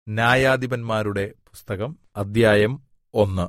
ന്യായാധിപന്മാരുടെ പുസ്തകം അദ്ധ്യായം ഒന്ന്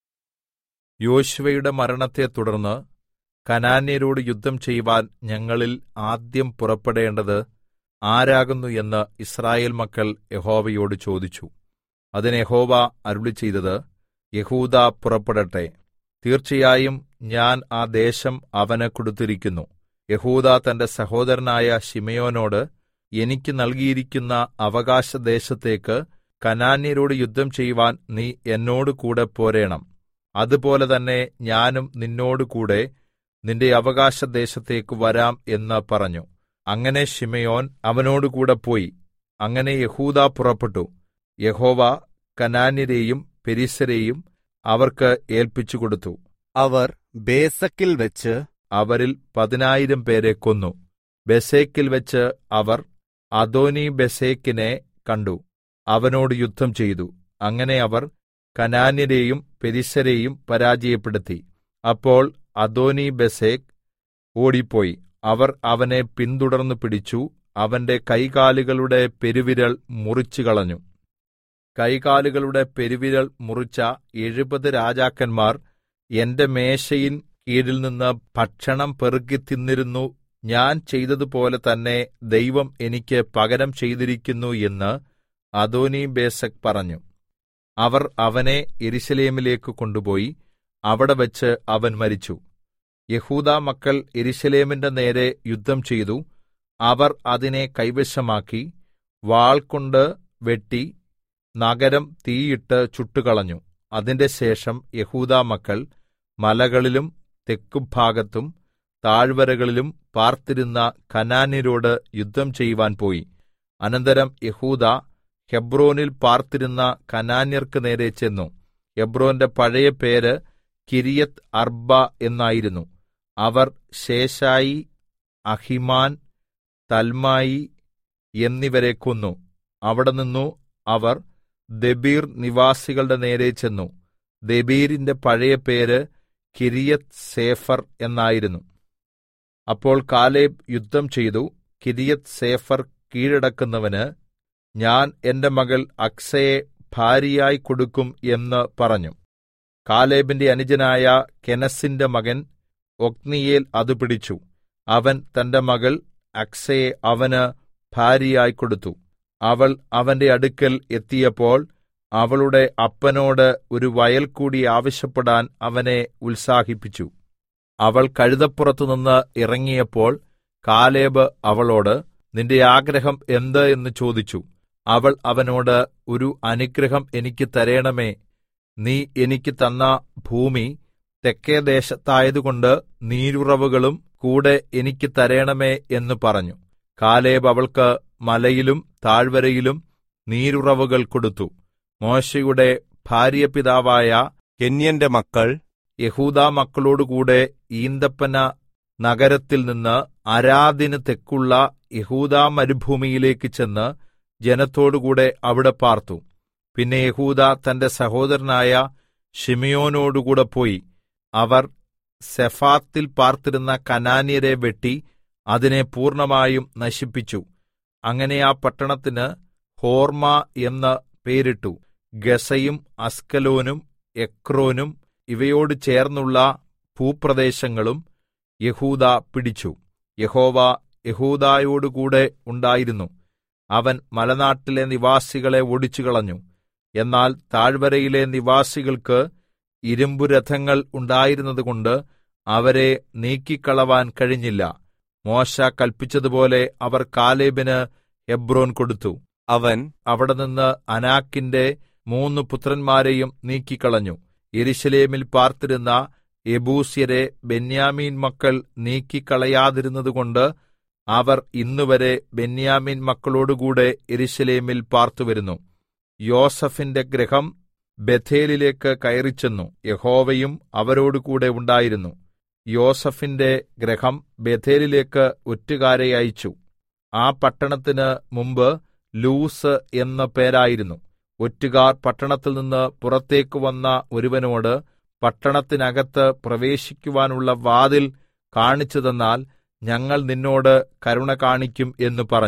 യോശുവയുടെ മരണത്തെ തുടർന്ന് കനാന്യരോട് യുദ്ധം ചെയ്‌വാൻ ഞങ്ങളിൽ ആദ്യം പുറപ്പെടേണ്ടത് ആരാകുന്നു എന്ന് യിസ്രായേൽ മക്കൾ യഹോവയോട് ചോദിച്ചു അതിന് യഹോവ അരുളിച്ചെയ്തത് യെഹൂദാ പുറപ്പെടട്ടെ തീർച്ചയായും ഞാൻ ആ ദേശം അവന് കൊടുത്തിരിക്കുന്നു യെഹൂദാ തന്റെ സഹോദരനായ ശിമെയോനോട് എനിക്ക് നൽകിയിരിക്കുന്ന അവകാശദേശത്തേക്ക് കനാന്യരോട് യുദ്ധം ചെയ്‌വാൻ നീ എന്നോടുകൂടെ പോരേണം അതുപോലെ തന്നെ ഞാനും നിന്നോടുകൂടെ നിന്റെ അവകാശദേശത്തേക്ക് വരാം എന്ന് പറഞ്ഞു അങ്ങനെ ശിമെയോൻ അവനോടുകൂടെ പോയി അങ്ങനെ യെഹൂദാ പുറപ്പെട്ടു യഹോവ കനാന്യരെയും പെരിസ്യരെയും അവർക്ക് ഏല്പിച്ചുകൊടുത്തു അവർ ബേസക്കിൽ വെച്ച് അവരിൽ പതിനായിരം പേരെ കൊന്നു ബെസേക്കിൽ വെച്ച് അവർ അദോനി ബെസേക്കിനെ കണ്ടു അവനോട് യുദ്ധം ചെയ്തു അങ്ങനെ അവർ കനാന്യരെയും പെരിസ്യരെയും പരാജയപ്പെടുത്തി അപ്പോൾ അദോനി ബെസേക്ക് ഓടിപ്പോയി അവർ അവനെ പിന്തുടർന്ന് പിടിച്ചു അവന്റെ കൈകാലുകളുടെ പെരുവിരൽ മുറിച്ചുകളഞ്ഞു കൈകാലുകളുടെ പെരുവിരൽ മുറിച്ച എഴുപത് രാജാക്കന്മാർ എന്റെ മേശയിൻ കീഴിൽ നിന്ന് ഭക്ഷണം പെറുക്കി തിന്നിരുന്നു ഞാൻ ചെയ്തതുപോലെ തന്നെ ദൈവം എനിക്ക് പകരം ചെയ്തിരിക്കുന്നു എന്ന് അദോനി ബേസക് പറഞ്ഞു അവർ അവനെ യെരൂശലേമിലേക്ക് കൊണ്ടുപോയി അവിടെ വെച്ച് അവൻ മരിച്ചു യഹൂദാ മക്കൾ യെരൂശലേമിന്റെ നേരെ യുദ്ധം ചെയ്തു അവർ അതിനെ കൈവശമാക്കി വാൾകൊണ്ട് വെട്ടി നഗരം തീയിട്ട് ചുട്ടുകളഞ്ഞു അതിന്റെ ശേഷം യഹൂദാ മക്കൾ മലകളിലും തെക്കുഭാഗത്തും താഴ്വരകളിലും പാർത്തിരുന്ന കനാന്യരോട് യുദ്ധം ചെയ്‌വാൻ പോയി അനന്തരം യഹൂദാ ഹെബ്രോനിൽ പാർത്തിരുന്ന കനാന്യർക്ക് നേരെ ചെന്നു ഹെബ്രോന്റെ പഴയ പേര് കിര്യത്ത് അർബ എന്നായിരുന്നു അവർ ശേശായി അഹിമാൻ തൽമായി എന്നിവരെ കൊന്നു അവിടെ നിന്നു അവർ ദെബീർ നിവാസികളുടെ നേരെ ചെന്നു ദെബീരിന്റെ പഴയ പേര് കിരിയത്ത് സേഫർ എന്നായിരുന്നു അപ്പോൾ കാലേബ് യുദ്ധം ചെയ്തു കിരിയത്ത് സേഫർ കീഴടക്കുന്നവന് ഞാൻ എന്റെ മകൾ അക്സയെ ഭാര്യയായി കൊടുക്കും എന്ന് പറഞ്ഞു കാലേബിന്റെ അനുജനായ കെനസിന്റെ മകൻ ഒക്നിയേൽ അത് പിടിച്ചു അവൻ തന്റെ മകൾ അക്സയെ അവന് ഭാര്യയായി കൊടുത്തു അവൾ അവന്റെ അടുക്കൽ എത്തിയപ്പോൾ അവളുടെ അപ്പനോട് ഒരു വയൽ കൂടി ആവശ്യപ്പെടാൻ അവനെ ഉത്സാഹിപ്പിച്ചു അവൾ കഴുതപ്പുറത്തുനിന്ന് ഇറങ്ങിയപ്പോൾ കാലേബ് അവളോട് നിന്റെ ആഗ്രഹം എന്ത് എന്ന് ചോദിച്ചു അവൾ അവനോട് ഒരു അനുഗ്രഹം എനിക്ക് തരേണമേ നീ എനിക്ക് തന്ന ഭൂമി തെക്കേ ദേശത്തായതുകൊണ്ട് നീരുറവുകളും കൂടെ എനിക്ക് തരേണമേ എന്ന് പറഞ്ഞു കാലേബ് അവൾക്ക് മലയിലും താഴ്വരയിലും നീരുറവുകൾ കൊടുത്തു മോശയുടെ ഭാര്യപിതാവായ കെന്യന്റെ മക്കൾ യഹൂദാ മക്കളോടുകൂടെ ഈന്തപ്പന നഗരത്തിൽ നിന്ന് അരാദിന് തെക്കുള്ള യഹൂദാ മരുഭൂമിയിലേക്ക് ചെന്ന് ജനത്തോടുകൂടെ അവിടെ പാർത്തു പിന്നെ യഹൂദ തന്റെ സഹോദരനായ ഷിമിയോനോടുകൂടെ പോയി അവർ സെഫാത്തിൽ പാർത്തിരുന്ന കനാന്യരെ വെട്ടി അതിനെ പൂർണ്ണമായും നശിപ്പിച്ചു അങ്ങനെ ആ പട്ടണത്തിന് ഹോർമ എന്ന് പേരിട്ടു ഗസയും അസ്കലോനും എക്രോനും ഇവയോട് ചേർന്നുള്ള ഭൂപ്രദേശങ്ങളും യഹൂദ പിടിച്ചു യഹോവ യഹൂദായോടുകൂടെ ഉണ്ടായിരുന്നു അവൻ മലനാട്ടിലെ നിവാസികളെ ഓടിച്ചുകളഞ്ഞു എന്നാൽ താഴ്വരയിലെ നിവാസികൾക്ക് ഇരുമ്പുരഥങ്ങൾ ഉണ്ടായിരുന്നതുകൊണ്ട് അവരെ നീക്കിക്കളവാൻ കഴിഞ്ഞില്ല മോശ കൽപ്പിച്ചതുപോലെ അവർ കാലേബിന് ഹെബ്രോൻ കൊടുത്തു അവൻ അവിടെ നിന്ന് അനാക്കിന്റെ മൂന്ന് പുത്രന്മാരെയും നീക്കിക്കളഞ്ഞു യെരൂശലേമിൽ പാർത്തിരുന്ന യെബൂസ്യരെ ബെന്യാമീൻ മക്കൾ നീക്കിക്കളയാതിരുന്നതുകൊണ്ട് അവർ ഇന്നുവരെ ബെന്യാമീൻ മക്കളോടുകൂടെ യെരൂശലേമിൽ പാർത്തുവരുന്നു യോസഫിന്റെ ഗൃഹം ബഥേലിലേക്ക് കയറിച്ചെന്നു യഹോവയും അവരോടുകൂടെ ഉണ്ടായിരുന്നു യോസഫിന്റെ ഗൃഹം ബഥേലിലേക്ക് ഒറ്റുകാരെ അയച്ചു ആ പട്ടണത്തിന് മുമ്പ് ലൂസ് എന്ന പേരായിരുന്നു ഒറ്റുകാർ പട്ടണത്തിൽ നിന്ന് പുറത്തേക്ക് വന്ന ഒരുവനോട് പട്ടണത്തിനകത്ത് പ്രവേശിക്കുവാനുള്ള വാതിൽ കാണിച്ചു തന്നാൽ ഞങ്ങൾ നിന്നോട് കരുണ കാണിക്കും എന്ന് പറഞ്ഞു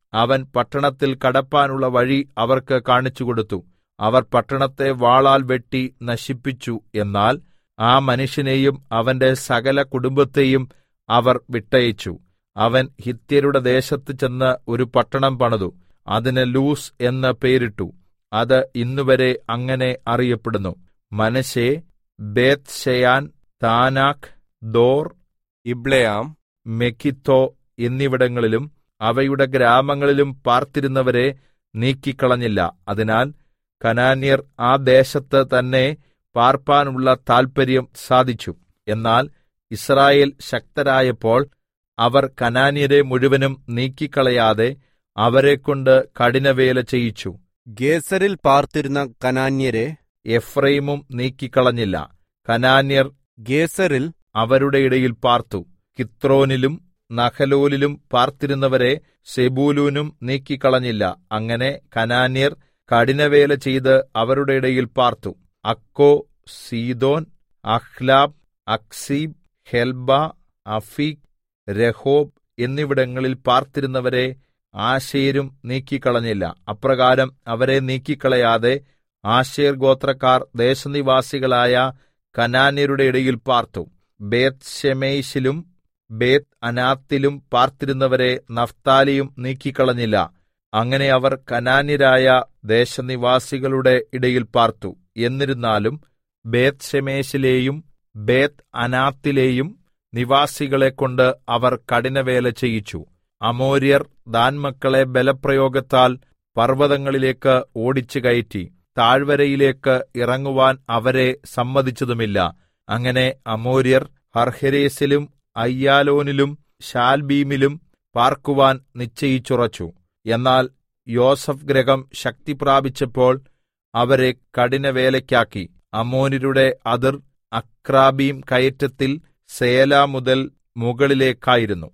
അവൻ പട്ടണത്തിൽ കടപ്പാനുള്ള വഴി അവർക്ക് കാണിച്ചുകൊടുത്തു അവർ പട്ടണത്തെ വാളാൽ വെട്ടി നശിപ്പിച്ചു എന്നാൽ ആ മനുഷ്യനെയും അവന്റെ സകല കുടുംബത്തെയും അവർ വിട്ടയച്ചു അവൻ ഹിത്യരുടെ ദേശത്ത് ചെന്ന് ഒരു പട്ടണം പണിതു അതിന് ലൂസ് എന്ന് പേരിട്ടു അത് ഇന്നുവരെ അങ്ങനെ അറിയപ്പെടുന്നു മനശെ ബേത് ഷെയാൻ താനാഖ് ദോർ ഇബ്ളയാം മെക്കിത്തോ എന്നിവിടങ്ങളിലും അവയുടെ ഗ്രാമങ്ങളിലും പാർത്തിരുന്നവരെ നീക്കിക്കളഞ്ഞില്ല അതിനാൽ കനാന്യർ ആ ദേശത്ത് തന്നെ പാർപ്പാനുള്ള താൽപര്യം സാധിച്ചു എന്നാൽ ഇസ്രായേൽ ശക്തരായപ്പോൾ അവർ കനാന്യരെ മുഴുവനും നീക്കിക്കളയാതെ അവരെക്കൊണ്ട് കഠിനവേല ചെയ്യിച്ചു ഗേസരിൽ പാർത്തിരുന്ന കനാന്യരെ എഫ്രൈമും നീക്കിക്കളഞ്ഞില്ല കനാന്യർ ഗേസരിൽ അവരുടെ ഇടയിൽ പാർത്തു കിത്രോനിലും നഹലോലിലും പാർത്തിരുന്നവരെ സെബൂലൂനും നീക്കിക്കളഞ്ഞില്ല അങ്ങനെ കനാന്യർ കഠിനവേല ചെയ്ത് അവരുടെ ഇടയിൽ പാർത്തു അക്കോ സീദോൻ അഹ്ലാബ് അക്സീബ് ഹെൽബ അഫീക് രഹോബ് എന്നിവിടങ്ങളിൽ പാർത്തിരുന്നവരെ ആശേരും നീക്കിക്കളഞ്ഞില്ല അപ്രകാരം അവരെ നീക്കിക്കളയാതെ ആശേർ ഗോത്രക്കാർ ദേശനിവാസികളായ കനാന്യരുടെ ഇടയിൽ പാർത്തു ബേത് ഷെമേശിലും ബേത് അനാത്തിലും പാർത്തിരുന്നവരെ നഫ്താലിയും നീക്കിക്കളഞ്ഞില്ല അങ്ങനെ അവർ കനാന്യരായ ദേശനിവാസികളുടെ ഇടയിൽ പാർത്തു എന്നിരുന്നാലും ബേത് ഷെമേശിലെയും ബേത് അനാത്തിലെയും നിവാസികളെ കൊണ്ട് അവർ കഠിനവേല ചെയ്യിച്ചു അമോര്യർ ദാൻമക്കളെ ബലപ്രയോഗത്താൽ പർവ്വതങ്ങളിലേക്ക് ഓടിച്ചു കയറ്റി താഴ്വരയിലേക്ക് ഇറങ്ങുവാൻ അവരെ സമ്മതിച്ചതുമില്ല അങ്ങനെ അമോര്യർ ഹർഹരേസിലും അയ്യാലോനിലും ഷാൽബീമിലും പാർക്കുവാൻ നിശ്ചയിച്ചുറച്ചു എന്നാൽ യോസഫ് ഗ്രഹം ശക്തി പ്രാപിച്ചപ്പോൾ അവരെ കഠിനവേലയ്ക്കാക്കി അമോര്യരുടെ അതിർ അക്രാബീം കയറ്റത്തിൽ സേല മുതൽ മുകളിലേക്കായിരുന്നു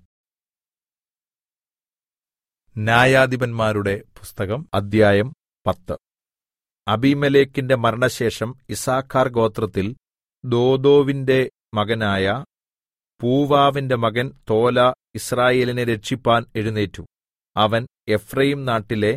ന്യായാധിപന്മാരുടെ പുസ്തകം അദ്ധ്യായം പത്ത് അബീമലേക്കിന്റെ മരണശേഷം ഇസാഖാർ ഗോത്രത്തിൽ ദോദോവിന്റെ മകനായ പൂവാവിന്റെ മകൻ തോല ഇസ്രായേലിനെ രക്ഷിപ്പാൻ എഴുന്നേറ്റു അവൻ എഫ്രൈം നാട്ടിലെ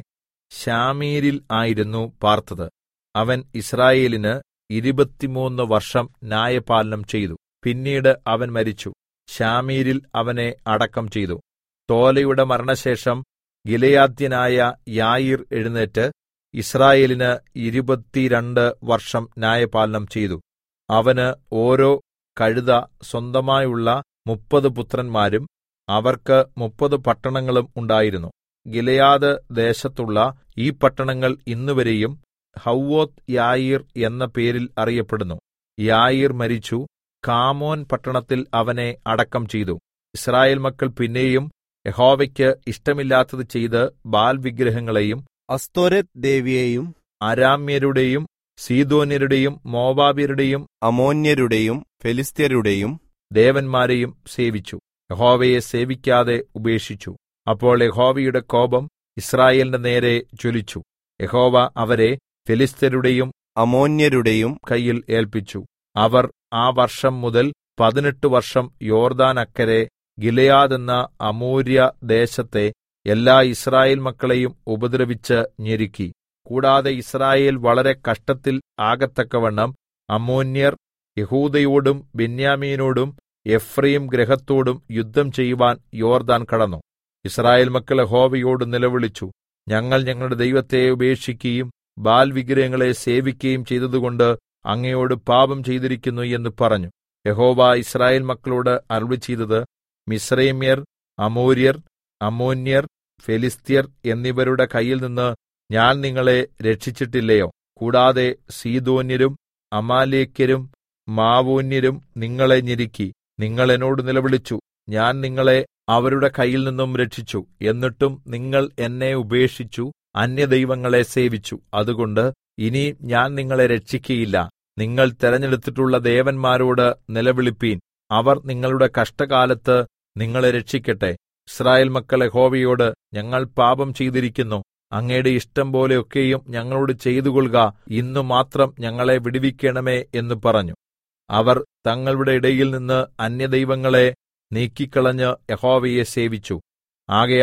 ശാമീരിൽ ആയിരുന്നു പാർത്തത് അവൻ ഇസ്രായേലിന് ഇരുപത്തിമൂന്ന് വർഷം ന്യായപാലനം ചെയ്തു പിന്നീട് അവൻ മരിച്ചു ശാമീരിൽ അവനെ അടക്കം ചെയ്തു തോലയുടെ മരണശേഷം ഗിലയാദ്യനായ യായിർ എഴുന്നേറ്റ് ഇസ്രായേലിന് ഇരുപത്തിരണ്ട് വർഷം ന്യായപാലനം ചെയ്തു അവന് ഓരോ കഴുത സ്വന്തമായുള്ള മുപ്പത് പുത്രന്മാരും അവർക്ക് മുപ്പത് പട്ടണങ്ങളും ഉണ്ടായിരുന്നു ഗിലയാദ് ദേശത്തുള്ള ഈ പട്ടണങ്ങൾ ഇന്നുവരെയും ഹൗവോത്ത് യായീർ എന്ന പേരിൽ അറിയപ്പെടുന്നു യായീർ മരിച്ചു കാമോൻ പട്ടണത്തിൽ അവനെ അടക്കം ചെയ്തു ഇസ്രായേൽ മക്കൾ പിന്നെയും യഹോവയ്ക്ക് ഇഷ്ടമില്ലാത്തത് ചെയ്ത് ബാൽ വിഗ്രഹങ്ങളെയും അസ്തോരത് ദേവിയെയും അരാമ്യരുടെയും സീദോന്യരുടെയും മോവാബ്യരുടെയും അമോന്യരുടെയും ഫെലിസ്ത്യരുടെയും ദേവന്മാരെയും സേവിച്ചു യഹോവയെ സേവിക്കാതെ ഉപേക്ഷിച്ചു അപ്പോൾ യഹോവയുടെ കോപം ഇസ്രായേലിന്റെ നേരെ ജ്വലിച്ചു യഹോവ അവരെ ഫെലിസ്ത്യരുടെയും അമോന്യരുടെയും കയ്യിൽ ഏൽപ്പിച്ചു അവർ ആ വർഷം മുതൽ പതിനെട്ട് വർഷം യോർദാൻ അക്കരെ ഗിലയാദ് എന്ന അമൂര്യ ദേശത്തെ എല്ലാ ഇസ്രായേൽ മക്കളെയും ഉപദ്രവിച്ച് ഞെരുക്കി കൂടാതെ ഇസ്രായേൽ വളരെ കഷ്ടത്തിൽ ആകത്തക്കവണ്ണം അമ്മോന്യർ യഹൂദയോടും ബെന്യാമീനോടും എഫ്രയീം ഗ്രഹത്തോടും യുദ്ധം ചെയ്യുവാൻ യോർദാൻ കടന്നു ഇസ്രായേൽ മക്കൾ യഹോവയോട് നിലവിളിച്ചു ഞങ്ങൾ ഞങ്ങളുടെ ദൈവത്തെ ഉപേക്ഷിക്കുകയും ബാൽ വിഗ്രഹങ്ങളെ സേവിക്കുകയും ചെയ്തതുകൊണ്ട് അങ്ങയോട് പാപം ചെയ്തിരിക്കുന്നു എന്ന് പറഞ്ഞു യഹോവ ഇസ്രായേൽ മക്കളോട് അരുളി ചെയ്തത് മിസ്രൈമ്യർ അമോര്യർ അമ്മോന്യർ ഫെലിസ്ത്യർ എന്നിവരുടെ കയ്യിൽ നിന്ന് ഞാൻ നിങ്ങളെ രക്ഷിച്ചിട്ടില്ലയോ കൂടാതെ സീദോന്യരും അമാലേക്യരും മാവോന്യരും നിങ്ങളെ ഞെരുക്കി നിങ്ങൾ എന്നോട് നിലവിളിച്ചു ഞാൻ നിങ്ങളെ അവരുടെ കയ്യിൽ നിന്നും രക്ഷിച്ചു എന്നിട്ടും നിങ്ങൾ എന്നെ ഉപേക്ഷിച്ചു അന്യദൈവങ്ങളെ സേവിച്ചു അതുകൊണ്ട് ഇനി ഞാൻ നിങ്ങളെ രക്ഷിക്കയില്ല നിങ്ങൾ തെരഞ്ഞെടുത്തിട്ടുള്ള ദേവന്മാരോട് നിലവിളിപ്പീൻ അവർ നിങ്ങളുടെ കഷ്ടകാലത്ത് നിങ്ങളെ രക്ഷിക്കട്ടെ ഇസ്രായേൽ മക്കൾ യഹോവയോട് ഞങ്ങൾ പാപം ചെയ്തിരിക്കുന്നു അങ്ങയുടെ ഇഷ്ടം പോലെയൊക്കെയും ഞങ്ങളോട് ചെയ്തുകൊള്ളുക ഇന്നു മാത്രം ഞങ്ങളെ വിടുവിക്കണമേ എന്ന് പറഞ്ഞു അവർ തങ്ങളുടെ ഇടയിൽ നിന്ന് അന്യദൈവങ്ങളെ നീക്കിക്കളഞ്ഞ് യഹോവയെ സേവിച്ചു ആകയാൽ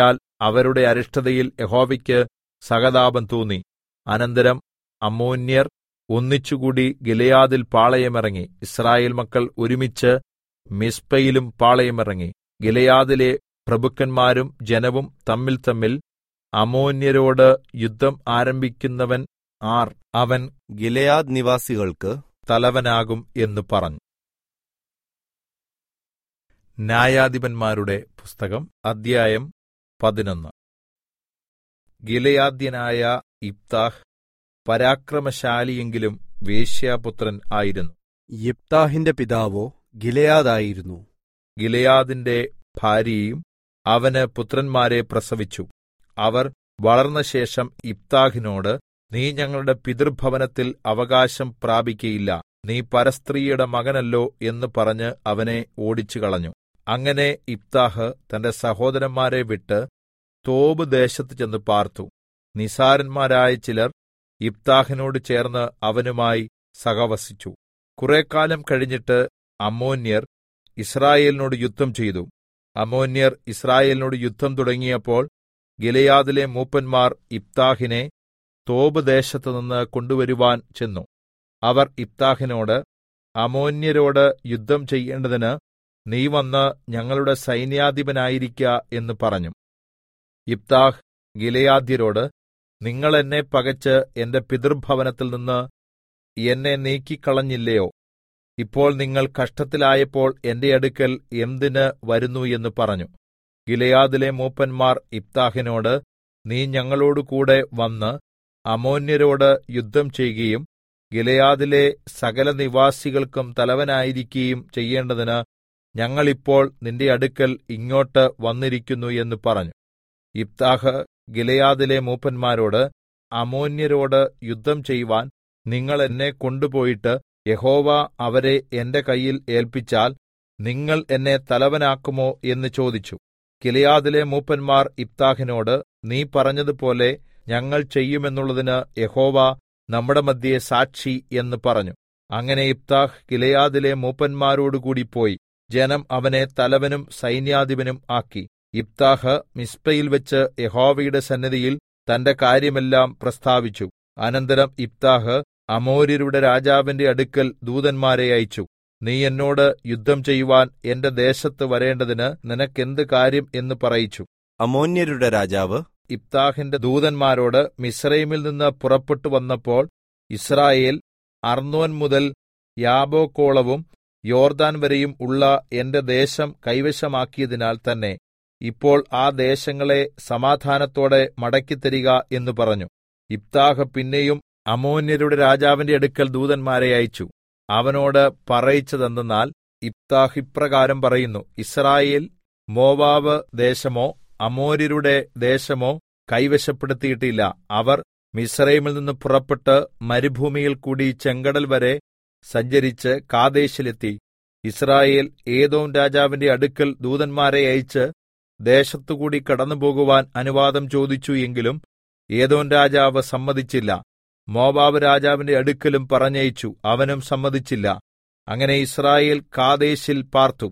അവരുടെ അരിഷ്ടതയിൽ യഹോവയ്ക്ക് സഹതാപം തോന്നി അനന്തരം അമ്മോന്യർ ഒന്നിച്ചുകൂടി ഗിലെയാദിൽ പാളയമിറങ്ങി ഇസ്രായേൽ മക്കൾ ഒരുമിച്ച് മിസ്പയിലും പാളയമിറങ്ങി ഗിലെയാദിലെ പ്രഭുക്കന്മാരും ജനവും തമ്മിൽ തമ്മിൽ അമോന്യരോട് യുദ്ധം ആരംഭിക്കുന്നവൻ ആർ അവൻ ഗിലെയാദ് നിവാസികൾക്ക് തലവനാകും എന്ന് പറഞ്ഞു ന്യായാധിപന്മാരുടെ പുസ്തകം അദ്ധ്യായം പതിനൊന്ന് ഗിലയാദ്യനായ ഇബ്താഹ് പരാക്രമശാലിയെങ്കിലും വേശ്യാപുത്രൻ ആയിരുന്നു യിപ്താഹിന്റെ പിതാവോ ഗിലെയാദായിരുന്നു ഗിലയാദിന്റെ ഭാര്യയും അവന് പുത്രന്മാരെ പ്രസവിച്ചു അവർ വളർന്ന ശേഷം ഇബ്താഹിനോട് നീ ഞങ്ങളുടെ പിതൃഭവനത്തിൽ അവകാശം പ്രാപിക്കയില്ല നീ പരസ്ത്രീയുടെ മകനല്ലോ എന്ന് പറഞ്ഞ് അവനെ ഓടിച്ചു കളഞ്ഞു അങ്ങനെ ഇബ്താഹ് തന്റെ സഹോദരന്മാരെ വിട്ട് തോബ് ദേശത്ത് ചെന്ന് പാർത്തു നിസാരന്മാരായ ചിലർ ഇബ്താഹിനോട് ചേർന്ന് അവനുമായി സഹവസിച്ചു കുറെക്കാലം കഴിഞ്ഞിട്ട് അമ്മോന്യർ ഇസ്രായേലിനോട് യുദ്ധം ചെയ്തു അമ്മോന്യർ ഇസ്രായേലിനോട് യുദ്ധം തുടങ്ങിയപ്പോൾ ഗിലെയാദിലെ മൂപ്പന്മാർ ഇബ്താഹിനെ തോബ് ദേശത്തുനിന്ന് കൊണ്ടുവരുവാൻ ചെന്നു അവർ ഇബ്താഹിനോട് അമോന്യരോട് യുദ്ധം ചെയ്യേണ്ടതിന് നീ വന്ന് ഞങ്ങളുടെ സൈന്യാധിപനായിരിക്ക എന്ന് പറഞ്ഞു ഇബ്താഹ് ഗിലെയാദ്യരോട് നിങ്ങൾ എന്നെ പകച്ച് എന്റെ പിതൃഭവനത്തിൽ നിന്ന് എന്നെ നീക്കിക്കളഞ്ഞില്ലയോ ഇപ്പോൾ നിങ്ങൾ കഷ്ടത്തിലായപ്പോൾ എന്റെ അടുക്കൽ എന്തിന് വരുന്നു എന്ന് പറഞ്ഞു ഗിലെയാദിലെ മൂപ്പന്മാർ ഇബ്താഹിനോട് നീ ഞങ്ങളോടുകൂടെ വന്ന് അമോന്യരോട് യുദ്ധം ചെയ്യുകയും ഗിലെയാദിലെ സകല നിവാസികൾക്കും തലവനായിരിക്കുകയും ചെയ്യേണ്ടതിന് ഞങ്ങൾ ഇപ്പോൾ നിന്റെ അടുക്കൽ ഇങ്ങോട്ട് വന്നിരിക്കുന്നു എന്ന് പറഞ്ഞു ഇബ്താഹ് ഗിലെയാദിലെ മൂപ്പന്മാരോട് അമോന്യരോട് യുദ്ധം ചെയ്യുവാൻ നിങ്ങൾ എന്നെ കൊണ്ടുപോയിട്ട് യഹോവ അവരെ എന്റെ കയ്യിൽ ഏൽപ്പിച്ചാൽ നിങ്ങൾ എന്നെ തലവനാക്കുമോ എന്ന് ചോദിച്ചു ഗിലെയാദിലെ മൂപ്പന്മാർ ഇബ്താഹിനോട് നീ പറഞ്ഞതുപോലെ ഞങ്ങൾ ചെയ്യുമെന്നുള്ളതിന് യഹോവ നമ്മുടെ മധ്യേ സാക്ഷി എന്ന് പറഞ്ഞു അങ്ങനെ ഇബ്താഹ് ഗിലെയാദിലെ മൂപ്പന്മാരോടുകൂടി പോയി ജനം അവനെ തലവനും സൈന്യാധിപനും ആക്കി ഇബ്താഹ് മിസ്പയിൽ വെച്ച് യഹോവയുടെ സന്നിധിയിൽ തന്റെ കാര്യമെല്ലാം പ്രസ്താവിച്ചു അനന്തരം ഇബ്താഹ് അമോര്യരുടെ രാജാവിന്റെ അടുക്കൽ ദൂതന്മാരെ അയച്ചു നീ എന്നോട് യുദ്ധം ചെയ്യുവാൻ എന്റെ ദേശത്ത് വരേണ്ടതിന് നിനക്കെന്ത് കാര്യം എന്ന് പറയിച്ചു അമോന്യരുടെ രാജാവ് ഇബ്താഹിന്റെ ദൂതന്മാരോട് മിസ്രൈമിൽ നിന്ന് പുറപ്പെട്ടു വന്നപ്പോൾ ഇസ്രായേൽ അർന്നോൻ മുതൽ യാബോക്കോളവും യോർദാൻ വരെയും ഉള്ള എന്റെ ദേശം കൈവശമാക്കിയതിനാൽ തന്നെ ഇപ്പോൾ ആ ദേശങ്ങളെ സമാധാനത്തോടെ മടക്കിത്തരിക എന്ന് പറഞ്ഞു ഇബ്താഹ് പിന്നെയും അമോന്യരുടെ രാജാവിന്റെ അടുക്കൽ ദൂതന്മാരെ അയച്ചു അവനോട് പറയിച്ചതെന്തെന്നാൽ ഇബ്താഹ് ഇപ്രകാരം പറയുന്നു ഇസ്രായേൽ മോവാബ് ദേശമോ അമോര്യരുടെ ദേശമോ കൈവശപ്പെടുത്തിയിട്ടില്ല അവർ മിസ്രൈമിൽ നിന്ന് പുറപ്പെട്ട് മരുഭൂമിയിൽ കൂടി ചെങ്കടൽ വരെ സഞ്ചരിച്ച് കാദേശിലെത്തി ഇസ്രായേൽ ഏതോം രാജാവിന്റെ അടുക്കൽ ദൂതന്മാരെ അയച്ച് ദേശത്തുകൂടി കടന്നുപോകുവാൻ അനുവാദം ചോദിച്ചു എങ്കിലും ഏതോം രാജാവ് സമ്മതിച്ചില്ല മോവാബ് രാജാവിന്റെ അടുക്കലും പറഞ്ഞയച്ചു അവനും സമ്മതിച്ചില്ല അങ്ങനെ ഇസ്രായേൽ കാദേശിൽ പാർത്തു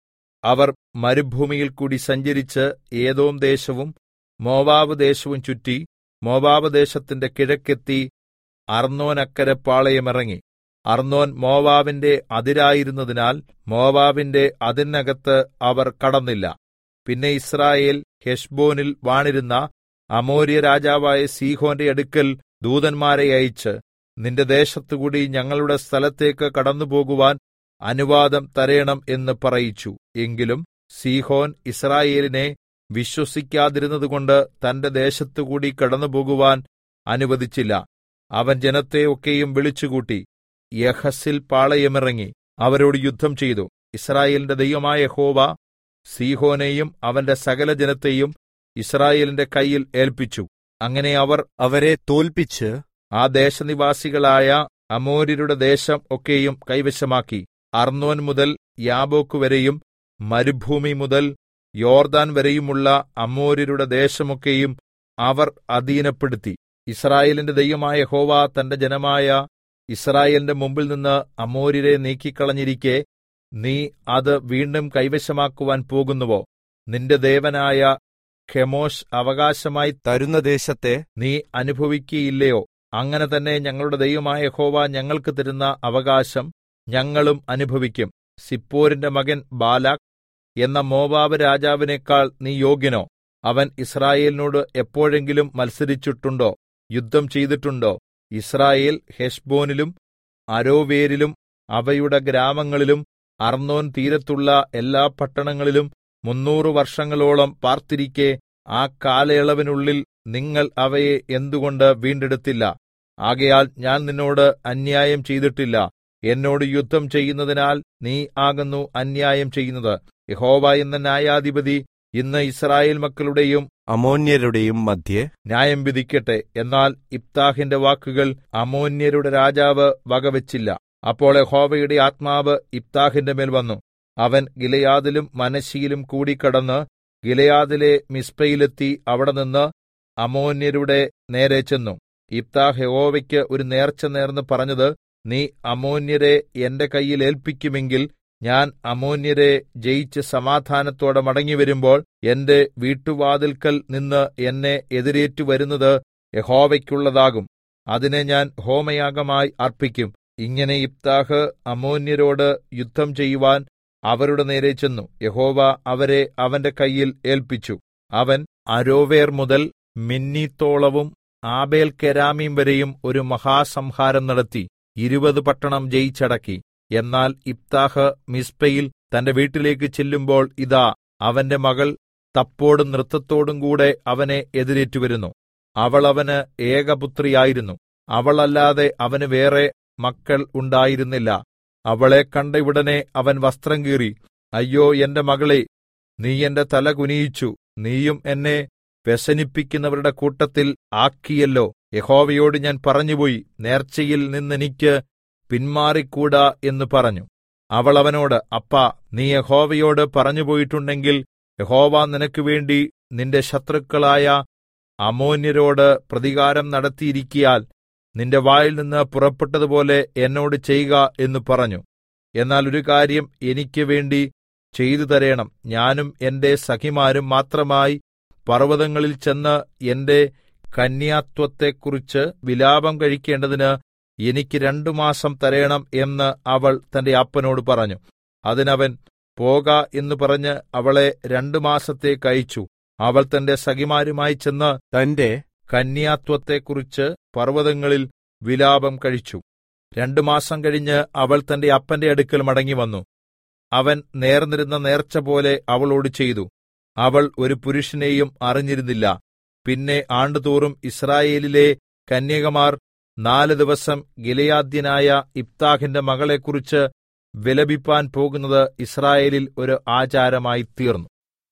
അവർ മരുഭൂമിയിൽ കൂടി സഞ്ചരിച്ച് ഏതോം ദേശവും മോവാബ് ദേശവും ചുറ്റി മോവാബ് ദേശത്തിന്റെ കിഴക്കെത്തി അർന്നോനക്കരെ പാളയമിറങ്ങി അർന്നോൻ മോവാബിന്റെ അതിരായിരുന്നതിനാൽ മോവാബിന്റെ അതിനകത്ത് അവർ കടന്നില്ല പിന്നെ ഇസ്രായേൽ ഹെഷ്ബോനിൽ വാണിരുന്ന അമോര്യ രാജാവായ സീഹോന്റെ അടുക്കൽ ദൂതന്മാരെ അയച്ച് നിന്റെ ദേശത്തുകൂടി ഞങ്ങളുടെ സ്ഥലത്തേക്ക് കടന്നുപോകുവാൻ അനുവാദം തരേണം എന്ന് പറയിച്ചു എങ്കിലും സീഹോൻ ഇസ്രായേലിനെ വിശ്വസിക്കാതിരുന്നതുകൊണ്ട് തന്റെ ദേശത്തുകൂടി കടന്നുപോകുവാൻ അനുവദിച്ചില്ല അവൻ ജനത്തെ ഒക്കെയും വിളിച്ചുകൂട്ടി യഹസിൽ പാളയമിറങ്ങി അവരോട് യുദ്ധം ചെയ്തു ഇസ്രായേലിന്റെ ദൈവമായ യഹോവ സീഹോനെയും അവന്റെ സകല ജനത്തെയും ഇസ്രായേലിന്റെ കയ്യിൽ ഏൽപ്പിച്ചു അങ്ങനെ അവർ അവരെ തോൽപ്പിച്ച് ആ ദേശനിവാസികളായ അമോര്യരുടെ ദേശം ഒക്കെയും കൈവശമാക്കി അർന്നോൻ മുതൽ യാബോക്ക് വരെയും മരുഭൂമി മുതൽ യോർദാൻ വരെയുമുള്ള അമോര്യരുടെ ദേശമൊക്കെയും അവർ അധീനപ്പെടുത്തി ഇസ്രായേലിന്റെ ദൈവമായ ഹോവ തന്റെ ജനമായ ഇസ്രായേലിന്റെ മുമ്പിൽ നിന്ന് അമോര്യരെ നീക്കിക്കളഞ്ഞിരിക്കെ നീ അത് വീണ്ടും കൈവശമാക്കുവാൻ പോകുന്നുവോ നിന്റെ ദേവനായ ഖെമോഷ് അവകാശമായി തരുന്ന ദേശത്തെ നീ അനുഭവിക്കുകയില്ലയോ അങ്ങനെ തന്നെ ഞങ്ങളുടെ ദൈവമായ യഹോവ ഞങ്ങൾക്ക് തരുന്ന അവകാശം ഞങ്ങളും അനുഭവിക്കും സിപ്പോരിന്റെ മകൻ ബാലാക് എന്ന മോവാബ് രാജാവിനേക്കാൾ നീ യോഗ്യനോ അവൻ ഇസ്രായേലിനോട് എപ്പോഴെങ്കിലും മത്സരിച്ചിട്ടുണ്ടോ യുദ്ധം ചെയ്തിട്ടുണ്ടോ ഇസ്രായേൽ ഹെഷ്ബോനിലും അരോവേരിലും അവയുടെ ഗ്രാമങ്ങളിലും അർന്നോൻ തീരത്തുള്ള എല്ലാ പട്ടണങ്ങളിലും മുന്നൂറ് വർഷങ്ങളോളം പാർത്തിരിക്കെ ആ കാലയളവിനുള്ളിൽ നിങ്ങൾ അവയെ എന്തുകൊണ്ട് വീണ്ടെടുത്തില്ല ആകയാൽ ഞാൻ നിന്നോട് അന്യായം ചെയ്തിട്ടില്ല എന്നോട് യുദ്ധം ചെയ്യുന്നതിനാൽ നീ ആകുന്നു അന്യായം ചെയ്യുന്നത് യഹോവ എന്ന ന്യായാധിപതി ഇന്ന് ഇസ്രായേൽ മക്കളുടെയും അമോന്യരുടെയും മധ്യേ ന്യായം വിധിക്കട്ടെ എന്നാൽ ഇബ്താഹിന്റെ വാക്കുകൾ അമോന്യരുടെ രാജാവ് വകവെച്ചില്ല അപ്പോൾ യഹോവയുടെ ആത്മാവ് ഇബ്താഹിന്റെ മേൽ വന്നു അവൻ ഗിലയാദിലും മനശ്ശിയിലും കൂടി കടന്ന് ഗിലയാദിലെ മിസ്പയിലെത്തി അവിടെ നിന്ന് അമോന്യരുടെ നേരെ ചെന്നു ഇബ്താഹ് യഹോവയ്ക്ക് ഒരു നേർച്ച നേർന്ന് പറഞ്ഞത് നീ അമോന്യരെ എന്റെ കയ്യിൽ ഏൽപ്പിക്കുമെങ്കിൽ ഞാൻ അമോന്യരെ ജയിച്ച് സമാധാനത്തോടെ മടങ്ങിവരുമ്പോൾ എന്റെ വീട്ടുവാതിൽക്കൽ നിന്ന് എന്നെ എതിരേറ്റു വരുന്നത് യഹോവയ്ക്കുള്ളതാകും അതിനെ ഞാൻ ഹോമയാഗമായി അർപ്പിക്കും ഇങ്ങനെ ഇബ്താഹ് അമോന്യരോട് യുദ്ധം ചെയ്യുവാൻ അവരുടെ നേരെ ചെന്നു യഹോവ അവരെ അവന്റെ കയ്യിൽ ഏൽപ്പിച്ചു അവൻ അരോവേർ മുതൽ മിന്നീത്തോളവും ആബേൽ കെരാമീം വരെയും ഒരു മഹാസംഹാരം നടത്തി ഇരുപത് പട്ടണം ജയിച്ചടക്കി എന്നാൽ ഇബ്താഹ് മിസ്പയിൽ തന്റെ വീട്ടിലേക്ക് ചെല്ലുമ്പോൾ ഇതാ അവന്റെ മകൾ തപ്പോടും നൃത്തത്തോടും കൂടെ അവനെ എതിരേറ്റുവരുന്നു അവൾ അവന് ഏകപുത്രിയായിരുന്നു അവളല്ലാതെ അവന് വേറെ മക്കൾ ഉണ്ടായിരുന്നില്ല അവളെ കണ്ട ഉടനെ അവൻ വസ്ത്രം കീറി അയ്യോ എന്റെ മകളെ നീ എന്റെ തല കുനിയിച്ചു നീയും എന്നെ വ്യസനിപ്പിക്കുന്നവരുടെ കൂട്ടത്തിൽ ആക്കിയല്ലോ യഹോവയോട് ഞാൻ പറഞ്ഞുപോയി നേർച്ചയിൽ നിന്നെനിക്ക് പിന്മാറിക്കൂടാ എന്ന് പറഞ്ഞു അവൾ അവനോട് അപ്പാ നീ യഹോവയോട് പറഞ്ഞുപോയിട്ടുണ്ടെങ്കിൽ യഹോവ നിനക്ക് വേണ്ടി നിന്റെ ശത്രുക്കളായ അമോന്യരോട് പ്രതികാരം നടത്തിയിരിക്കിയാൽ നിന്റെ വായിൽ നിന്ന് പുറപ്പെട്ടതുപോലെ എന്നോട് ചെയ്യുക എന്ന് പറഞ്ഞു എന്നാൽ ഒരു കാര്യം എനിക്ക് വേണ്ടി ചെയ്തു തരേണം ഞാനും എന്റെ സഖിമാരും മാത്രമായി പർവ്വതങ്ങളിൽ ചെന്ന് എന്റെ കന്യാത്വത്തെക്കുറിച്ച് വിലാപം കഴിക്കേണ്ടതിന് എനിക്ക് രണ്ടു മാസം തരേണം എന്ന് അവൾ തന്റെ അപ്പനോട് പറഞ്ഞു അതിനവൻ പോക എന്ന് പറഞ്ഞ് അവളെ രണ്ടു മാസത്തേക്ക് അയച്ചു അവൾ തന്റെ സഖിമാരുമായി ചെന്ന് തന്റെ കന്യാത്വത്തെക്കുറിച്ച് പർവ്വതങ്ങളിൽ വിലാപം കഴിച്ചു രണ്ടു മാസം കഴിഞ്ഞ് അവൾ തന്റെ അപ്പന്റെ അടുക്കൽ മടങ്ങിവന്നു അവൻ നേർന്നിരുന്ന നേർച്ച പോലെ അവളോട് ചെയ്തു അവൾ ഒരു പുരുഷനെയും അറിഞ്ഞിരുന്നില്ല പിന്നെ ആണ്ടുതോറും ഇസ്രായേലിലെ കന്യകമാർ നാല് ദിവസം ഗിലയാദ്യനായ ഇബ്താഹിന്റെ മകളെക്കുറിച്ച് വിലപിപ്പാൻ പോകുന്നത് ഇസ്രായേലിൽ ഒരു ആചാരമായി തീർന്നു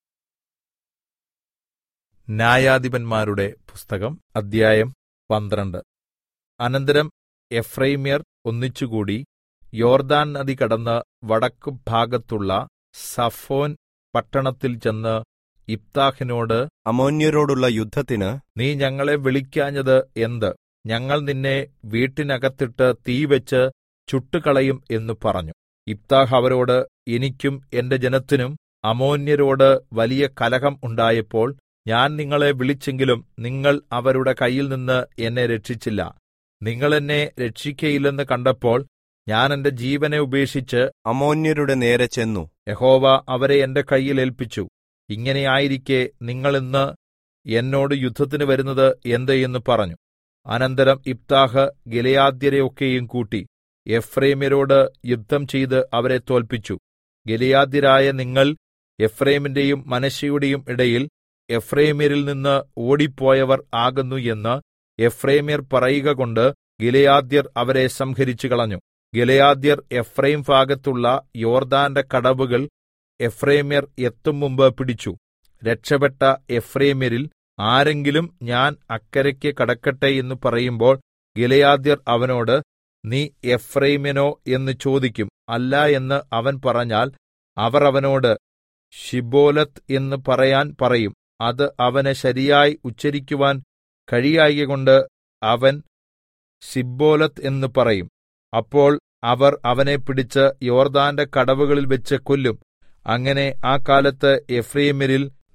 ന്യായാധിപന്മാരുടെ പുസ്തകം അദ്ധ്യായം പന്ത്രണ്ട് അനന്തരം എഫ്രൈമ്യർ ഒന്നിച്ചുകൂടി യോർദാൻ നദി കടന്ന് വടക്കു ഭാഗത്തുള്ള സഫോൻ പട്ടണത്തിൽ ചെന്ന് ഇബ്താഹിനോട് അമോന്യരോടുള്ള യുദ്ധത്തിന് നീ ഞങ്ങളെ വിളിക്കാഞ്ഞത് എന്ത് ഞങ്ങൾ നിന്നെ വീട്ടിനകത്തിട്ട് തീവെച്ച് ചുട്ടുകളയും എന്ന് പറഞ്ഞു ഇബ്താഹ് അവരോട് എനിക്കും എന്റെ ജനത്തിനും അമോന്യരോട് വലിയ കലഹം ഉണ്ടായപ്പോൾ ഞാൻ നിങ്ങളെ വിളിച്ചെങ്കിലും നിങ്ങൾ അവരുടെ കയ്യിൽ നിന്ന് എന്നെ രക്ഷിച്ചില്ല നിങ്ങൾ എന്നെ രക്ഷിക്കയില്ലെന്ന് കണ്ടപ്പോൾ ഞാൻ എന്റെ ജീവനെ ഉപേക്ഷിച്ച് അമോന്യരുടെ നേരെ ചെന്നു യഹോവ അവരെ എന്റെ കയ്യിൽ ഏൽപ്പിച്ചു ഇങ്ങനെയായിരിക്കെ നിങ്ങൾ ഇന്ന് എന്നോട് യുദ്ധത്തിന് വരുന്നത് എന്ത് എന്ന് പറഞ്ഞു അനന്തരം ഇബ്താഹ് ഗിലയാദ്യരെയൊക്കെയും കൂട്ടി എഫ്രൈമ്യരോട് യുദ്ധം ചെയ്ത് അവരെ തോൽപ്പിച്ചു ഗിലയാദ്യരായ നിങ്ങൾ എഫ്രൈമിന്റെയും മനശ്ശയുടെയും ഇടയിൽ എഫ്രൈമ്യരിൽ നിന്ന് ഓടിപ്പോയവർ ആകുന്നു എന്ന് എഫ്രൈമ്യർ പറയുക കൊണ്ട് ഗിലയാദ്യർ അവരെ സംഹരിച്ചു കളഞ്ഞു ഗിലയാദ്യർ എഫ്രൈം ഭാഗത്തുള്ള യോർദാന്റെ കടവുകൾ എഫ്രൈമ്യർ എത്തും മുമ്പ് പിടിച്ചു രക്ഷപ്പെട്ട എഫ്രൈമ്യരിൽ ആരെങ്കിലും ഞാൻ അക്കരയ്ക്ക് കടക്കട്ടെ എന്ന് പറയുമ്പോൾ ഗിലയാദ്യർ അവനോട് നീ എഫ്രൈമ്യനോ എന്ന് ചോദിക്കും അല്ല എന്ന് അവൻ പറഞ്ഞാൽ അവർ അവനോട് ഷിബോലത്ത് എന്ന് പറയാൻ പറയും അത് അവന് ശരിയായി ഉച്ചരിക്കുവാൻ കഴിയായകൊണ്ട് അവൻ സിബോലത്ത് എന്ന് പറയും അപ്പോൾ അവർ അവനെ പിടിച്ച് യോർദാന്റെ കടവുകളിൽ വെച്ച് കൊല്ലും അങ്ങനെ ആ കാലത്ത് എഫ്രൈമ്യരിൽ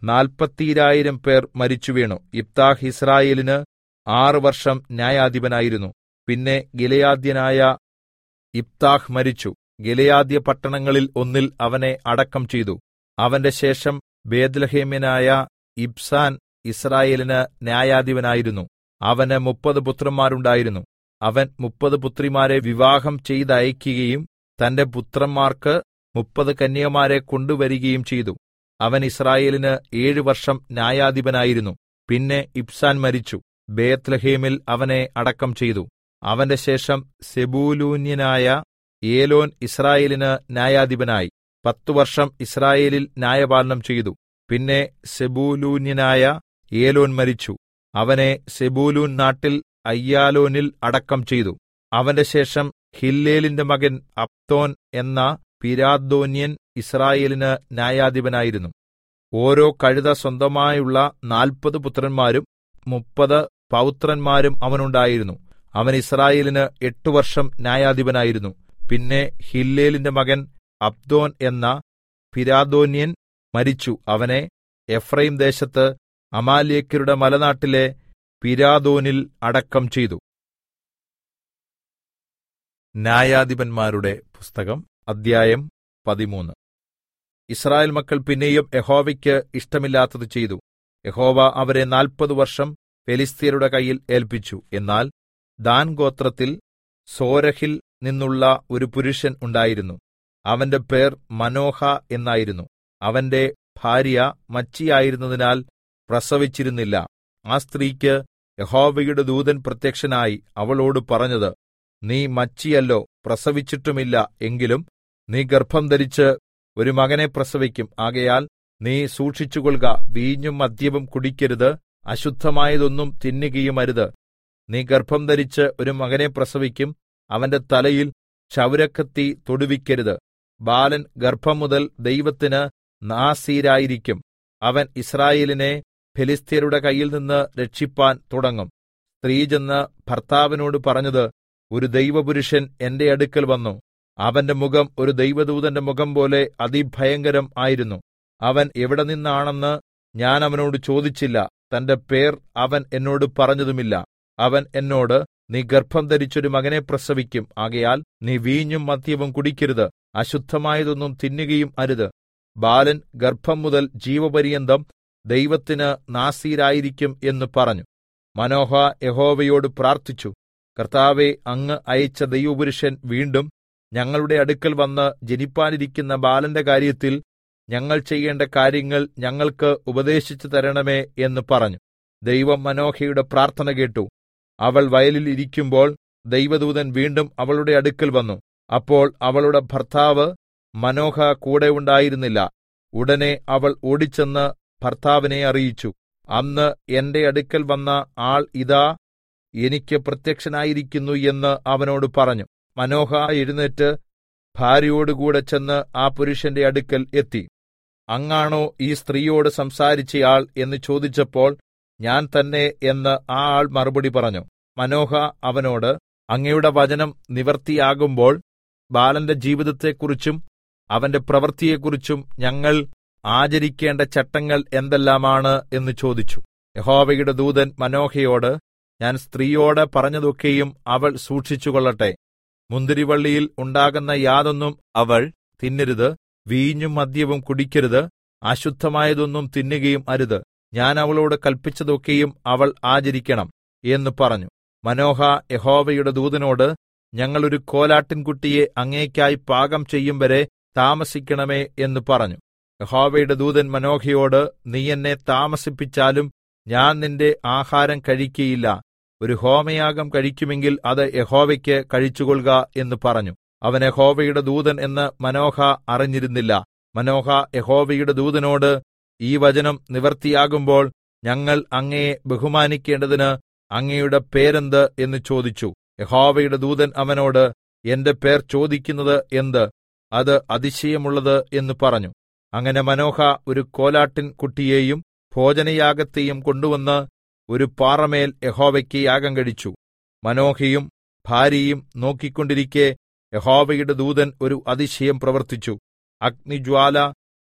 നാൽപ്പത്തീരായിരം പേർ മരിച്ചുവീണു ഇബ്താഹ് ഇസ്രായേലിന് ആറ് വർഷം ന്യായാധിപനായിരുന്നു പിന്നെ ഗിലെയാദ്യനായ ഇബ്താഹ് മരിച്ചു ഗിലെയാദ്യ പട്ടണങ്ങളിൽ ഒന്നിൽ അവനെ അടക്കം ചെയ്തു അവന്റെ ശേഷം ബേത്ലഹേമ്യനായ ഇബ്സാൻ ഇസ്രായേലിന് ന്യായാധിപനായിരുന്നു അവന് മുപ്പത് പുത്രന്മാരുണ്ടായിരുന്നു അവൻ മുപ്പത് പുത്രിമാരെ വിവാഹം ചെയ്തയക്കുകയും തന്റെ പുത്രന്മാർക്ക് മുപ്പത് കന്യകമാരെ കൊണ്ടുവരികയും ചെയ്തു അവൻ ഇസ്രായേലിന് ഏഴു വർഷം ന്യായാധിപനായിരുന്നു പിന്നെ ഇബ്സാൻ മരിച്ചു ബേത്ലഹേമിൽ അവനെ അടക്കം ചെയ്തു അവന്റെ ശേഷം സെബൂലൂന്യനായ ഏലോൻ ഇസ്രായേലിന് ന്യായാധിപനായി പത്തു വർഷം ഇസ്രായേലിൽ ന്യായപാലനം ചെയ്തു പിന്നെ സെബൂലൂന്യനായ ഏലോൻ മരിച്ചു അവനെ സെബൂലൂൻ നാട്ടിൽ അയ്യാലോനിൽ അടക്കം ചെയ്തു അവന്റെ ശേഷം ഹില്ലേലിന്റെ മകൻ അബ്ദോൻ എന്ന പിരാദോന്യൻ ഇസ്രായേലിന് ന്യായാധിപനായിരുന്നു ഓരോ കഴുത സ്വന്തമായുള്ള നാൽപ്പത് പുത്രന്മാരും മുപ്പത് പൗത്രന്മാരും അവനുണ്ടായിരുന്നു അവൻ ഇസ്രായേലിന് എട്ടു വർഷം ന്യായാധിപനായിരുന്നു പിന്നെ ഹില്ലേലിന്റെ മകൻ അബ്ദോൻ എന്ന പിരാദോന്യൻ മരിച്ചു അവനെ എഫ്രൈം ദേശത്ത് അമാലേക്കരുടെ മലനാട്ടിലെ പിരാദോനിൽ അടക്കം ചെയ്തു ന്യായാധിപന്മാരുടെ പുസ്തകം അദ്ധ്യായം പതിമൂന്ന് ഇസ്രായേൽ മക്കൾ പിന്നെയും യഹോവയ്ക്ക് ഇഷ്ടമില്ലാത്തത് ചെയ്തു യഹോവ അവരെ നാൽപ്പത് വർഷം ഫെലിസ്തീയരുടെ കയ്യിൽ ഏൽപ്പിച്ചു എന്നാൽ ദാൻ ഗോത്രത്തിൽ സോരഹിൽ നിന്നുള്ള ഒരു പുരുഷൻ ഉണ്ടായിരുന്നു അവന്റെ പേർ മനോഹ എന്നായിരുന്നു അവന്റെ ഭാര്യ മച്ചിയായിരുന്നതിനാൽ പ്രസവിച്ചിരുന്നില്ല ആ സ്ത്രീക്ക് യഹോവയുടെ ദൂതൻ പ്രത്യക്ഷനായി അവളോട് പറഞ്ഞത് നീ മച്ചിയല്ലോ പ്രസവിച്ചിട്ടുമില്ല എങ്കിലും നീ ഗർഭം ധരിച്ച് ഒരു മകനെ പ്രസവിക്കും ആകയാൽ നീ സൂക്ഷിച്ചുകൊള്ളുക വീഞ്ഞും മദ്യവും കുടിക്കരുത് അശുദ്ധമായതൊന്നും തിന്നുകയും അരുത് നീ ഗർഭം ധരിച്ച് ഒരു മകനെ പ്രസവിക്കും അവന്റെ തലയിൽ ക്ഷൗരക്കത്തി തൊടുവിക്കരുത് ബാലൻ ഗർഭം മുതൽ ദൈവത്തിന് നാസീരായിരിക്കും അവൻ ഇസ്രായേലിനെ ഫെലിസ്ത്യരുടെ കയ്യിൽ നിന്ന് രക്ഷിപ്പാൻ തുടങ്ങും സ്ത്രീ ചെന്ന് ഭർത്താവിനോട് പറഞ്ഞത് ഒരു ദൈവപുരുഷൻ എന്റെ അടുക്കൽ വന്നു അവന്റെ മുഖം ഒരു ദൈവദൂതന്റെ മുഖം പോലെ അതിഭയങ്കരം ആയിരുന്നു അവൻ എവിടെ നിന്നാണെന്ന് ഞാൻ അവനോട് ചോദിച്ചില്ല തന്റെ പേർ അവൻ എന്നോട് പറഞ്ഞതുമില്ല അവൻ എന്നോട് നീ ഗർഭം ധരിച്ചൊരു മകനെ പ്രസവിക്കും ആകയാൽ നീ വീഞ്ഞും മദ്യവും കുടിക്കരുത് അശുദ്ധമായതൊന്നും തിന്നുകയും അരുത് ബാലൻ ഗർഭം മുതൽ ജീവപര്യന്തം ദൈവത്തിന് നാസീരായിരിക്കും എന്ന് പറഞ്ഞു മനോഹ യഹോവയോട് പ്രാർത്ഥിച്ചു കർത്താവെ അങ്ങ് അയച്ച ദൈവപുരുഷൻ വീണ്ടും ഞങ്ങളുടെ അടുക്കൽ വന്ന് ജനിപ്പാനിരിക്കുന്ന ബാലന്റെ കാര്യത്തിൽ ഞങ്ങൾ ചെയ്യേണ്ട കാര്യങ്ങൾ ഞങ്ങൾക്ക് ഉപദേശിച്ചു തരണമേ എന്ന് പറഞ്ഞു ദൈവം മനോഹയുടെ പ്രാർത്ഥന കേട്ടു അവൾ വയലിൽ ഇരിക്കുമ്പോൾ ദൈവദൂതൻ വീണ്ടും അവളുടെ അടുക്കൽ വന്നു അപ്പോൾ അവളുടെ ഭർത്താവ് മനോഹ കൂടെ ഉണ്ടായിരുന്നില്ല ഉടനെ അവൾ ഓടിച്ചെന്ന് ഭർത്താവിനെ അറിയിച്ചു അന്ന് എന്റെ അടുക്കൽ വന്ന ആൾ ഇതാ എനിക്ക് പ്രത്യക്ഷനായിരിക്കുന്നു എന്ന് അവനോട് പറഞ്ഞു മനോഹ എഴുന്നേറ്റ് ഭാര്യയോടുകൂടെ ചെന്ന് ആ പുരുഷന്റെ അടുക്കൽ എത്തി അങ്ങാണോ ഈ സ്ത്രീയോട് സംസാരിച്ചയാൾ എന്ന് ചോദിച്ചപ്പോൾ ഞാൻ തന്നെ എന്ന് ആ ആൾ മറുപടി പറഞ്ഞു മനോഹ അവനോട് അങ്ങയുടെ വചനം നിവർത്തിയാകുമ്പോൾ ബാലന്റെ ജീവിതത്തെക്കുറിച്ചും അവന്റെ പ്രവൃത്തിയെക്കുറിച്ചും ഞങ്ങൾ ആചരിക്കേണ്ട ചട്ടങ്ങൾ എന്തെല്ലാമാണ് എന്ന് ചോദിച്ചു യഹോവയുടെ ദൂതൻ മനോഹയോട് ഞാൻ സ്ത്രീയോട് പറഞ്ഞതൊക്കെയും അവൾ സൂക്ഷിച്ചുകൊള്ളട്ടെ മുന്തിരിവള്ളിയിൽ ഉണ്ടാകുന്ന യാതൊന്നും അവൾ തിന്നരുത് വീഞ്ഞും മദ്യവും കുടിക്കരുത് അശുദ്ധമായതൊന്നും തിന്നുകയും അരുത് ഞാൻ അവളോട് കൽപ്പിച്ചതൊക്കെയും അവൾ ആചരിക്കണം എന്ന് പറഞ്ഞു മനോഹ യഹോവയുടെ ദൂതനോട് ഞങ്ങൾ ഒരു കോലാട്ടിൻകുട്ടിയെ അങ്ങേക്കായി പാകം ചെയ്യും വരെ താമസിക്കണമേ എന്ന് പറഞ്ഞു യഹോവയുടെ ദൂതൻ മനോഹയോട് നീ എന്നെ താമസിപ്പിച്ചാലും ഞാൻ നിന്റെ ആഹാരം കഴിക്കയില്ല ഒരു ഹോമയാഗം കഴിക്കുമെങ്കിൽ അത് യഹോവയ്ക്ക് കഴിച്ചുകൊള്ളുക എന്ന് പറഞ്ഞു അവൻ യഹോവയുടെ ദൂതൻ എന്ന് മനോഹ അറിഞ്ഞിരുന്നില്ല മനോഹ യഹോവയുടെ ദൂതനോട് ഈ വചനം നിവർത്തിയാകുമ്പോൾ ഞങ്ങൾ അങ്ങയെ ബഹുമാനിക്കേണ്ടതിന് അങ്ങയുടെ പേരെന്ത് എന്ന് ചോദിച്ചു യഹോവയുടെ ദൂതൻ അവനോട് എന്റെ പേർ ചോദിക്കുന്നത് എന്ത് അത് അതിശയമുള്ളത് എന്ന് പറഞ്ഞു അങ്ങനെ മനോഹ ഒരു കോലാട്ടിൻ കുട്ടിയെയും ഭോജനയാഗത്തെയും കൊണ്ടുവന്ന് ഒരു പാറമേൽ യഹോവയ്ക്ക് യാഗം കഴിച്ചു മനോഹയും ഭാര്യയും നോക്കിക്കൊണ്ടിരിക്കെ യഹോവയുടെ ദൂതൻ ഒരു അതിശയം പ്രവർത്തിച്ചു അഗ്നിജ്വാല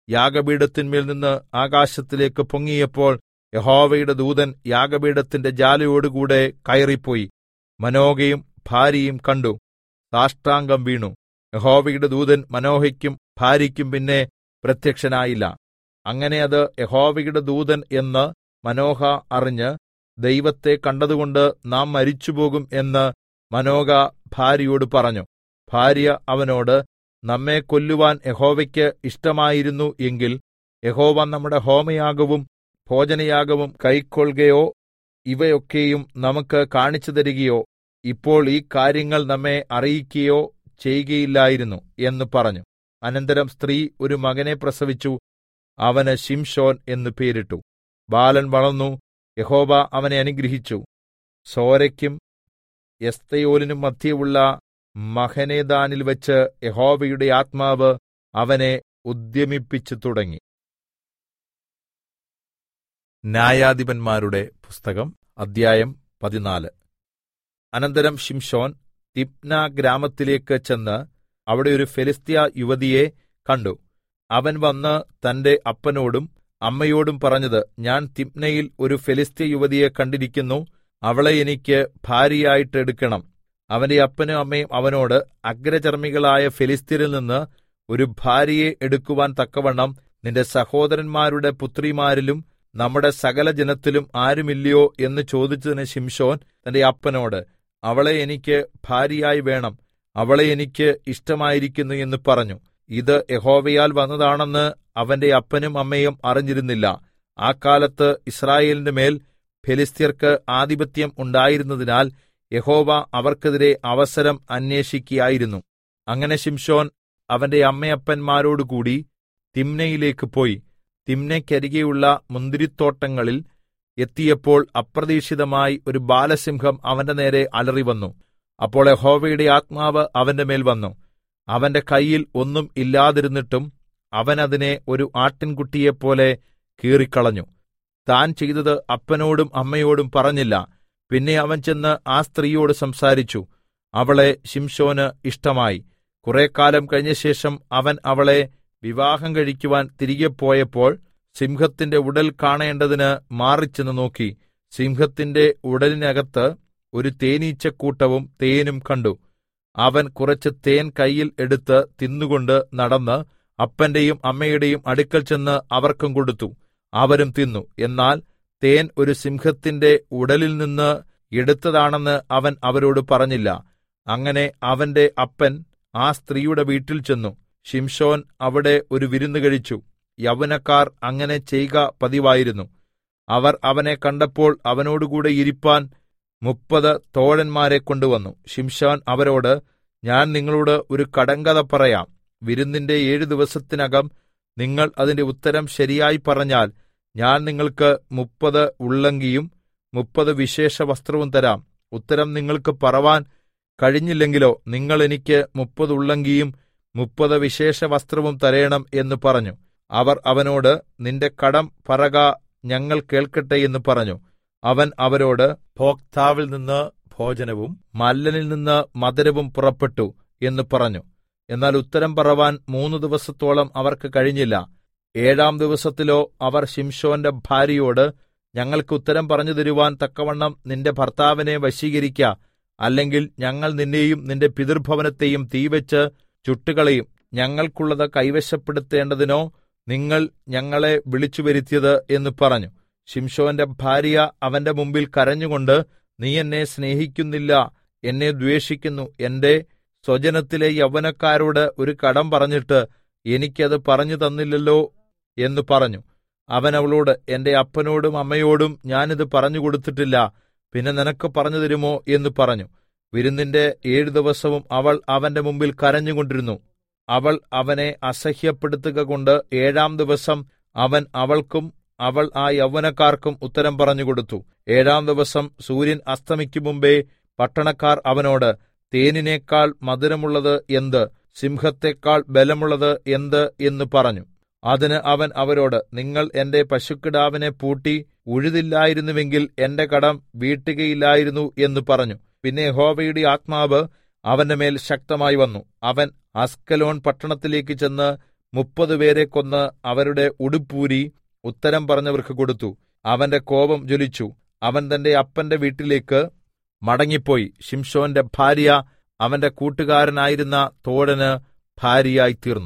യാഗപീഠത്തിന്മേൽ നിന്ന് ആകാശത്തിലേക്ക് പൊങ്ങിയപ്പോൾ യഹോവയുടെ ദൂതൻ യാഗപീഠത്തിന്റെ ജാലയോടുകൂടെ കയറിപ്പോയി മനോഹയും ഭാര്യയും കണ്ടു സാഷ്ടാംഗം വീണു യഹോവയുടെ ദൂതൻ മനോഹയ്ക്കും ഭാര്യയ്ക്കും പിന്നെ പ്രത്യക്ഷനായില്ല അങ്ങനെ അത് യഹോവയുടെ ദൂതൻ എന്ന് മനോഹ അറിഞ്ഞ് ദൈവത്തെ കണ്ടതുകൊണ്ട് നാം മരിച്ചുപോകും എന്ന് മനോഹ ഭാര്യയോട് പറഞ്ഞു ഭാര്യ അവനോട് നമ്മെ കൊല്ലുവാൻ യഹോവയ്ക്ക് ഇഷ്ടമായിരുന്നു എങ്കിൽ യഹോവ നമ്മുടെ ഹോമയാഗവും ഭോജനയാഗവും കൈക്കൊള്ളുകയോ ഇവയൊക്കെയും നമുക്ക് കാണിച്ചു തരികയോ ഇപ്പോൾ ഈ കാര്യങ്ങൾ നമ്മെ അറിയിക്കുകയോ ചെയ്യുകയില്ലായിരുന്നു എന്ന് പറഞ്ഞു അനന്തരം സ്ത്രീ ഒരു മകനെ പ്രസവിച്ചു അവന് ശിംഷോൻ എന്ന് പേരിട്ടു ബാലൻ വളർന്നു യഹോവ അവനെ അനുഗ്രഹിച്ചു സോരയ്ക്കും എസ്തയോലിനും മധ്യയുള്ള മഹനേദാനിൽ വെച്ച് യഹോവയുടെ ആത്മാവ് അവനെ ഉദ്യമിപ്പിച്ചു തുടങ്ങി ന്യായാധിപന്മാരുടെ പുസ്തകം അദ്ധ്യായം പതിനാല് അനന്തരം ശിംഷോൻ തിപ്ന ഗ്രാമത്തിലേക്ക് ചെന്ന് അവിടെ ഒരു ഫെലിസ്ത്യ യുവതിയെ കണ്ടു അവൻ വന്ന് തന്റെ അപ്പനോടും അമ്മയോടും പറഞ്ഞത് ഞാൻ തിപ്നയിൽ ഒരു ഫെലിസ്ത്യ യുവതിയെ കണ്ടിരിക്കുന്നു അവളെ എനിക്ക് ഭാര്യയായിട്ട് എടുക്കണം അവന്റെ അപ്പനും അമ്മയും അവനോട് അഗ്രചർമ്മികളായ ഫെലിസ്ത്യരിൽ നിന്ന് ഒരു ഭാര്യയെ എടുക്കുവാൻ തക്കവണ്ണം നിന്റെ സഹോദരന്മാരുടെ പുത്രിമാരിലും നമ്മുടെ സകല ജനത്തിലും ആരുമില്ലയോ എന്ന് ചോദിച്ചതിന് ശിംഷോൻ തന്റെ അപ്പനോട് അവളെ എനിക്ക് ഭാര്യയായി വേണം അവളെ എനിക്ക് ഇഷ്ടമായിരിക്കുന്നു എന്ന് പറഞ്ഞു ഇത് യഹോവയാൽ വന്നതാണെന്ന് അവന്റെ അപ്പനും അമ്മയും അറിഞ്ഞിരുന്നില്ല ആ കാലത്ത് ഇസ്രായേലിന്റെ മേൽ ഫെലിസ്ത്യർക്ക് ആധിപത്യം ഉണ്ടായിരുന്നതിനാൽ യഹോവ അവർക്കെതിരെ അവസരം അന്വേഷിക്കുകയായിരുന്നു അങ്ങനെ ശിംഷോൻ അവന്റെ അമ്മയപ്പന്മാരോടുകൂടി തിമ്നയിലേക്ക് പോയി തിമ്നയ്ക്കരികെയുള്ള മുന്തിരിത്തോട്ടങ്ങളിൽ എത്തിയപ്പോൾ അപ്രതീക്ഷിതമായി ഒരു ബാലസിംഹം അവന്റെ നേരെ അലറിവന്നു അപ്പോൾ യഹോവയുടെ ആത്മാവ് അവന്റെ മേൽ വന്നു അവന്റെ കയ്യിൽ ഒന്നും ഇല്ലാതിരുന്നിട്ടും അവൻ അതിനെ ഒരു ആട്ടിൻകുട്ടിയെപ്പോലെ കീറിക്കളഞ്ഞു താൻ ചെയ്തത് അപ്പനോടും അമ്മയോടും പറഞ്ഞില്ല പിന്നെ അവൻ ചെന്ന് ആ സ്ത്രീയോട് സംസാരിച്ചു അവളെ ശിംഷോന് ഇഷ്ടമായി കുറെ കാലം കഴിഞ്ഞ ശേഷം അവൻ അവളെ വിവാഹം കഴിക്കുവാൻ തിരികെ പോയപ്പോൾ സിംഹത്തിന്റെ ഉടൽ കാണേണ്ടതിന് മാറിച്ചെന്ന് നോക്കി സിംഹത്തിന്റെ ഉടലിനകത്ത് ഒരു തേനീച്ചക്കൂട്ടവും തേനും കണ്ടു അവൻ കുറച്ച് തേൻ കയ്യിൽ എടുത്ത് തിന്നുകൊണ്ട് നടന്ന് അപ്പന്റെയും അമ്മയുടെയും അടുക്കൽ ചെന്ന് അവർക്കും കൊടുത്തു അവരും തിന്നു എന്നാൽ തേൻ ഒരു സിംഹത്തിന്റെ ഉടലിൽ നിന്ന് എടുത്തതാണെന്ന് അവൻ അവരോട് പറഞ്ഞില്ല അങ്ങനെ അവന്റെ അപ്പൻ ആ സ്ത്രീയുടെ വീട്ടിൽ ചെന്നു ശിംഷോൻ അവിടെ ഒരു വിരുന്ന് കഴിച്ചു യൗവനക്കാർ അങ്ങനെ ചെയ്ക പതിവായിരുന്നു അവർ അവനെ കണ്ടപ്പോൾ അവനോടുകൂടെ ഇരിപ്പാൻ മുപ്പത് തോഴന്മാരെ കൊണ്ടുവന്നു ശിംഷോൻ അവരോട് ഞാൻ നിങ്ങളോട് ഒരു കടങ്കഥ പറയാം വിരുന്നിന്റെ ഏഴു ദിവസത്തിനകം നിങ്ങൾ അതിന്റെ ഉത്തരം ശരിയായി പറഞ്ഞാൽ ഞാൻ നിങ്ങൾക്ക് മുപ്പത് ഉള്ളങ്കിയും മുപ്പത് വിശേഷ വസ്ത്രവും തരാം ഉത്തരം നിങ്ങൾക്ക് പറവാൻ കഴിഞ്ഞില്ലെങ്കിലോ നിങ്ങൾ എനിക്ക് മുപ്പത് ഉള്ളങ്കിയും മുപ്പത് വിശേഷ വസ്ത്രവും തരേണം എന്ന് പറഞ്ഞു അവർ അവനോട് നിന്റെ കടം പറക ഞങ്ങൾ കേൾക്കട്ടെ എന്ന് പറഞ്ഞു അവൻ അവരോട് ഭോക്താവിൽ നിന്ന് ഭോജനവും മല്ലനിൽ നിന്ന് മധുരവും പുറപ്പെട്ടു എന്ന് പറഞ്ഞു എന്നാൽ ഉത്തരം പറവാൻ മൂന്ന് ദിവസത്തോളം അവർക്ക് കഴിഞ്ഞില്ല ഏഴാം ദിവസത്തിലോ അവർ ശിംഷോന്റെ ഭാര്യയോട് ഞങ്ങൾക്ക് ഉത്തരം പറഞ്ഞു തരുവാൻ തക്കവണ്ണം നിന്റെ ഭർത്താവിനെ വശീകരിക്ക അല്ലെങ്കിൽ ഞങ്ങൾ നിന്നെയും നിന്റെ പിതൃഭവനത്തെയും തീവെച്ച് ചുട്ടുകളയും ഞങ്ങൾക്കുള്ളത് കൈവശപ്പെടുത്തേണ്ടതിനോ നിങ്ങൾ ഞങ്ങളെ വിളിച്ചു വരുത്തിയത് എന്ന് പറഞ്ഞു ശിംഷോന്റെ ഭാര്യ അവന്റെ മുമ്പിൽ കരഞ്ഞുകൊണ്ട് നീ എന്നെ സ്നേഹിക്കുന്നില്ല എന്നെ ദ്വേഷിക്കുന്നു എന്റെ സ്വജനത്തിലെ യൗവനക്കാരോട് ഒരു കടം പറഞ്ഞിട്ട് എനിക്കത് പറഞ്ഞു തന്നില്ലല്ലോ എന്ന് പറഞ്ഞു അവൻ അവളോട് എന്റെ അപ്പനോടും അമ്മയോടും ഞാനിത് പറഞ്ഞു കൊടുത്തിട്ടില്ല പിന്നെ നിനക്ക് പറഞ്ഞു തരുമോ എന്ന് പറഞ്ഞു വിരുന്നിന്റെ ഏഴു ദിവസവും അവൾ അവന്റെ മുമ്പിൽ കരഞ്ഞുകൊണ്ടിരുന്നു അവൾ അവനെ അസഹ്യപ്പെടുത്തുക കൊണ്ട് ഏഴാം ദിവസം അവൻ അവൾക്കും അവൾ ആ യൗവനക്കാർക്കും ഉത്തരം പറഞ്ഞുകൊടുത്തു ഏഴാം ദിവസം സൂര്യൻ അസ്തമിക്കും മുമ്പേ പട്ടണക്കാർ അവനോട് തേനിനേക്കാൾ മധുരമുള്ളത് എന്ത് സിംഹത്തെക്കാൾ ബലമുള്ളത് എന്ത് എന്ന് പറഞ്ഞു അതിന് അവൻ അവരോട് നിങ്ങൾ എന്റെ പശുക്കിടാവിനെ പൂട്ടി ഉഴുതില്ലായിരുന്നുവെങ്കിൽ എന്റെ കടം വീട്ടുകയില്ലായിരുന്നു എന്ന് പറഞ്ഞു പിന്നെ യഹോവയുടെ ആത്മാവ് അവന്റെ മേൽ ശക്തമായി വന്നു അവൻ അസ്കലോൺ പട്ടണത്തിലേക്ക് ചെന്ന് മുപ്പത് പേരെ കൊന്ന് അവരുടെ ഉടുപ്പൂരി ഉത്തരം പറഞ്ഞവർക്ക് കൊടുത്തു അവന്റെ കോപം ജ്വലിച്ചു അവൻ തന്റെ അപ്പന്റെ വീട്ടിലേക്ക് മടങ്ങിപ്പോയി ശിംശോന്റെ ഭാര്യ അവന്റെ കൂട്ടുകാരനായിരുന്ന തോഴന് ഭാര്യയായി തീർന്നു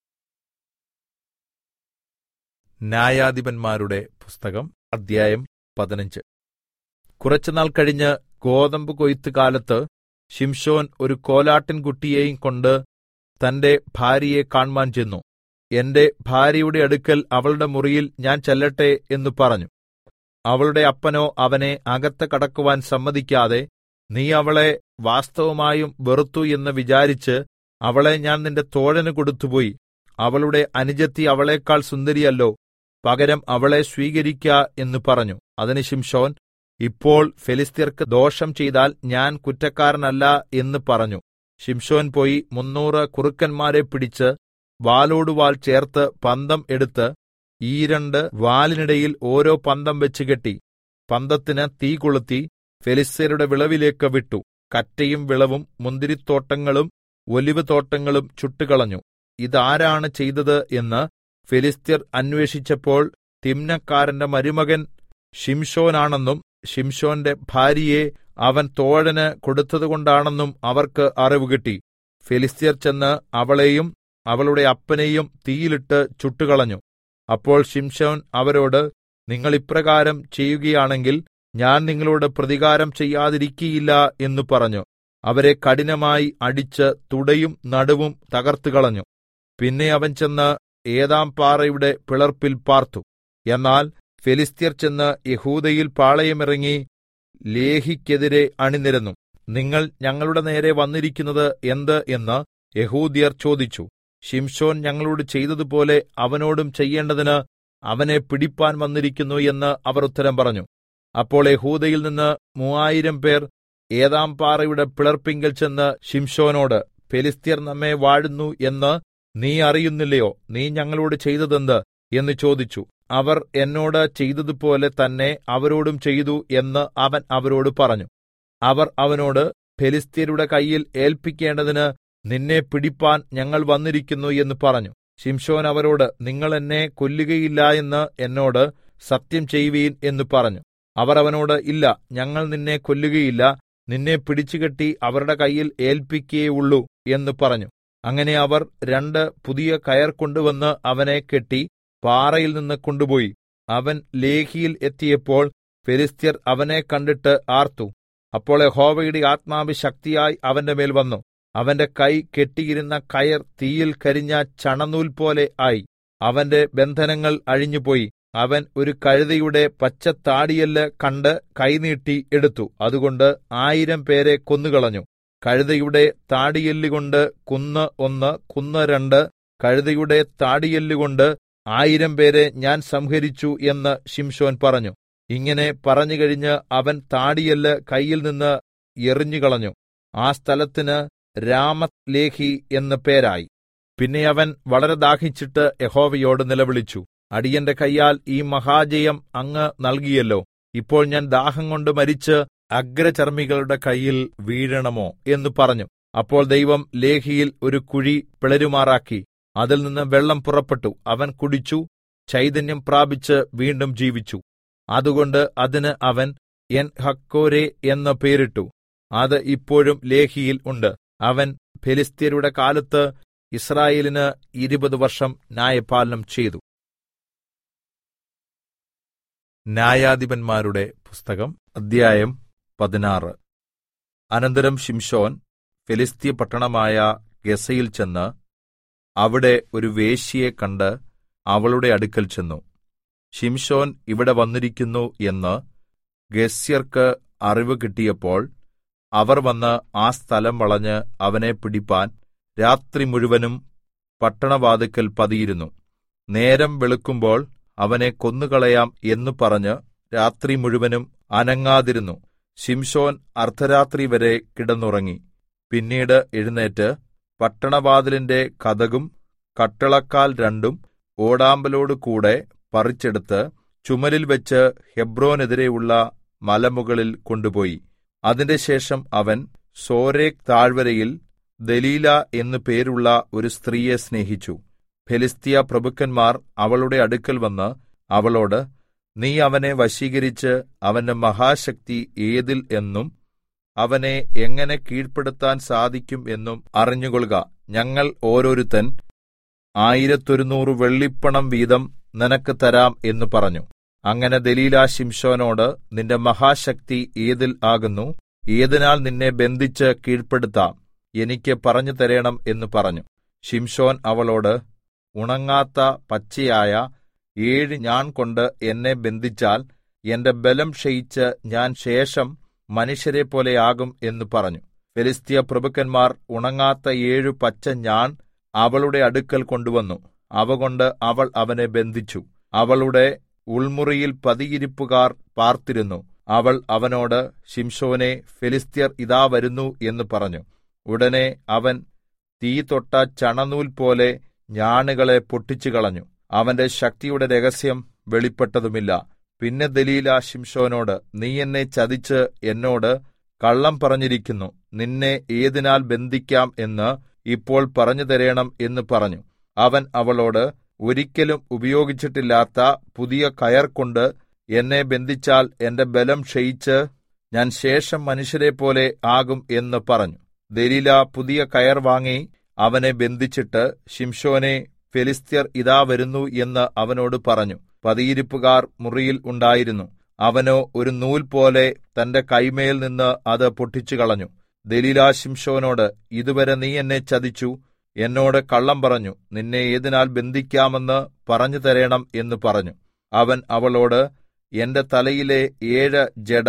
ന്യായാധിപന്മാരുടെ പുസ്തകം അധ്യായം പതിനഞ്ച് കുറച്ചുനാൾ കഴിഞ്ഞ് ഗോതമ്പ് കൊയ്ത്ത് കാലത്ത് ശിംശോൻ ഒരു കോലാട്ടിൻകുട്ടിയെയും കൊണ്ട് തന്റെ ഭാര്യയെ കാൺമാൻ ചെന്നു എന്റെ ഭാര്യയുടെ അടുക്കൽ അവളുടെ മുറിയിൽ ഞാൻ ചെല്ലട്ടെ എന്ന് പറഞ്ഞു അവളുടെ അപ്പനോ അവനെ അകത്ത് കടക്കുവാൻ സമ്മതിക്കാതെ നീ അവളെ വാസ്തവമായും വെറുത്തു എന്ന് വിചാരിച്ച് അവളെ ഞാൻ നിന്റെ തോഴന് കൊടുത്തുപോയി അവളുടെ അനുജത്തി അവളെക്കാൾ സുന്ദരിയല്ലോ പകരം അവളെ സ്വീകരിക്ക എന്ന് പറഞ്ഞു അതിന് ശിംശോൻ ഇപ്പോൾ ഫെലിസ്ത്യർക്ക് ദോഷം ചെയ്താൽ ഞാൻ കുറ്റക്കാരനല്ല എന്ന് പറഞ്ഞു ശിംശോൻ പോയി മുന്നൂറ് കുറുക്കന്മാരെ പിടിച്ച് വാലോടുവാൽ ചേർത്ത് പന്തം എടുത്ത് ഈ രണ്ട് വാലിനിടയിൽ ഓരോ പന്തം വെച്ച് കെട്ടി പന്തത്തിന് തീ കൊളുത്തി ഫെലിസ്ത്യരുടെ വിളവിലേക്ക് വിട്ടു കറ്റയും വിളവും മുന്തിരിത്തോട്ടങ്ങളും ഒലിവ് തോട്ടങ്ങളും ചുട്ടുകളഞ്ഞു ഇതാരാണ് ചെയ്തത് എന്ന് ഫെലിസ്ത്യർ അന്വേഷിച്ചപ്പോൾ തിമ്നക്കാരന്റെ മരുമകൻ ഷിംഷോനാണെന്നും ഷിംഷോന്റെ ഭാര്യയെ അവൻ തോഴന് കൊടുത്തതുകൊണ്ടാണെന്നും അവർക്ക് അറിവ് കിട്ടി ഫെലിസ്ത്യർ ചെന്ന് അവളെയും അവളുടെ അപ്പനെയും തീയിലിട്ട് ചുട്ടുകളഞ്ഞു അപ്പോൾ ശിംശോൻ അവരോട് നിങ്ങൾ ഇപ്രകാരം ചെയ്യുകയാണെങ്കിൽ ഞാൻ നിങ്ങളോട് പ്രതികാരം ചെയ്യാതിരിക്കയില്ല എന്ന് പറഞ്ഞു അവരെ കഠിനമായി അടിച്ച് തുടയും നടുവും തകർത്തുകളഞ്ഞു പിന്നെ അവൻ ചെന്ന് ഏതാം പാറയുടെ പിളർപ്പിൽ പാർത്തു എന്നാൽ ഫെലിസ്ത്യർ ചെന്ന് യഹൂദയിൽ പാളയമിറങ്ങി ലേഹിക്കെതിരെ അണിനിരന്നു നിങ്ങൾ ഞങ്ങളുടെ നേരെ വന്നിരിക്കുന്നത് എന്ത് എന്ന് യഹൂദ്യർ ചോദിച്ചു ശിംശോൻ ഞങ്ങളോട് ചെയ്തതുപോലെ അവനോടും ചെയ്യേണ്ടതിന് അവനെ പിടിപ്പാൻ വന്നിരിക്കുന്നു എന്ന് അവർ ഉത്തരം പറഞ്ഞു അപ്പോൾ യഹൂദയിൽ നിന്ന് മൂവായിരം പേർ ഏതാം പാറയുടെ പിളർപ്പിങ്കൽ ചെന്ന് ശിംശോനോട് ഫെലിസ്ത്യർ നമ്മെ വാഴുന്നു എന്ന് നീ അറിയുന്നില്ലയോ നീ ഞങ്ങളോട് ചെയ്തതെന്ത് എന്ന് ചോദിച്ചു അവർ എന്നോട് ചെയ്തതുപോലെ തന്നെ അവരോടും ചെയ്തു എന്ന് അവൻ അവരോട് പറഞ്ഞു അവർ അവനോട് ഫെലിസ്ത്യരുടെ കയ്യിൽ ഏൽപ്പിക്കേണ്ടതിന് നിന്നെ പിടിപ്പാൻ ഞങ്ങൾ വന്നിരിക്കുന്നു എന്ന് പറഞ്ഞു ശിംശോൻ അവരോട് നിങ്ങൾ എന്നെ കൊല്ലുകയില്ല എന്ന് എന്നോട് സത്യം ചെയ്യുവീൻ എന്ന് പറഞ്ഞു അവർ അവനോട് ഇല്ല ഞങ്ങൾ നിന്നെ കൊല്ലുകയില്ല നിന്നെ പിടിച്ചുകെട്ടി അവരുടെ കയ്യിൽ ഏൽപ്പിക്കേയുള്ളൂ എന്ന് പറഞ്ഞു അങ്ങനെ അവർ രണ്ട് പുതിയ കയർ കൊണ്ടുവന്ന് അവനെ കെട്ടി പാറയിൽ നിന്ന് കൊണ്ടുപോയി അവൻ ലേഹിയിൽ എത്തിയപ്പോൾ ഫെലിസ്ത്യർ അവനെ കണ്ടിട്ട് ആർത്തു അപ്പോൾ യഹോവയുടെ ആത്മാവ് ശക്തിയായി അവന്റെ മേൽ വന്നു അവന്റെ കൈ കെട്ടിയിരുന്ന കയർ തീയിൽ കരിഞ്ഞ ചണനൂൽ പോലെ ആയി അവന്റെ ബന്ധനങ്ങൾ അഴിഞ്ഞുപോയി അവൻ ഒരു കഴുതയുടെ പച്ചത്താടിയല്ല് കണ്ട് കൈനീട്ടി എടുത്തു അതുകൊണ്ട് ആയിരം പേരെ കൊന്നുകളഞ്ഞു കഴുതയുടെ താടിയെല്ലുകൊണ്ട് കുന്ന് ഒന്ന് കുന്ന് രണ്ട് കഴുതയുടെ താടിയെല്ലുകൊണ്ട് ആയിരം പേരെ ഞാൻ സംഹരിച്ചു എന്ന് ശിംശോൻ പറഞ്ഞു ഇങ്ങനെ പറഞ്ഞു കഴിഞ്ഞ് അവൻ താടിയെല്ല് കയ്യിൽ നിന്ന് എറിഞ്ഞുകളഞ്ഞു ആ സ്ഥലത്തിന് രാമത് ലേഹി എന്ന് പേരായി പിന്നെ അവൻ വളരെ ദാഹിച്ചിട്ട് യഹോവയോട് നിലവിളിച്ചു അടിയന്റെ കയ്യാൽ ഈ മഹാജയം അങ്ങ് നൽകിയല്ലോ ഇപ്പോൾ ഞാൻ ദാഹം കൊണ്ട് മരിച്ച് അഗ്രചർമ്മികളുടെ കയ്യിൽ വീഴണമോ എന്ന് പറഞ്ഞു അപ്പോൾ ദൈവം ലേഹിയിൽ ഒരു കുഴി പിളരുമാറാക്കി അതിൽ നിന്ന് വെള്ളം പുറപ്പെട്ടു അവൻ കുടിച്ചു ചൈതന്യം പ്രാപിച്ച് വീണ്ടും ജീവിച്ചു അതുകൊണ്ട് അതിന് അവൻ എൻ ഹക്കോരെ എന്ന് പേരിട്ടു അത് ഇപ്പോഴും ലേഹിയിൽ ഉണ്ട് അവൻ ഫെലിസ്ത്യരുടെ കാലത്ത് ഇസ്രായേലിന് ഇരുപത് വർഷം ന്യായപാലനം ചെയ്തു ന്യായാധിപന്മാരുടെ പുസ്തകം അധ്യായം പതിനാറ് അനന്തരം ശിംശോൻ ഫെലിസ്ത്യ പട്ടണമായ ഗസയിൽ ചെന്ന് അവിടെ ഒരു വേശ്യയെ കണ്ട് അവളുടെ അടുക്കൽ ചെന്നു ശിംശോൻ ഇവിടെ വന്നിരിക്കുന്നു എന്ന് ഗസ്യർക്ക് അറിവ് കിട്ടിയപ്പോൾ അവർ വന്ന് ആ സ്ഥലം വളഞ്ഞ് അവനെ പിടിപ്പാൻ രാത്രി മുഴുവനും പട്ടണവാതിക്കൽ പതിയിരുന്നു നേരം വെളുക്കുമ്പോൾ അവനെ കൊന്നുകളയാം എന്ന് പറഞ്ഞ് രാത്രി മുഴുവനും അനങ്ങാതിരുന്നു ശിംശോൻ അർദ്ധരാത്രി വരെ കിടന്നുറങ്ങി പിന്നീട് എഴുന്നേറ്റ് പട്ടണവാതിലിന്റെ കതകും കട്ടിളക്കാൽ രണ്ടും ഓടാമ്പലോട് കൂടെ പറിച്ചെടുത്ത് ചുമലിൽ വെച്ച് ഹെബ്രോനെതിരെയുള്ള മലമുകളിൽ കൊണ്ടുപോയി അതിന്റെ ശേഷം അവൻ സോരേക് താഴ്വരയിൽ ദലീല എന്നു പേരുള്ള ഒരു സ്ത്രീയെ സ്നേഹിച്ചു ഫെലിസ്തീയ പ്രഭുക്കന്മാർ അവളുടെ അടുക്കൽ വന്ന് അവളോട് നീ അവനെ വശീകരിച്ച് അവന്റെ മഹാശക്തി ഏതിൽ എന്നും അവനെ എങ്ങനെ കീഴ്പ്പെടുത്താൻ സാധിക്കും എന്നും അറിഞ്ഞുകൊള്ളുക ഞങ്ങൾ ഓരോരുത്തൻ ആയിരത്തൊരുനൂറ് വെള്ളിപ്പണം വീതം നിനക്ക് തരാം എന്ന് പറഞ്ഞു അങ്ങനെ ദലീല ശിംശോനോട് നിന്റെ മഹാശക്തി ഏതിൽ ആകുന്നു ഏതിനാൽ നിന്നെ ബന്ധിച്ച് കീഴ്പ്പെടുത്താം എനിക്ക് പറഞ്ഞു തരേണം എന്ന് പറഞ്ഞു ശിംശോൻ അവളോട് ഉണങ്ങാത്ത പച്ചയായ ഏഴ് ഞാൺ കൊണ്ട് എന്നെ ബന്ധിച്ചാൽ എന്റെ ബലം ക്ഷയിച്ച് ഞാൻ ശേഷം മനുഷ്യരെ പോലെ ആകും എന്ന് പറഞ്ഞു ഫെലിസ്തീയ പ്രഭുക്കന്മാർ ഉണങ്ങാത്ത ഏഴു പച്ച ഞാൺ അവളുടെ അടുക്കൽ കൊണ്ടുവന്നു അവ കൊണ്ട് അവൾ അവനെ ബന്ധിച്ചു അവളുടെ ഉൾമുറിയിൽ പതിയിരിപ്പുകാർ പാർത്തിരുന്നു അവൾ അവനോട് ശിംശോനെ ഫെലിസ്ത്യർ ഇതാ വരുന്നു എന്ന് പറഞ്ഞു ഉടനെ അവൻ തീ തൊട്ട ചണനൂൽ പോലെ ഞാണുകളെ പൊട്ടിച്ചു കളഞ്ഞു അവന്റെ ശക്തിയുടെ രഹസ്യം വെളിപ്പെട്ടതുമില്ല പിന്നെ ദലീല ശിംശോനോട് നീ എന്നെ ചതിച്ച് എന്നോട് കള്ളം പറഞ്ഞിരിക്കുന്നു നിന്നെ ഏതിനാൽ ബന്ധിക്കാം എന്ന് ഇപ്പോൾ പറഞ്ഞു തരേണം എന്ന് പറഞ്ഞു അവൻ അവളോട് ഒരിക്കലും ഉപയോഗിച്ചിട്ടില്ലാത്ത പുതിയ കയർ കൊണ്ട് എന്നെ ബന്ധിച്ചാൽ എന്റെ ബലം ക്ഷയിച്ച് ഞാൻ ശേഷം മനുഷ്യരെ പോലെ ആകും എന്ന് പറഞ്ഞു ദലീല പുതിയ കയർ വാങ്ങി അവനെ ബന്ധിച്ചിട്ട് ശിംശോനെ ഫെലിസ്ത്യർ ഇതാ വരുന്നു എന്ന് അവനോട് പറഞ്ഞു പതിയിരിപ്പുകാർ മുറിയിൽ ഉണ്ടായിരുന്നു അവനോ ഒരു നൂൽ പോലെ തന്റെ കൈമേൽ നിന്ന് അത് പൊട്ടിച്ചു കളഞ്ഞു ദലീല ശിംശോനോട് ഇതുവരെ നീ എന്നെ ചതിച്ചു എന്നോട് കള്ളം പറഞ്ഞു നിന്നെ ഏതിനാൽ ബന്ധിക്കാമെന്ന് പറഞ്ഞു തരേണം എന്ന് പറഞ്ഞു അവൻ അവളോട് എന്റെ തലയിലെ ഏഴ് ജട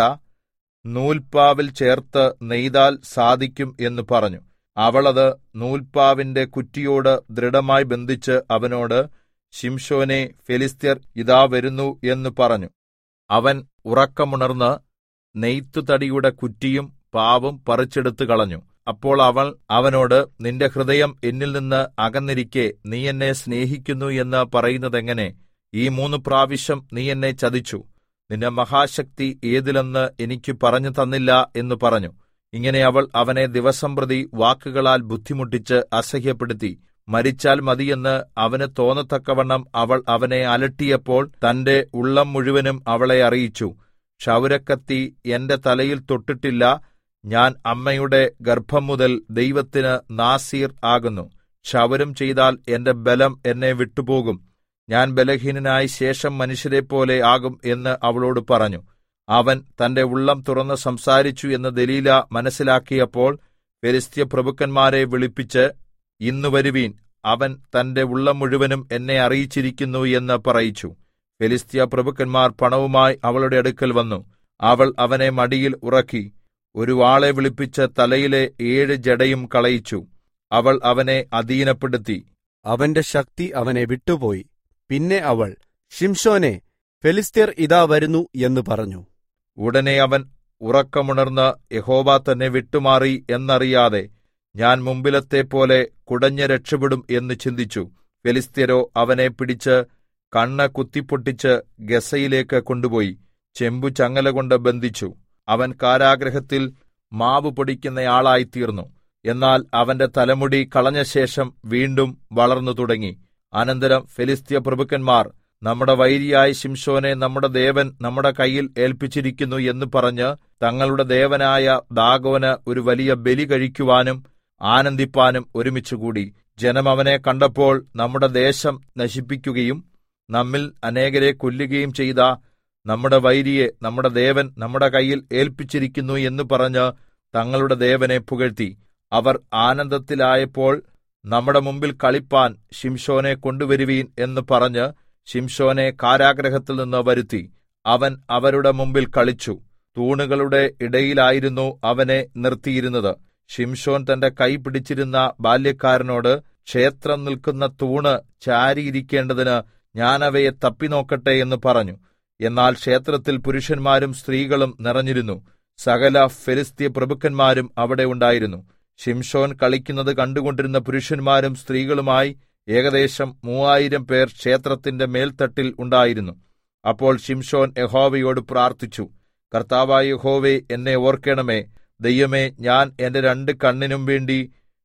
നൂൽപ്പാവിൽ ചേർത്ത് നെയ്താൽ സാധിക്കും എന്ന് പറഞ്ഞു അവളത് നൂൽപ്പാവിന്റെ കുറ്റിയോട് ദൃഢമായി ബന്ധിച്ച് അവനോട് ശിംശോനെ ഫെലിസ്ത്യർ ഇതാ വരുന്നു എന്ന് പറഞ്ഞു അവൻ ഉറക്കമുണർന്ന് നെയ്ത്തുതടിയുടെ കുറ്റിയും പാവും പറിച്ചെടുത്തു കളഞ്ഞു അപ്പോൾ അവൾ അവനോട് നിന്റെ ഹൃദയം എന്നിൽ നിന്ന് അകന്നിരിക്കെ നീ എന്നെ സ്നേഹിക്കുന്നു എന്ന് പറയുന്നതെങ്ങനെ ഈ മൂന്ന് പ്രാവശ്യം നീ എന്നെ ചതിച്ചു നിന്റെ മഹാശക്തി ഏതിലെന്ന് എനിക്ക് പറഞ്ഞു തന്നില്ല എന്ന് പറഞ്ഞു ഇങ്ങനെ അവൾ അവനെ ദിവസംപ്രതി വാക്കുകളാൽ ബുദ്ധിമുട്ടിച്ച് അസഹ്യപ്പെടുത്തി മരിച്ചാൽ മതിയെന്ന് അവന് തോന്നത്തക്കവണ്ണം അവൾ അവനെ അലട്ടിയപ്പോൾ തന്റെ ഉള്ളം മുഴുവനും അവളെ അറിയിച്ചു ക്ഷൗരക്കത്തി എന്റെ തലയിൽ തൊട്ടിട്ടില്ല ഞാൻ അമ്മയുടെ ഗർഭം മുതൽ ദൈവത്തിന് നാസീർ ആകുന്നു ക്ഷൗരം ചെയ്താൽ എന്റെ ബലം എന്നെ വിട്ടുപോകും ഞാൻ ബലഹീനനായി ശേഷം മനുഷ്യരെപ്പോലെ ആകും എന്ന് അവളോട് പറഞ്ഞു അവൻ തന്റെ ഉള്ളം തുറന്ന് സംസാരിച്ചു എന്ന് ദലീല മനസ്സിലാക്കിയപ്പോൾ ഫെലിസ്ത്യ പ്രഭുക്കന്മാരെ വിളിപ്പിച്ച് ഇന്ന് വരുവീൻ അവൻ തന്റെ ഉള്ളം മുഴുവനും എന്നെ അറിയിച്ചിരിക്കുന്നു എന്ന് പറയിച്ചു ഫെലിസ്ത്യ പ്രഭുക്കന്മാർ പണവുമായി അവളുടെ അടുക്കൽ വന്നു അവൾ അവനെ മടിയിൽ ഉറക്കി ഒരു ആളെ വിളിപ്പിച്ച് തലയിലെ ഏഴ് ജടയും കളയിച്ചു അവൾ അവനെ അധീനപ്പെടുത്തി അവന്റെ ശക്തി അവനെ വിട്ടുപോയി പിന്നെ അവൾ ഷിംഷോനെ ഫെലിസ്ത്യർ ഇതാ വരുന്നു എന്ന് പറഞ്ഞു ഉടനെ അവൻ ഉറക്കമുണർന്ന് യഹോവ തന്നെ വിട്ടുമാറി എന്നറിയാതെ ഞാൻ മുമ്പിലത്തെ പോലെ കുടഞ്ഞ് രക്ഷപ്പെടും എന്ന് ചിന്തിച്ചു ഫെലിസ്ത്യരോ അവനെ പിടിച്ച് കണ്ണ് കുത്തിപ്പൊട്ടിച്ച് ഗസയിലേക്ക് കൊണ്ടുപോയി ചെമ്പു ചങ്ങല കൊണ്ട് ബന്ധിച്ചു അവൻ കാരാഗ്രഹത്തിൽ മാവ് പൊടിക്കുന്നയാളായിത്തീർന്നു എന്നാൽ അവന്റെ തലമുടി കളഞ്ഞ ശേഷം വീണ്ടും വളർന്നു തുടങ്ങി അനന്തരം ഫെലിസ്ത്യ പ്രഭുക്കന്മാർ നമ്മുടെ വൈരിയായ ശിംശോനെ നമ്മുടെ ദേവൻ നമ്മുടെ കയ്യിൽ ഏൽപ്പിച്ചിരിക്കുന്നു എന്ന് പറഞ്ഞ് തങ്ങളുടെ ദേവനായ ദാഗോന് ഒരു വലിയ ബലി കഴിക്കുവാനും ആനന്ദിപ്പാനും ഒരുമിച്ചുകൂടി ജനം അവനെ കണ്ടപ്പോൾ നമ്മുടെ ദേശം നശിപ്പിക്കുകയും നമ്മിൽ അനേകരെ കൊല്ലുകയും ചെയ്ത നമ്മുടെ വൈരിയെ നമ്മുടെ ദേവൻ നമ്മുടെ കയ്യിൽ ഏൽപ്പിച്ചിരിക്കുന്നു എന്ന് പറഞ്ഞ് തങ്ങളുടെ ദേവനെ പുകഴ്ത്തി അവർ ആനന്ദത്തിലായപ്പോൾ നമ്മുടെ മുമ്പിൽ കളിപ്പാൻ ശിംശോനെ കൊണ്ടുവരുവീൻ എന്ന് പറഞ്ഞ് ശിംശോനെ കാരാഗ്രഹത്തിൽ നിന്ന് വരുത്തി അവൻ അവരുടെ മുമ്പിൽ കളിച്ചു തൂണുകളുടെ ഇടയിലായിരുന്നു അവനെ നിർത്തിയിരുന്നത് ശിംശോൻ തന്റെ കൈ പിടിച്ചിരുന്ന ബാല്യക്കാരനോട് ക്ഷേത്രം നിൽക്കുന്ന തൂണ് ചാരിയിരിക്കേണ്ടതിന് ഞാൻ അവയെ തപ്പിനോക്കട്ടെ എന്ന് പറഞ്ഞു എന്നാൽ ക്ഷേത്രത്തിൽ പുരുഷന്മാരും സ്ത്രീകളും നിറഞ്ഞിരുന്നു സകല ഫെലിസ്തീയ പ്രഭുക്കന്മാരും അവിടെ ഉണ്ടായിരുന്നു ശിംഷോൻ കളിക്കുന്നത് കണ്ടുകൊണ്ടിരുന്ന പുരുഷന്മാരും സ്ത്രീകളുമായി ഏകദേശം മൂവായിരം പേർ ക്ഷേത്രത്തിന്റെ മേൽത്തട്ടിൽ ഉണ്ടായിരുന്നു അപ്പോൾ ശിംഷോൻ യഹോവയോട് പ്രാർത്ഥിച്ചു കർത്താവായ യഹോവേ എന്നെ ഓർക്കണമേ ദൈവമേ ഞാൻ എന്റെ രണ്ട് കണ്ണിനും വേണ്ടി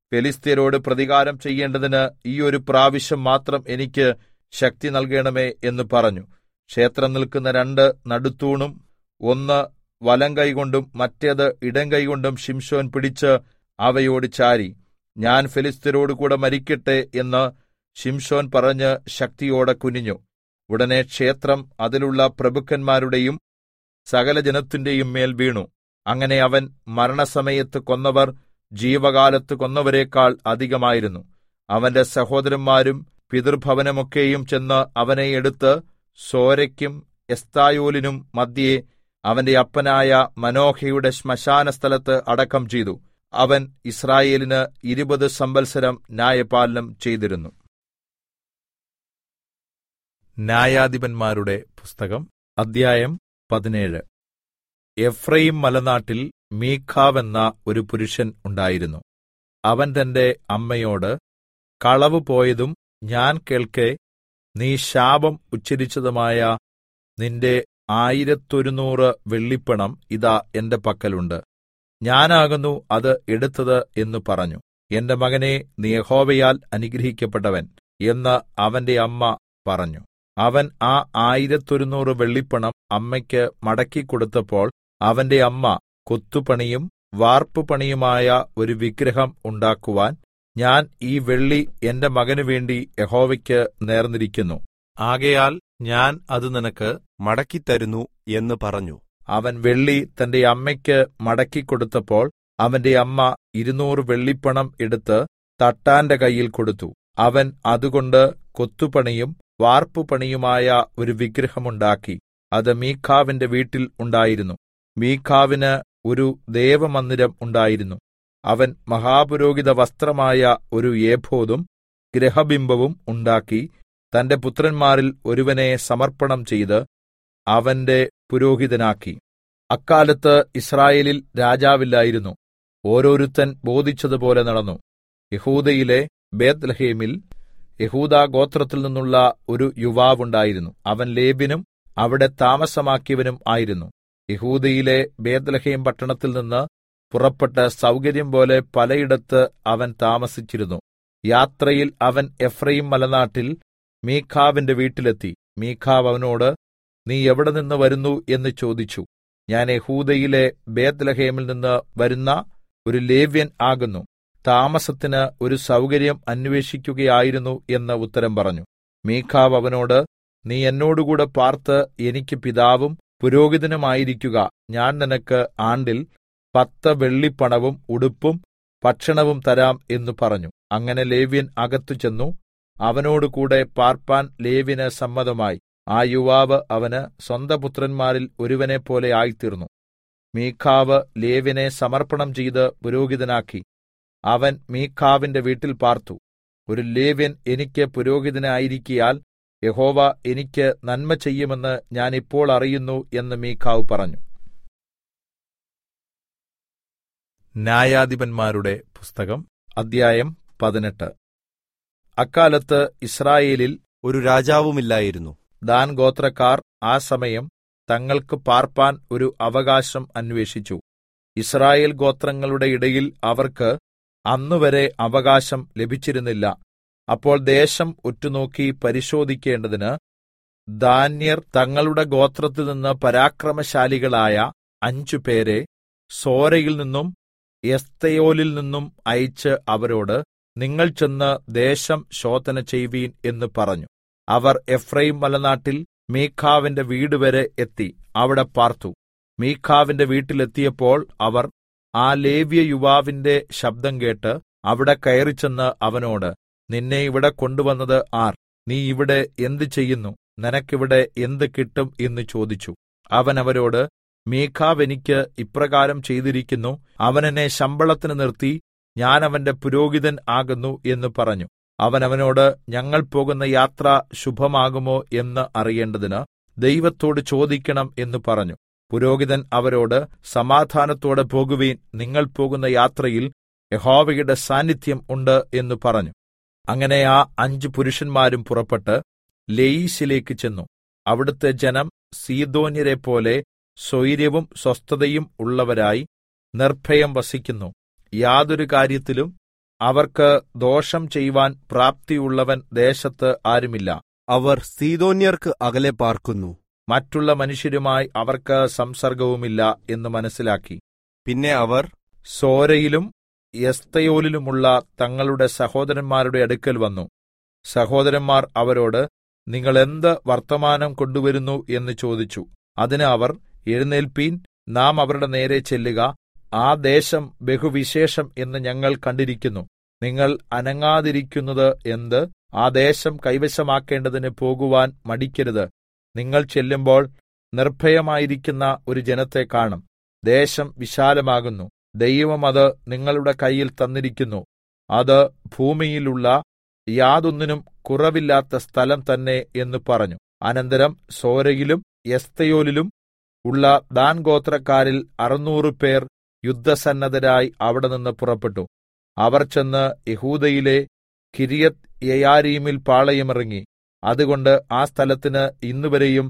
ഫെലിസ്ത്യരോട് പ്രതികാരം ചെയ്യേണ്ടതിന് ഈ ഒരു പ്രാവശ്യം മാത്രം എനിക്ക് ശക്തി നൽകണമേ എന്ന് പറഞ്ഞു ക്ഷേത്രം നിൽക്കുന്ന രണ്ട് നടുത്തൂണും ഒന്ന് വലം കൈകൊണ്ടും മറ്റേത് ഇടം കൈകൊണ്ടും ശിംശോൻ പിടിച്ച് അവയോട് ചാരി ഞാൻ ഫെലിസ്ത്യരോട് കൂടെ മരിക്കട്ടെ എന്ന് ശിംശോൻ പറഞ്ഞ് ശക്തിയോടെ കുനിഞ്ഞു ഉടനെ ക്ഷേത്രം അതിലുള്ള പ്രഭുക്കന്മാരുടെയും സകല ജനത്തിന്റെയും മേൽ വീണു അങ്ങനെ അവൻ മരണസമയത്ത് കൊന്നവർ ജീവകാലത്ത് കൊന്നവരെക്കാൾ അധികമായിരുന്നു അവന്റെ സഹോദരന്മാരും പിതൃഭവനമൊക്കെയും ചെന്ന് അവനെ എടുത്ത് സോരയ്ക്കും എസ്തായോലിനും മധ്യേ അവന്റെ അപ്പനായ മനോഹയുടെ ശ്മശാന സ്ഥലത്ത് അടക്കം ചെയ്തു അവൻ ഇസ്രായേലിന് ഇരുപത് സംവത്സരം ന്യായപാലനം ചെയ്തിരുന്നു ന്യായാധിപന്മാരുടെ പുസ്തകം അദ്ധ്യായം പതിനേഴ് എഫ്രൈം മലനാട്ടിൽ മീഖാവെന്ന ഒരു പുരുഷൻ ഉണ്ടായിരുന്നു അവൻ തന്റെ അമ്മയോട് കളവ് പോയതും ഞാൻ കേൾക്കെ നീ ശാപം ഉച്ചരിച്ചതുമായ നിന്റെ ആയിരത്തൊരുനൂറ് വെള്ളിപ്പണം ഇതാ എന്റെ പക്കലുണ്ട് ഞാനാകുന്നു അത് എടുത്തത് എന്ന് പറഞ്ഞു എന്റെ മകനെ നീ യഹോവയാൽ അനുഗ്രഹിക്കപ്പെട്ടവൻ എന്ന് അവന്റെ അമ്മ പറഞ്ഞു അവൻ ആ ആയിരത്തൊരുനൂറ് വെള്ളിപ്പണം അമ്മയ്ക്ക് മടക്കിക്കൊടുത്തപ്പോൾ അവന്റെ അമ്മ കൊത്തുപണിയും വാർപ്പുപണിയുമായ ഒരു വിഗ്രഹം ഉണ്ടാക്കുവാൻ ഞാൻ ഈ വെള്ളി എന്റെ മകനു വേണ്ടി യഹോവയ്ക്ക് നേർന്നിരിക്കുന്നു ആകയാൽ ഞാൻ അത് നിനക്ക് മടക്കിത്തരുന്നു എന്ന് പറഞ്ഞു അവൻ വെള്ളി തന്റെ അമ്മയ്ക്ക് മടക്കിക്കൊടുത്തപ്പോൾ അവന്റെ അമ്മ ഇരുന്നൂറ് വെള്ളിപ്പണം എടുത്ത് തട്ടാന്റെ കയ്യിൽ കൊടുത്തു അവൻ അതുകൊണ്ട് കൊത്തുപണിയും വാർപ്പുപണിയുമായ ഒരു വിഗ്രഹമുണ്ടാക്കി അത് മീഖാവിന്റെ വീട്ടിൽ ഉണ്ടായിരുന്നു മീഖാവിന് ഒരു ദേവമന്ദിരം ഉണ്ടായിരുന്നു അവൻ മഹാപുരോഹിത വസ്ത്രമായ ഒരു ഏഭോദും ഗ്രഹബിംബവും ഉണ്ടാക്കി തന്റെ പുത്രന്മാരിൽ ഒരുവനെ സമർപ്പണം ചെയ്ത് അവന്റെ പുരോഹിതനാക്കി അക്കാലത്ത് ഇസ്രായേലിൽ രാജാവില്ലായിരുന്നു ഓരോരുത്തൻ ബോധിച്ചതുപോലെ നടന്നു യഹൂദയിലെ ബേത്ലഹേമിൽ യഹൂദാ ഗോത്രത്തിൽ നിന്നുള്ള ഒരു യുവാവുണ്ടായിരുന്നു അവൻ ലേബിനും അവിടെ താമസമാക്കിയവനും ആയിരുന്നു യഹൂദയിലെ ബേത്ലഹേം പട്ടണത്തിൽ നിന്ന് പുറപ്പെട്ട് സൗകര്യം പോലെ പലയിടത്ത് അവൻ താമസിച്ചിരുന്നു യാത്രയിൽ അവൻ എഫ്രൈം മലനാട്ടിൽ മീഖാവിന്റെ വീട്ടിലെത്തി മീഖാവ് അവനോട് നീ എവിടെ നിന്ന് വരുന്നു എന്ന് ചോദിച്ചു ഞാൻ യഹൂദയിലെ ബേത്ലഹേമിൽ നിന്ന് വരുന്ന ഒരു ലേവ്യൻ ആകുന്നു താമസത്തിന് ഒരു സൗകര്യം അന്വേഷിക്കുകയായിരുന്നു എന്ന് ഉത്തരം പറഞ്ഞു മീഖാവ് അവനോട് നീ എന്നോടുകൂടെ പാർത്ത് എനിക്ക് പിതാവും പുരോഹിതനുമായിരിക്കുക ഞാൻ നിനക്ക് ആണ്ടിൽ പത്ത് വെള്ളിപ്പണവും ഉടുപ്പും ഭക്ഷണവും തരാം എന്ന് പറഞ്ഞു അങ്ങനെ ലേവ്യൻ അകത്തു ചെന്നു അവനോടുകൂടെ പാർപ്പാൻ ലേവ്യന് സമ്മതമായി ആ യുവാവ് അവന് സ്വന്തം പുത്രന്മാരിൽ ഒരുവനെ പോലെ ആയിത്തീർന്നു മീഖാവ് ലേവ്യനെ സമർപ്പണം ചെയ്ത് പുരോഹിതനാക്കി അവൻ മീഖാവിന്റെ വീട്ടിൽ പാർത്തു ഒരു ലേവ്യൻ എനിക്ക് പുരോഹിതനായിരിക്കിയാൽ യഹോവ എനിക്ക് നന്മ ചെയ്യുമെന്ന് ഞാൻ ഇപ്പോൾ അറിയുന്നു എന്ന് മീഖാവ് പറഞ്ഞു ന്യായാധിപന്മാരുടെ പുസ്തകം അദ്ധ്യായം പതിനെട്ട് അക്കാലത്ത് ഇസ്രായേലിൽ ഒരു രാജാവുമില്ലായിരുന്നു ദാൻ ഗോത്രക്കാർ ആ സമയം തങ്ങൾക്ക് പാർപ്പാൻ ഒരു അവകാശം അന്വേഷിച്ചു ഇസ്രായേൽ ഗോത്രങ്ങളുടെ ഇടയിൽ അവർക്ക് അന്നുവരെ അവകാശം ലഭിച്ചിരുന്നില്ല അപ്പോൾ ദേശം ഉറ്റുനോക്കി പരിശോധിക്കേണ്ടതിന് ദാന്യർ തങ്ങളുടെ ഗോത്രത്തിൽ നിന്ന് പരാക്രമശാലികളായ അഞ്ചു പേരെ സോരയിൽ നിന്നും എസ്തയോലിൽ നിന്നും അയച്ച് അവരോട് നിങ്ങൾ ചെന്ന് ദേശം ശോധന ചെയ്വീൻ എന്ന് പറഞ്ഞു അവർ എഫ്രൈം മലനാട്ടിൽ മീഖാവിന്റെ വീട് വരെ എത്തി അവിടെ പാർത്തു മീഖാവിന്റെ വീട്ടിലെത്തിയപ്പോൾ അവർ ആ ലേവ്യ യുവാവിന്റെ ശബ്ദം കേട്ട് അവിടെ കയറിച്ചെന്ന് അവനോട് നിന്നെ ഇവിടെ കൊണ്ടുവന്നത് ആർ നീ ഇവിടെ എന്ത് ചെയ്യുന്നു നിനക്കിവിടെ എന്ത് കിട്ടും എന്ന് ചോദിച്ചു അവൻ അവരോട് മീഖാവ് എനിക്ക് ഇപ്രകാരം ചെയ്തിരിക്കുന്നു അവൻ എന്നെ ശമ്പളത്തിന് നിർത്തി ഞാൻ അവന്റെ പുരോഹിതൻ ആകുന്നു എന്ന് പറഞ്ഞു അവൻ അവനോട് ഞങ്ങൾ പോകുന്ന യാത്ര ശുഭമാകുമോ എന്ന് അറിയേണ്ടതിന് ദൈവത്തോട് ചോദിക്കണം എന്ന് പറഞ്ഞു പുരോഹിതൻ അവരോട് സമാധാനത്തോടെ പോകുവീൻ നിങ്ങൾ പോകുന്ന യാത്രയിൽ യഹോവയുടെ സാന്നിധ്യം ഉണ്ട് എന്ന് പറഞ്ഞു അങ്ങനെ ആ അഞ്ച് പുരുഷന്മാരും പുറപ്പെട്ട് ലെയീശിലേക്ക് ചെന്നു അവിടുത്തെ ജനം സീദോന്യരെ പോലെ സ്വൈര്യവും സ്വസ്ഥതയും ഉള്ളവരായി നിർഭയം വസിക്കുന്നു യാതൊരു കാര്യത്തിലും അവർക്ക് ദോഷം ചെയ്യുവാൻ പ്രാപ്തിയുള്ളവൻ ദേശത്ത് ആരുമില്ല അവർ സീതോന്യർക്ക് അകലെ പാർക്കുന്നു മറ്റുള്ള മനുഷ്യരുമായി അവർക്ക് സംസർഗവുമില്ല എന്ന് മനസ്സിലാക്കി പിന്നെ അവർ സോരയിലും എസ്തയോലിലുമുള്ള തങ്ങളുടെ സഹോദരന്മാരുടെ അടുക്കൽ വന്നു സഹോദരന്മാർ അവരോട് നിങ്ങൾ എന്ത് വർത്തമാനം കൊണ്ടുവരുന്നു എന്ന് ചോദിച്ചു അതിന് അവർ എഴുന്നേൽപ്പീൻ നാം അവരുടെ നേരെ ചെല്ലുക ആ ദേശം ബഹുവിശേഷം എന്ന് ഞങ്ങൾ കണ്ടിരിക്കുന്നു നിങ്ങൾ അനങ്ങാതിരിക്കുന്നത് എന്ത് ആ ദേശം കൈവശമാക്കേണ്ടതിന് പോകുവാൻ മടിക്കരുത് നിങ്ങൾ ചെല്ലുമ്പോൾ നിർഭയമായിരിക്കുന്ന ഒരു ജനത്തെ കാണും ദേശം വിശാലമാകുന്നു ദൈവം അത് നിങ്ങളുടെ കയ്യിൽ തന്നിരിക്കുന്നു അത് ഭൂമിയിലുള്ള യാതൊന്നിനും കുറവില്ലാത്ത സ്ഥലം തന്നെ എന്ന് പറഞ്ഞു അനന്തരം സോരയിലും എസ്തയോലിലും ഉള്ള ദാൻ ഗോത്രക്കാരിൽ അറുന്നൂറ് പേർ യുദ്ധസന്നദ്ധരായി അവിടെ നിന്ന് പുറപ്പെട്ടു അവർ ചെന്ന് യഹൂദയിലെ കിരിയത് യയാരീമിൽ പാളയമിറങ്ങി അതുകൊണ്ട് ആ സ്ഥലത്തിന് ഇന്നുവരെയും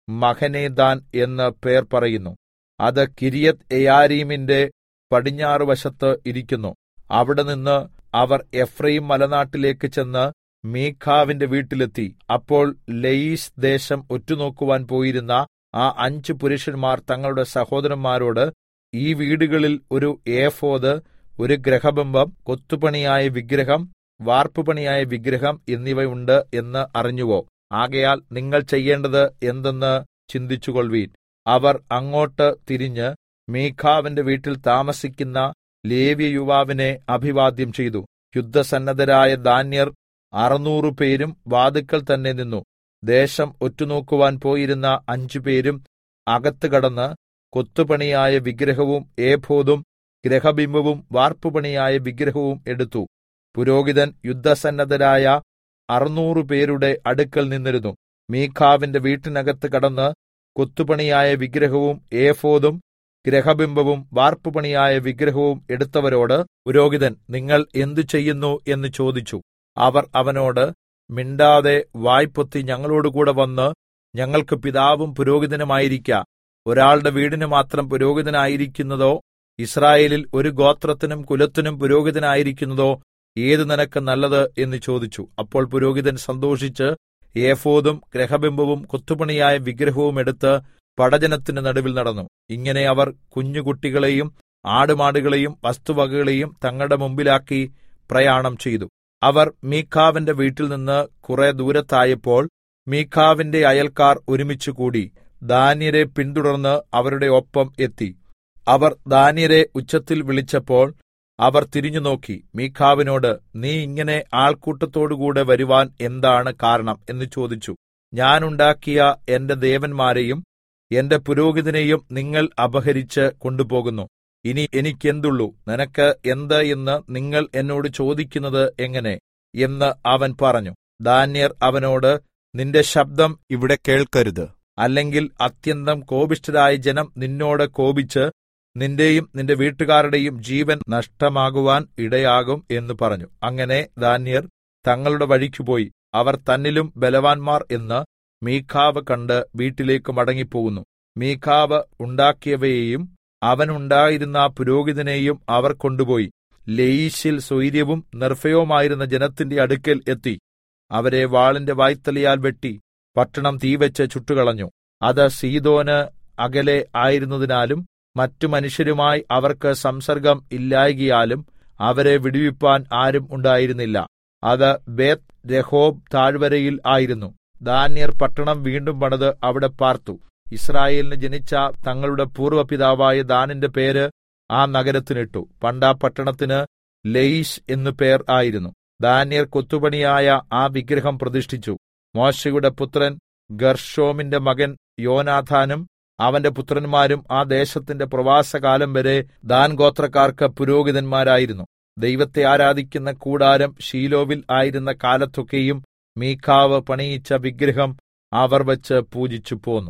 മഹനേദാൻ എന്ന് പേർ പറയുന്നു അത് കിരിയത് എയാരീമിന്റെ പടിഞ്ഞാറ് വശത്ത് ഇരിക്കുന്നു അവിടെ നിന്ന് അവർ എഫ്രൈം മലനാട്ടിലേക്ക് ചെന്ന് മീഖാവിന്റെ വീട്ടിലെത്തി അപ്പോൾ ലയീസ് ദേശം ഒറ്റുനോക്കുവാൻ പോയിരുന്ന ആ അഞ്ച് പുരുഷന്മാർ തങ്ങളുടെ സഹോദരന്മാരോട് ഈ വീടുകളിൽ ഒരു ഏഫോദ് ഒരു ഗ്രഹബിംബം കൊത്തുപണിയായ വിഗ്രഹം വാർപ്പുപണിയായ വിഗ്രഹം എന്നിവയുണ്ട് എന്ന് അറിഞ്ഞുവോ ആകയാൽ നിങ്ങൾ ചെയ്യേണ്ടത് എന്തെന്ന് ചിന്തിച്ചുകൊള്ളുവീൻ അവർ അങ്ങോട്ട് തിരിഞ്ഞ് മീഖാവിന്റെ വീട്ടിൽ താമസിക്കുന്ന ലേവ്യ യുവാവിനെ അഭിവാദ്യം ചെയ്തു യുദ്ധസന്നദ്ധരായ ദാന്യർ അറുന്നൂറ് പേരും വാതുക്കൽ തന്നെ നിന്നു ദേശം ഒറ്റുനോക്കുവാൻ പോയിരുന്ന അഞ്ചുപേരും അകത്ത് കടന്ന് കൊത്തുപണിയായ വിഗ്രഹവും ഏഫോദും ഗ്രഹബിംബവും വാർപ്പുപണിയായ വിഗ്രഹവും എടുത്തു പുരോഹിതൻ യുദ്ധസന്നദ്ധരായ അറുന്നൂറ് പേരുടെ അടുക്കൽ നിന്നിരുന്നു മീഖാവിന്റെ വീട്ടിനകത്ത് കടന്ന് കൊത്തുപണിയായ വിഗ്രഹവും ഏഫോദും ഗ്രഹബിംബവും വാർപ്പുപണിയായ വിഗ്രഹവും എടുത്തവരോട് പുരോഹിതൻ നിങ്ങൾ എന്തു ചെയ്യുന്നു എന്ന് ചോദിച്ചു അവർ അവനോട് മിണ്ടാതെ വായ്പൊത്തി ഞങ്ങളോടുകൂടെ വന്ന് ഞങ്ങൾക്ക് പിതാവും പുരോഹിതനുമായിരിക്ക ഒരാളുടെ വീടിന് മാത്രം പുരോഹിതനായിരിക്കുന്നതോ ഇസ്രായേലിൽ ഒരു ഗോത്രത്തിനും കുലത്തിനും പുരോഹിതനായിരിക്കുന്നതോ ഏത് നിനക്ക് നല്ലത് എന്ന് ചോദിച്ചു അപ്പോൾ പുരോഹിതൻ സന്തോഷിച്ച് ഏഫോദും ഗ്രഹബിംബവും കൊത്തുപണിയായ വിഗ്രഹവും എടുത്ത് പടജനത്തിന്റെ നടുവിൽ നടന്നു ഇങ്ങനെ അവർ കുഞ്ഞുകുട്ടികളെയും ആടുമാടുകളെയും വസ്തുവകകളെയും തങ്ങളുടെ മുമ്പിലാക്കി പ്രയാണം ചെയ്തു അവർ മീഖാവിന്റെ വീട്ടിൽ നിന്ന് കുറെ ദൂരത്തായപ്പോൾ മീഖാവിന്റെ അയൽക്കാർ ഒരുമിച്ച് കൂടി ദാന്യരെ പിന്തുടർന്ന് അവരുടെ ഒപ്പം എത്തി അവർ ദാന്യരെ ഉച്ചത്തിൽ വിളിച്ചപ്പോൾ അവർ തിരിഞ്ഞുനോക്കി മീഖാവിനോട് നീ ഇങ്ങനെ ആൾക്കൂട്ടത്തോടുകൂടെ വരുവാൻ എന്താണ് കാരണം എന്ന് ചോദിച്ചു ഞാൻ ഉണ്ടാക്കിയ എന്റെ ദേവന്മാരെയും എന്റെ പുരോഹിതനെയും നിങ്ങൾ അപഹരിച്ച് കൊണ്ടുപോകുന്നു ഇനി എനിക്കെന്തുള്ളൂ നിനക്ക് എന്ത് എന്ന് നിങ്ങൾ എന്നോട് ചോദിക്കുന്നത് എങ്ങനെ എന്ന് അവൻ പറഞ്ഞു ദാന്യർ അവനോട് നിന്റെ ശബ്ദം ഇവിടെ കേൾക്കരുത് അല്ലെങ്കിൽ അത്യന്തം കോപിഷ്ഠരായ ജനം നിന്നോട് കോപിച്ച് നിന്റെയും നിന്റെ വീട്ടുകാരുടെയും ജീവൻ നഷ്ടമാകുവാൻ ഇടയാകും എന്ന് പറഞ്ഞു അങ്ങനെ ദാന്യർ തങ്ങളുടെ വഴിക്കുപോയി അവർ തന്നിലും ബലവാന്മാർ എന്ന് മീഖാവ് കണ്ട് വീട്ടിലേക്ക് മടങ്ങിപ്പോകുന്നു മീഖാവ് ഉണ്ടാക്കിയവയെയും അവനുണ്ടായിരുന്ന പുരോഹിതനെയും അവർ കൊണ്ടുപോയി ലെയീശിൽ സ്വൈര്യവും നിർഭയവുമായിരുന്ന ജനത്തിന്റെ അടുക്കൽ എത്തി അവരെ വാളിന്റെ വായ്ത്തലയാൽ വെട്ടി പട്ടണം തീവെച്ച് ചുട്ടുകളഞ്ഞു അത് സീതോന് അകലെ ആയിരുന്നതിനാലും മറ്റു മനുഷ്യരുമായി അവർക്ക് സംസർഗം ഇല്ലായകിയാലും അവരെ വിടുവിപ്പാൻ ആരും ഉണ്ടായിരുന്നില്ല അത് ബേത് രഹോബ് താഴ്വരയിൽ ആയിരുന്നു ദാന്യർ പട്ടണം വീണ്ടും പണിത് അവിടെ പാർത്തു ഇസ്രായേലിന് ജനിച്ച തങ്ങളുടെ പൂർവ്വപിതാവായ ദാനിന്റെ പേര് ആ നഗരത്തിനിട്ടു പണ്ടാ പട്ടണത്തിന് ലെയിഷ് എന്നു പേർ ആയിരുന്നു ദാന്യർ കൊത്തുപണിയായ ആ വിഗ്രഹം പ്രതിഷ്ഠിച്ചു മോശയുടെ പുത്രൻ ഗർഷോമിന്റെ മകൻ യോനാഥാനും അവന്റെ പുത്രന്മാരും ആ ദേശത്തിന്റെ പ്രവാസകാലം വരെ ദാൻ ഗോത്രക്കാർക്ക് പുരോഹിതന്മാരായിരുന്നു ദൈവത്തെ ആരാധിക്കുന്ന കൂടാരം ഷീലോവിൽ ആയിരുന്ന കാലത്തൊക്കെയും മീഖാവ് പണിയിച്ച വിഗ്രഹം അവർ വച്ച് പൂജിച്ചു പോന്നു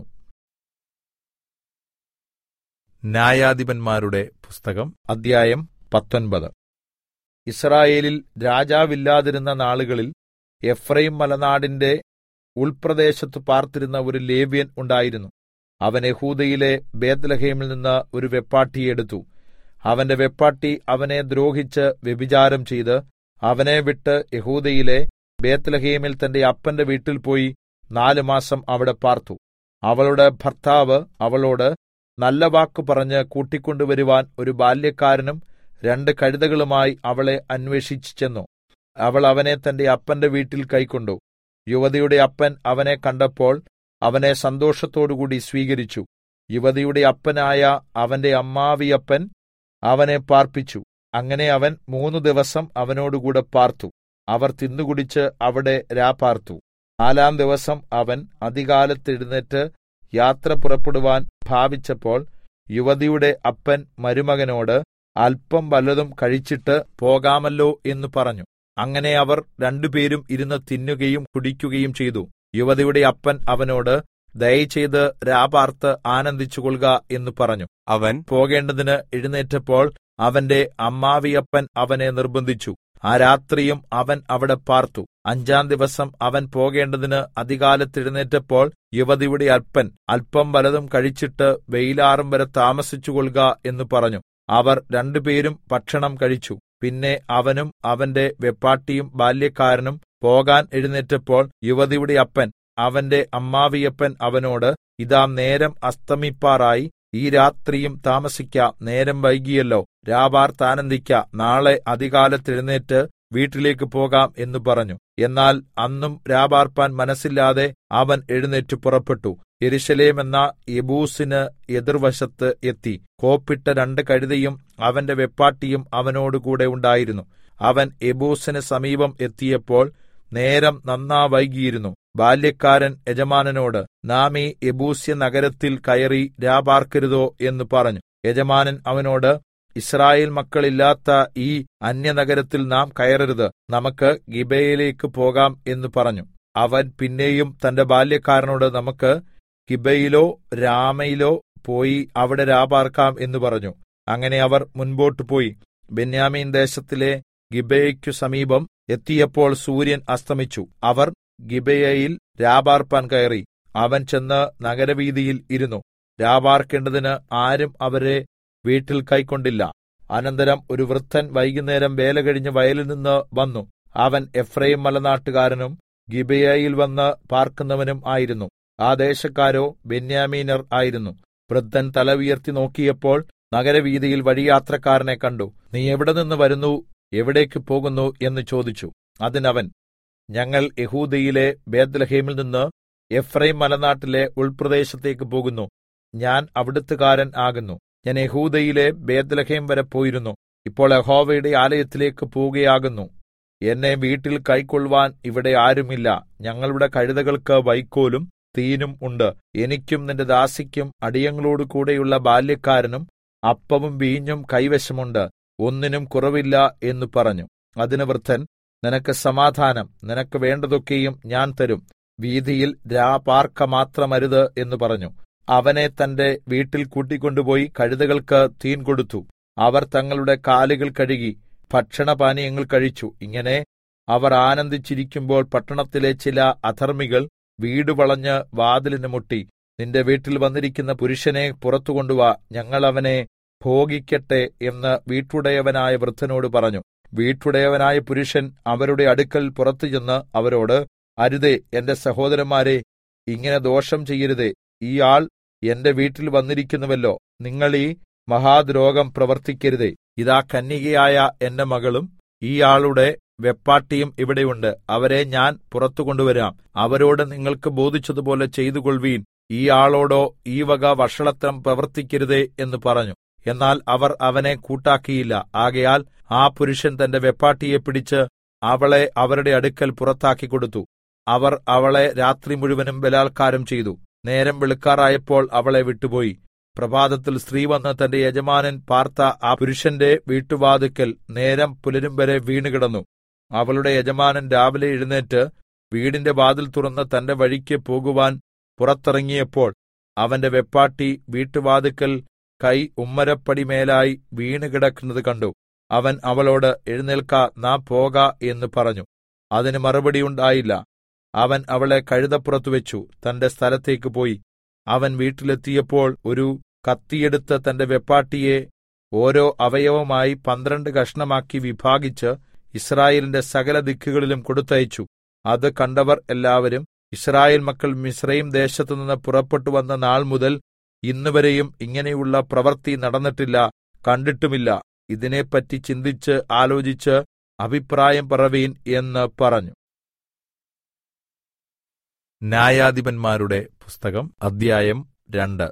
ന്യായാധിപന്മാരുടെ പുസ്തകം അദ്ധ്യായം പത്തൊൻപത് ഇസ്രായേലിൽ രാജാവില്ലാതിരുന്ന നാളുകളിൽ എഫ്രൈം മലനാടിന്റെ ഉൾപ്രദേശത്ത് പാർത്തിരുന്ന ഒരു ലേവ്യൻ ഉണ്ടായിരുന്നു അവൻ യഹൂദയിലെ ബേത്ലഹേമിൽ നിന്ന് ഒരു വെപ്പാട്ടിയെ എടുത്തു അവന്റെ വെപ്പാട്ടി അവനെ ദ്രോഹിച്ച് വ്യഭിചാരം ചെയ്ത് അവനെ വിട്ട് യഹൂദയിലെ ബേത്ത്ലഹേമിൽ തന്റെ അപ്പന്റെ വീട്ടിൽ പോയി നാല് മാസം അവിടെ പാർത്തു അവളുടെ ഭർത്താവ് അവളോട് നല്ല വാക്ക് പറഞ്ഞ് കൂട്ടിക്കൊണ്ടുവരുവാൻ ഒരു ബാല്യക്കാരനും രണ്ട് കഴുതകളുമായി അവളെ അന്വേഷിച്ചു ചെന്നു അവൾ അവനെ തന്റെ അപ്പന്റെ വീട്ടിൽ കൈക്കൊണ്ടു യുവതിയുടെ അപ്പൻ അവനെ കണ്ടപ്പോൾ അവനെ സന്തോഷത്തോടുകൂടി സ്വീകരിച്ചു യുവതിയുടെ അപ്പനായ അവന്റെ അമ്മാവിയപ്പൻ അവനെ പാർപ്പിച്ചു അങ്ങനെ അവൻ മൂന്ന് ദിവസം അവനോടുകൂടെ പാർത്തു അവർ തിന്നുകുടിച്ച് അവിടെ രാപാർത്തു നാലാം ദിവസം അവൻ അതികാലത്ത് എഴുന്നേറ്റ് യാത്ര പുറപ്പെടുവാൻ ഭാവിച്ചപ്പോൾ യുവതിയുടെ അപ്പൻ മരുമകനോട് അല്പം വല്ലതും കഴിച്ചിട്ട് പോകാമല്ലോ എന്ന് പറഞ്ഞു അങ്ങനെ അവർ രണ്ടുപേരും ഇരുന്ന് തിന്നുകയും കുടിക്കുകയും ചെയ്തു യുവതിയുടെ അപ്പൻ അവനോട് ദയചെയ്ത് രാപാർത്ത് ആനന്ദിച്ചുകൊള്ളുക എന്ന് പറഞ്ഞു അവൻ പോകേണ്ടതിന് എഴുന്നേറ്റപ്പോൾ അവന്റെ അമ്മാവിയപ്പൻ അവനെ നിർബന്ധിച്ചു ആ രാത്രിയും അവൻ അവിടെ പാർത്തു അഞ്ചാം ദിവസം അവൻ പോകേണ്ടതിന് അതികാലത്ത് എഴുന്നേറ്റപ്പോൾ യുവതിയുടെ അല്പൻ അല്പം വലതും കഴിച്ചിട്ട് വെയിലാറും വരെ താമസിച്ചുകൊള്ളുക എന്ന് പറഞ്ഞു അവർ രണ്ടുപേരും ഭക്ഷണം കഴിച്ചു പിന്നെ അവനും അവന്റെ വെപ്പാട്ടിയും ബാല്യക്കാരനും പോകാൻ എഴുന്നേറ്റപ്പോൾ യുവതിയുടെ അപ്പൻ അവന്റെ അമ്മാവിയപ്പൻ അവനോട് ഇതാ നേരം അസ്തമിപ്പാറായി ഈ രാത്രിയും താമസിക്ക നേരം വൈകിയല്ലോ രാപാർത്താനന്ദിക്ക നാളെ അതികാലത്ത് എഴുന്നേറ്റ് വീട്ടിലേക്ക് പോകാം എന്ന് പറഞ്ഞു എന്നാൽ അന്നും രാപാർപ്പാൻ മനസ്സില്ലാതെ അവൻ എഴുന്നേറ്റ് പുറപ്പെട്ടു യെരൂശലേം എന്ന യെബൂസിന് എതിർവശത്ത് എത്തി കോപ്പിട്ട രണ്ട് കഴുതയും അവന്റെ വെപ്പാട്ടിയും അവനോടുകൂടെ ഉണ്ടായിരുന്നു അവൻ യെബൂസിന് സമീപം എത്തിയപ്പോൾ നേരം നന്നാ വൈകിയിരുന്നു ബാല്യക്കാരൻ യജമാനനോട് നാം ഈ യെബൂസ്യ നഗരത്തിൽ കയറി രാപാർക്കരുതോ എന്ന് പറഞ്ഞു യജമാനൻ അവനോട് ഇസ്രായേൽ മക്കളില്ലാത്ത ഈ അന്യനഗരത്തിൽ നാം കയറരുത് നമുക്ക് ഗിബയിലേക്ക് പോകാം എന്ന് പറഞ്ഞു അവൻ പിന്നെയും തന്റെ ബാല്യക്കാരനോട് നമുക്ക് ഗിബയിലോ രാമയിലോ പോയി അവിടെ രാപാർക്കാം എന്ന് പറഞ്ഞു അങ്ങനെ അവർ മുൻപോട്ട് പോയി ബെന്യാമീൻ ദേശത്തിലെ ഗിബയ്ക്കു സമീപം എത്തിയപ്പോൾ സൂര്യൻ അസ്തമിച്ചു അവർ ഗിബയയിൽ രാപാർപ്പാൻ കയറി അവൻ ചെന്ന് നഗരവീതിയിൽ ഇരുന്നു രാപാർക്കേണ്ടതിന് ആരും അവരെ വീട്ടിൽ കൈക്കൊണ്ടില്ല അനന്തരം ഒരു വൃദ്ധൻ വൈകുന്നേരം വേല കഴിഞ്ഞ് വയലിൽ നിന്ന് വന്നു അവൻ എഫ്രൈം മലനാട്ടുകാരനും ഗിബയയിൽ വന്ന് പാർക്കുന്നവനും ആയിരുന്നു ആ ദേശക്കാരോ ബെന്യാമീനർ ആയിരുന്നു വൃദ്ധൻ തല ഉയർത്തി നോക്കിയപ്പോൾ നഗരവീതിയിൽ വഴിയാത്രക്കാരനെ കണ്ടു നീ എവിടെ നിന്ന് വരുന്നു എവിടേക്ക് പോകുന്നു എന്ന് ചോദിച്ചു അതിനവൻ ഞങ്ങൾ യഹൂദയിലെ ബേദ്ലഹേമിൽ നിന്ന് എഫ്രൈം മലനാട്ടിലെ ഉൾപ്രദേശത്തേക്ക് പോകുന്നു ഞാൻ അവിടുത്തുകാരൻ ആകുന്നു ഞാൻ യഹൂദയിലെ ബേദ്ലഹേം വരെ പോയിരുന്നു ഇപ്പോൾ യഹോവയുടെ ആലയത്തിലേക്ക് പോവുകയാകുന്നു എന്നെ വീട്ടിൽ കൈക്കൊള്ളുവാൻ ഇവിടെ ആരുമില്ല ഞങ്ങളുടെ കഴുതകൾക്ക് വൈക്കോലും തീനും ഉണ്ട് എനിക്കും നിന്റെ ദാസിക്കും അടിയങ്ങളോട് കൂടെയുള്ള ബാല്യക്കാരനും അപ്പവും വീഞ്ഞും കൈവശമുണ്ട് ഒന്നിനും കുറവില്ല എന്ന് പറഞ്ഞു അതിന് വൃദ്ധൻ നിനക്ക് സമാധാനം നിനക്ക് വേണ്ടതൊക്കെയും ഞാൻ തരും വീതിയിൽ രാപാർക്ക മാത്രമരുത് എന്ന് പറഞ്ഞു അവനെ തന്റെ വീട്ടിൽ കൂട്ടിക്കൊണ്ടുപോയി കഴുതകൾക്ക് തീൻ കൊടുത്തു അവർ തങ്ങളുടെ കാലുകൾ കഴുകി ഭക്ഷണപാനീയങ്ങൾ കഴിച്ചു ഇങ്ങനെ അവർ ആനന്ദിച്ചിരിക്കുമ്പോൾ പട്ടണത്തിലെ ചില അധർമ്മികൾ വീട് വളഞ്ഞ് വാതിലിന് മുട്ടി നിന്റെ വീട്ടിൽ വന്നിരിക്കുന്ന പുരുഷനെ പുറത്തു കൊണ്ടുവാ ഞങ്ങൾ അവനെ ഭോഗിക്കട്ടെ എന്ന് വീട്ടുടയവനായ വൃദ്ധനോട് പറഞ്ഞു വീട്ടുടയവനായ പുരുഷൻ അവരുടെ അടുക്കൽ പുറത്തു ചെന്ന് അവരോട് അരുതേ എന്റെ സഹോദരന്മാരെ ഇങ്ങനെ ദോഷം ചെയ്യരുതേ ഈ ആൾ എന്റെ വീട്ടിൽ വന്നിരിക്കുന്നുവല്ലോ നിങ്ങൾ ഈ മഹാദ്രോഗം പ്രവർത്തിക്കരുതേ ഇതാ കന്യകയായ എന്റെ മകളും ഈ ആളുടെ വെപ്പാട്ടിയും ഇവിടെയുണ്ട് അവരെ ഞാൻ പുറത്തു കൊണ്ടുവരാം അവരോട് നിങ്ങൾക്ക് ബോധിച്ചതുപോലെ ചെയ്തുകൊള്ളുവീൻ ഈ ആളോടോ ഈ വക വഷളത്തരം പ്രവർത്തിക്കരുതേ എന്ന് പറഞ്ഞു എന്നാൽ അവർ അവനെ കൂട്ടാക്കിയില്ല ആകയാൽ ആ പുരുഷൻ തന്റെ വെപ്പാട്ടിയെ പിടിച്ച് അവളെ അവരുടെ അടുക്കൽ പുറത്താക്കി കൊടുത്തു അവർ അവളെ രാത്രി മുഴുവനും ബലാത്കാരം ചെയ്തു നേരം വെളുക്കാറായപ്പോൾ അവളെ വിട്ടുപോയി പ്രഭാതത്തിൽ സ്ത്രീ വന്ന് തന്റെ യജമാനൻ പാർത്ത ആ പുരുഷന്റെ വീട്ടുവാതുക്കൽ നേരം പുലരും വരെ വീണുകിടന്നു അവളുടെ യജമാനൻ രാവിലെ എഴുന്നേറ്റ് വീടിന്റെ വാതിൽ തുറന്ന് തന്റെ വഴിക്ക് പോകുവാൻ പുറത്തിറങ്ങിയപ്പോൾ അവന്റെ വെപ്പാട്ടി വീട്ടുവാതുക്കൽ കൈ ഉമ്മരപ്പടിമേലായി വീണുകിടക്കുന്നത് കണ്ടു അവൻ അവളോട് എഴുന്നേൽക്ക നാം പോക എന്ന് പറഞ്ഞു അതിന് മറുപടി ഉണ്ടായില്ല അവൻ അവളെ കഴുതപ്പുറത്ത് വെച്ചു തന്റെ സ്ഥലത്തേക്ക് പോയി അവൻ വീട്ടിലെത്തിയപ്പോൾ ഒരു കത്തിയെടുത്ത് തന്റെ വെപ്പാട്ടിയെ ഓരോ അവയവമായി പന്ത്രണ്ട് കഷ്ണമാക്കി വിഭാഗിച്ച് ഇസ്രായേലിന്റെ സകല ദിക്കുകളിലും കൊടുത്തയച്ചു അത് കണ്ടവർ എല്ലാവരും ഇസ്രായേൽ മക്കൾ മിസ്രയീം ദേശത്തുനിന്ന് പുറപ്പെട്ടു വന്ന നാൾ മുതൽ ഇന്നുവരെയും ഇങ്ങനെയുള്ള പ്രവൃത്തി നടന്നിട്ടില്ല കണ്ടിട്ടുമില്ല ഇതിനെപ്പറ്റി ചിന്തിച്ച് ആലോചിച്ച് അഭിപ്രായം പറവീൻ എന്ന് പറഞ്ഞു ന്യായാധിപന്മാരുടെ പുസ്തകം അദ്ധ്യായം രണ്ട്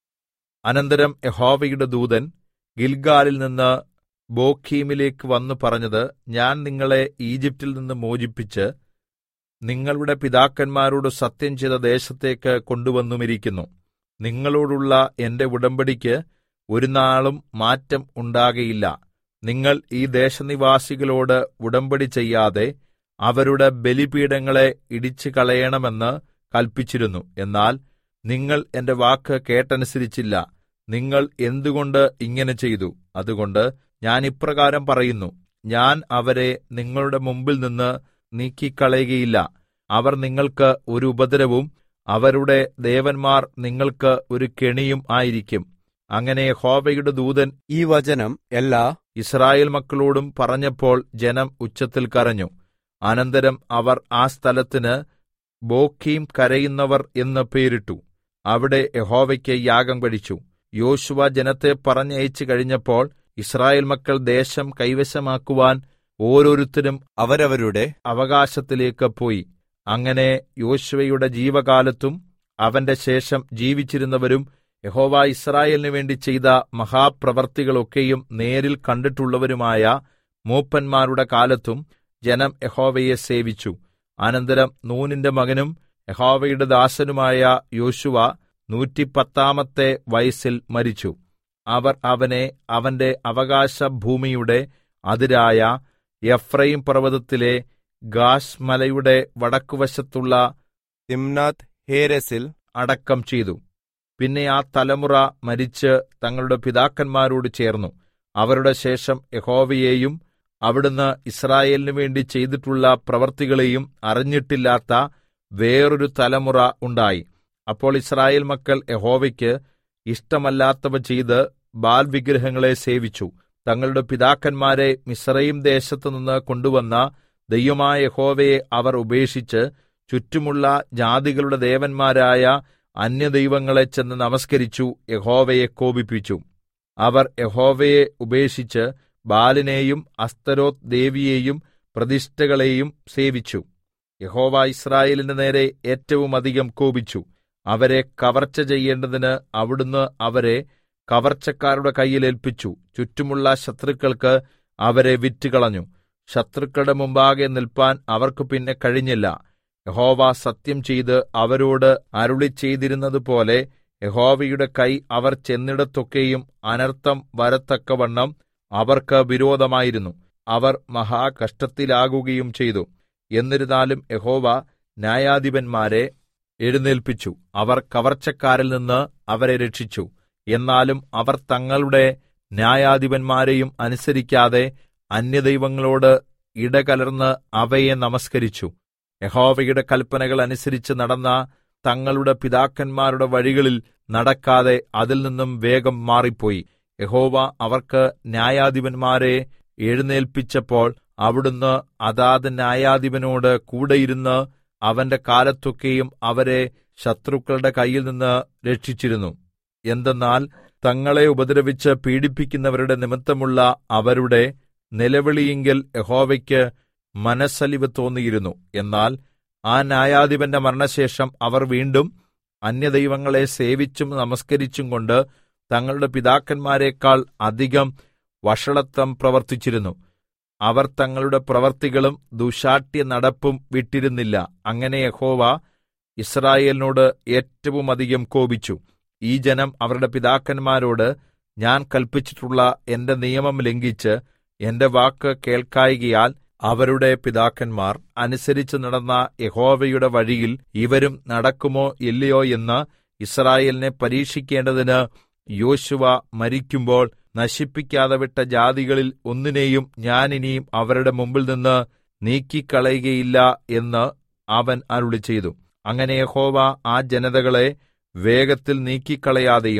അനന്തരം യഹോവയുടെ ദൂതൻ ഗിൽഗാലിൽ നിന്ന് ബോഖീമിലേക്ക് വന്നു പറഞ്ഞത് ഞാൻ നിങ്ങളെ ഈജിപ്റ്റിൽ നിന്ന് മോചിപ്പിച്ച് നിങ്ങളുടെ പിതാക്കന്മാരോട് സത്യം ചെയ്ത ദേശത്തേക്ക് കൊണ്ടുവന്നുമിരിക്കുന്നു നിങ്ങളോടുള്ള എന്റെ ഉടമ്പടിക്ക് ഒരു നാളും മാറ്റം ഉണ്ടാകയില്ല നിങ്ങൾ ഈ ദേശനിവാസികളോട് ഉടമ്പടി ചെയ്യാതെ അവരുടെ ബലിപീഠങ്ങളെ ഇടിച്ചു കളയണമെന്ന് കൽപ്പിച്ചിരുന്നു എന്നാൽ നിങ്ങൾ എന്റെ വാക്ക് കേട്ടനുസരിച്ചില്ല നിങ്ങൾ എന്തുകൊണ്ട് ഇങ്ങനെ ചെയ്തു അതുകൊണ്ട് ഞാൻ ഇപ്രകാരം പറയുന്നു ഞാൻ അവരെ നിങ്ങളുടെ മുമ്പിൽ നിന്ന് നീക്കിക്കളയുകയില്ല അവർ നിങ്ങൾക്ക് ഒരു ഉപദ്രവവും അവരുടെ ദേവന്മാർ നിങ്ങൾക്ക് ഒരു കെണിയും ആയിരിക്കും അങ്ങനെ യഹോവയുടെ ദൂതൻ ഈ വചനം എല്ലാ ഇസ്രായേൽ മക്കളോടും പറഞ്ഞപ്പോൾ ജനം ഉച്ചത്തിൽ കരഞ്ഞു അനന്തരം അവർ ആ സ്ഥലത്തിന് ബോക്കീം കരയുന്നവർ എന്ന് പേരിട്ടു അവിടെ യഹോവയ്ക്ക് യാഗം കഴിച്ചു യോശുവ ജനത്തെ പറഞ്ഞയച്ചു കഴിഞ്ഞപ്പോൾ ഇസ്രായേൽ മക്കൾ ദേശം കൈവശമാക്കുവാൻ ഓരോരുത്തരും അവരവരുടെ അവകാശത്തിലേക്ക് പോയി അങ്ങനെ യോശുവയുടെ ജീവകാലത്തും അവന്റെ ശേഷം ജീവിച്ചിരുന്നവരും യഹോവ ഇസ്രായേലിന് വേണ്ടി ചെയ്ത മഹാപ്രവർത്തികളൊക്കെയും നേരിൽ കണ്ടിട്ടുള്ളവരുമായ മൂപ്പന്മാരുടെ കാലത്തും ജനം യഹോവയെ സേവിച്ചു അനന്തരം നൂനിന്റെ മകനും യഹോവയുടെ ദാസനുമായ യോശുവ നൂറ്റിപ്പത്താമത്തെ വയസ്സിൽ മരിച്ചു അവർ അവനെ അവന്റെ അവകാശഭൂമിയുടെ അതിരായ എഫ്രൈം പർവ്വതത്തിലെ ഗാഷ് മലയുടെ വടക്കുവശത്തുള്ള തിംനാഥ് ഹേരസിൽ അടക്കം ചെയ്തു പിന്നെ ആ തലമുറ മരിച്ച് തങ്ങളുടെ പിതാക്കന്മാരോട് ചേർന്നു അവരുടെ ശേഷം യഹോവയെയും അവിടുന്ന് ഇസ്രായേലിനു വേണ്ടി ചെയ്തിട്ടുള്ള പ്രവർത്തികളെയും അറിഞ്ഞിട്ടില്ലാത്ത വേറൊരു തലമുറ ഉണ്ടായി അപ്പോൾ ഇസ്രായേൽ മക്കൾ യഹോവയ്ക്ക് ഇഷ്ടമല്ലാത്തവ ചെയ്ത് ബാൽ വിഗ്രഹങ്ങളെ സേവിച്ചു തങ്ങളുടെ പിതാക്കന്മാരെ മിസ്രയീം ദേശത്തുനിന്ന് കൊണ്ടുവന്ന ദൈവമായ യഹോവയെ അവർ ഉപേക്ഷിച്ച് ചുറ്റുമുള്ള ജാതികളുടെ ദേവന്മാരായ അന്യദൈവങ്ങളെ ചെന്ന് നമസ്കരിച്ചു യഹോവയെ കോപിപ്പിച്ചു അവർ യഹോവയെ ഉപേക്ഷിച്ച് ബാലിനെയും അസ്തരോത്ത് ദേവിയെയും പ്രതിഷ്ഠകളെയും സേവിച്ചു യഹോവ ഇസ്രായേലിന്റെ നേരെ ഏറ്റവും അധികം കോപിച്ചു അവരെ കവർച്ച ചെയ്യേണ്ടതിന് അവിടുന്ന് അവരെ കവർച്ചക്കാരുടെ കയ്യിൽ ഏൽപ്പിച്ചു ചുറ്റുമുള്ള ശത്രുക്കൾക്ക് അവരെ വിറ്റുകളഞ്ഞു ശത്രുക്കളുടെ മുമ്പാകെ നിൽപ്പാൻ അവർക്ക് പിന്നെ കഴിഞ്ഞില്ല യഹോവ സത്യം ചെയ്ത് അവരോട് അരുളി ചെയ്തിരുന്നതുപോലെ യഹോവയുടെ കൈ അവർ ചെന്നിടത്തൊക്കെയും അനർത്ഥം വരത്തക്കവണ്ണം അവർക്ക് വിരോധമായിരുന്നു അവർ മഹാകഷ്ടത്തിലാകുകയും ചെയ്തു എന്നിരുന്നാലും യഹോവ ന്യായാധിപന്മാരെ എഴുന്നേൽപ്പിച്ചു അവർ കവർച്ചക്കാരിൽ നിന്ന് അവരെ രക്ഷിച്ചു എന്നാലും അവർ തങ്ങളുടെ ന്യായാധിപന്മാരെയും അനുസരിക്കാതെ അന്യദൈവങ്ങളോട് ഇടകലർന്ന് അവയെ നമസ്കരിച്ചു യഹോവയുടെ കൽപ്പനകൾ അനുസരിച്ച് നടന്ന തങ്ങളുടെ പിതാക്കന്മാരുടെ വഴികളിൽ നടക്കാതെ അതിൽ നിന്നും വേഗം മാറിപ്പോയി യഹോവ അവർക്ക് ന്യായാധിപന്മാരെ എഴുന്നേൽപ്പിച്ചപ്പോൾ അവിടുന്ന് അതാത് ന്യായാധിപനോട് കൂടെയിരുന്ന് അവന്റെ കാലത്തൊക്കെയും അവരെ ശത്രുക്കളുടെ കയ്യിൽ നിന്ന് രക്ഷിച്ചിരുന്നു എന്തെന്നാൽ തങ്ങളെ ഉപദ്രവിച്ച് പീഡിപ്പിക്കുന്നവരുടെ നിമിത്തമുള്ള അവരുടെ നിലവിളിയെങ്കിൽ യഹോവയ്ക്ക് മനസ്സലിവ് തോന്നിയിരുന്നു എന്നാൽ ആ ന്യായാധിപന്റെ മരണശേഷം അവർ വീണ്ടും അന്യദൈവങ്ങളെ സേവിച്ചും നമസ്കരിച്ചും കൊണ്ട് തങ്ങളുടെ പിതാക്കന്മാരെക്കാൾ അധികം വഷളത്വം പ്രവർത്തിച്ചിരുന്നു അവർ തങ്ങളുടെ പ്രവർത്തികളും ദുശാഠ്യ നടപ്പും വിട്ടിരുന്നില്ല അങ്ങനെ യഹോവ ഇസ്രായേലിനോട് ഏറ്റവും അധികം കോപിച്ചു ഈ ജനം അവരുടെ പിതാക്കന്മാരോട് ഞാൻ കൽപ്പിച്ചിട്ടുള്ള എന്റെ നിയമം ലംഘിച്ച് എന്റെ വാക്ക് കേൾക്കായികയാൽ അവരുടെ പിതാക്കന്മാർ അനുസരിച്ച് നടന്ന യഹോവയുടെ വഴിയിൽ ഇവരും നടക്കുമോ ഇല്ലയോ എന്ന് ഇസ്രായേലിനെ പരീക്ഷിക്കേണ്ടതിന് യോശുവ മരിക്കുമ്പോൾ നശിപ്പിക്കാതെ വിട്ട ജാതികളിൽ ഒന്നിനെയും ഞാൻ ഇനിയും അവരുടെ മുമ്പിൽ നിന്ന് നീക്കിക്കളയുകയില്ല എന്ന് അവൻ അരുളി ചെയ്തു അങ്ങനെ യഹോവ ആ ജനതകളെ വേഗത്തിൽ നീക്കിക്കളയാതെയും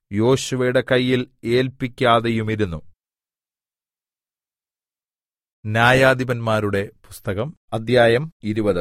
യോശുവയുടെ കയ്യിൽ ഏൽപ്പിക്കാതെയുമിരുന്നു ന്യായാധിപന്മാരുടെ പുസ്തകം അദ്ധ്യായം ഇരുപത്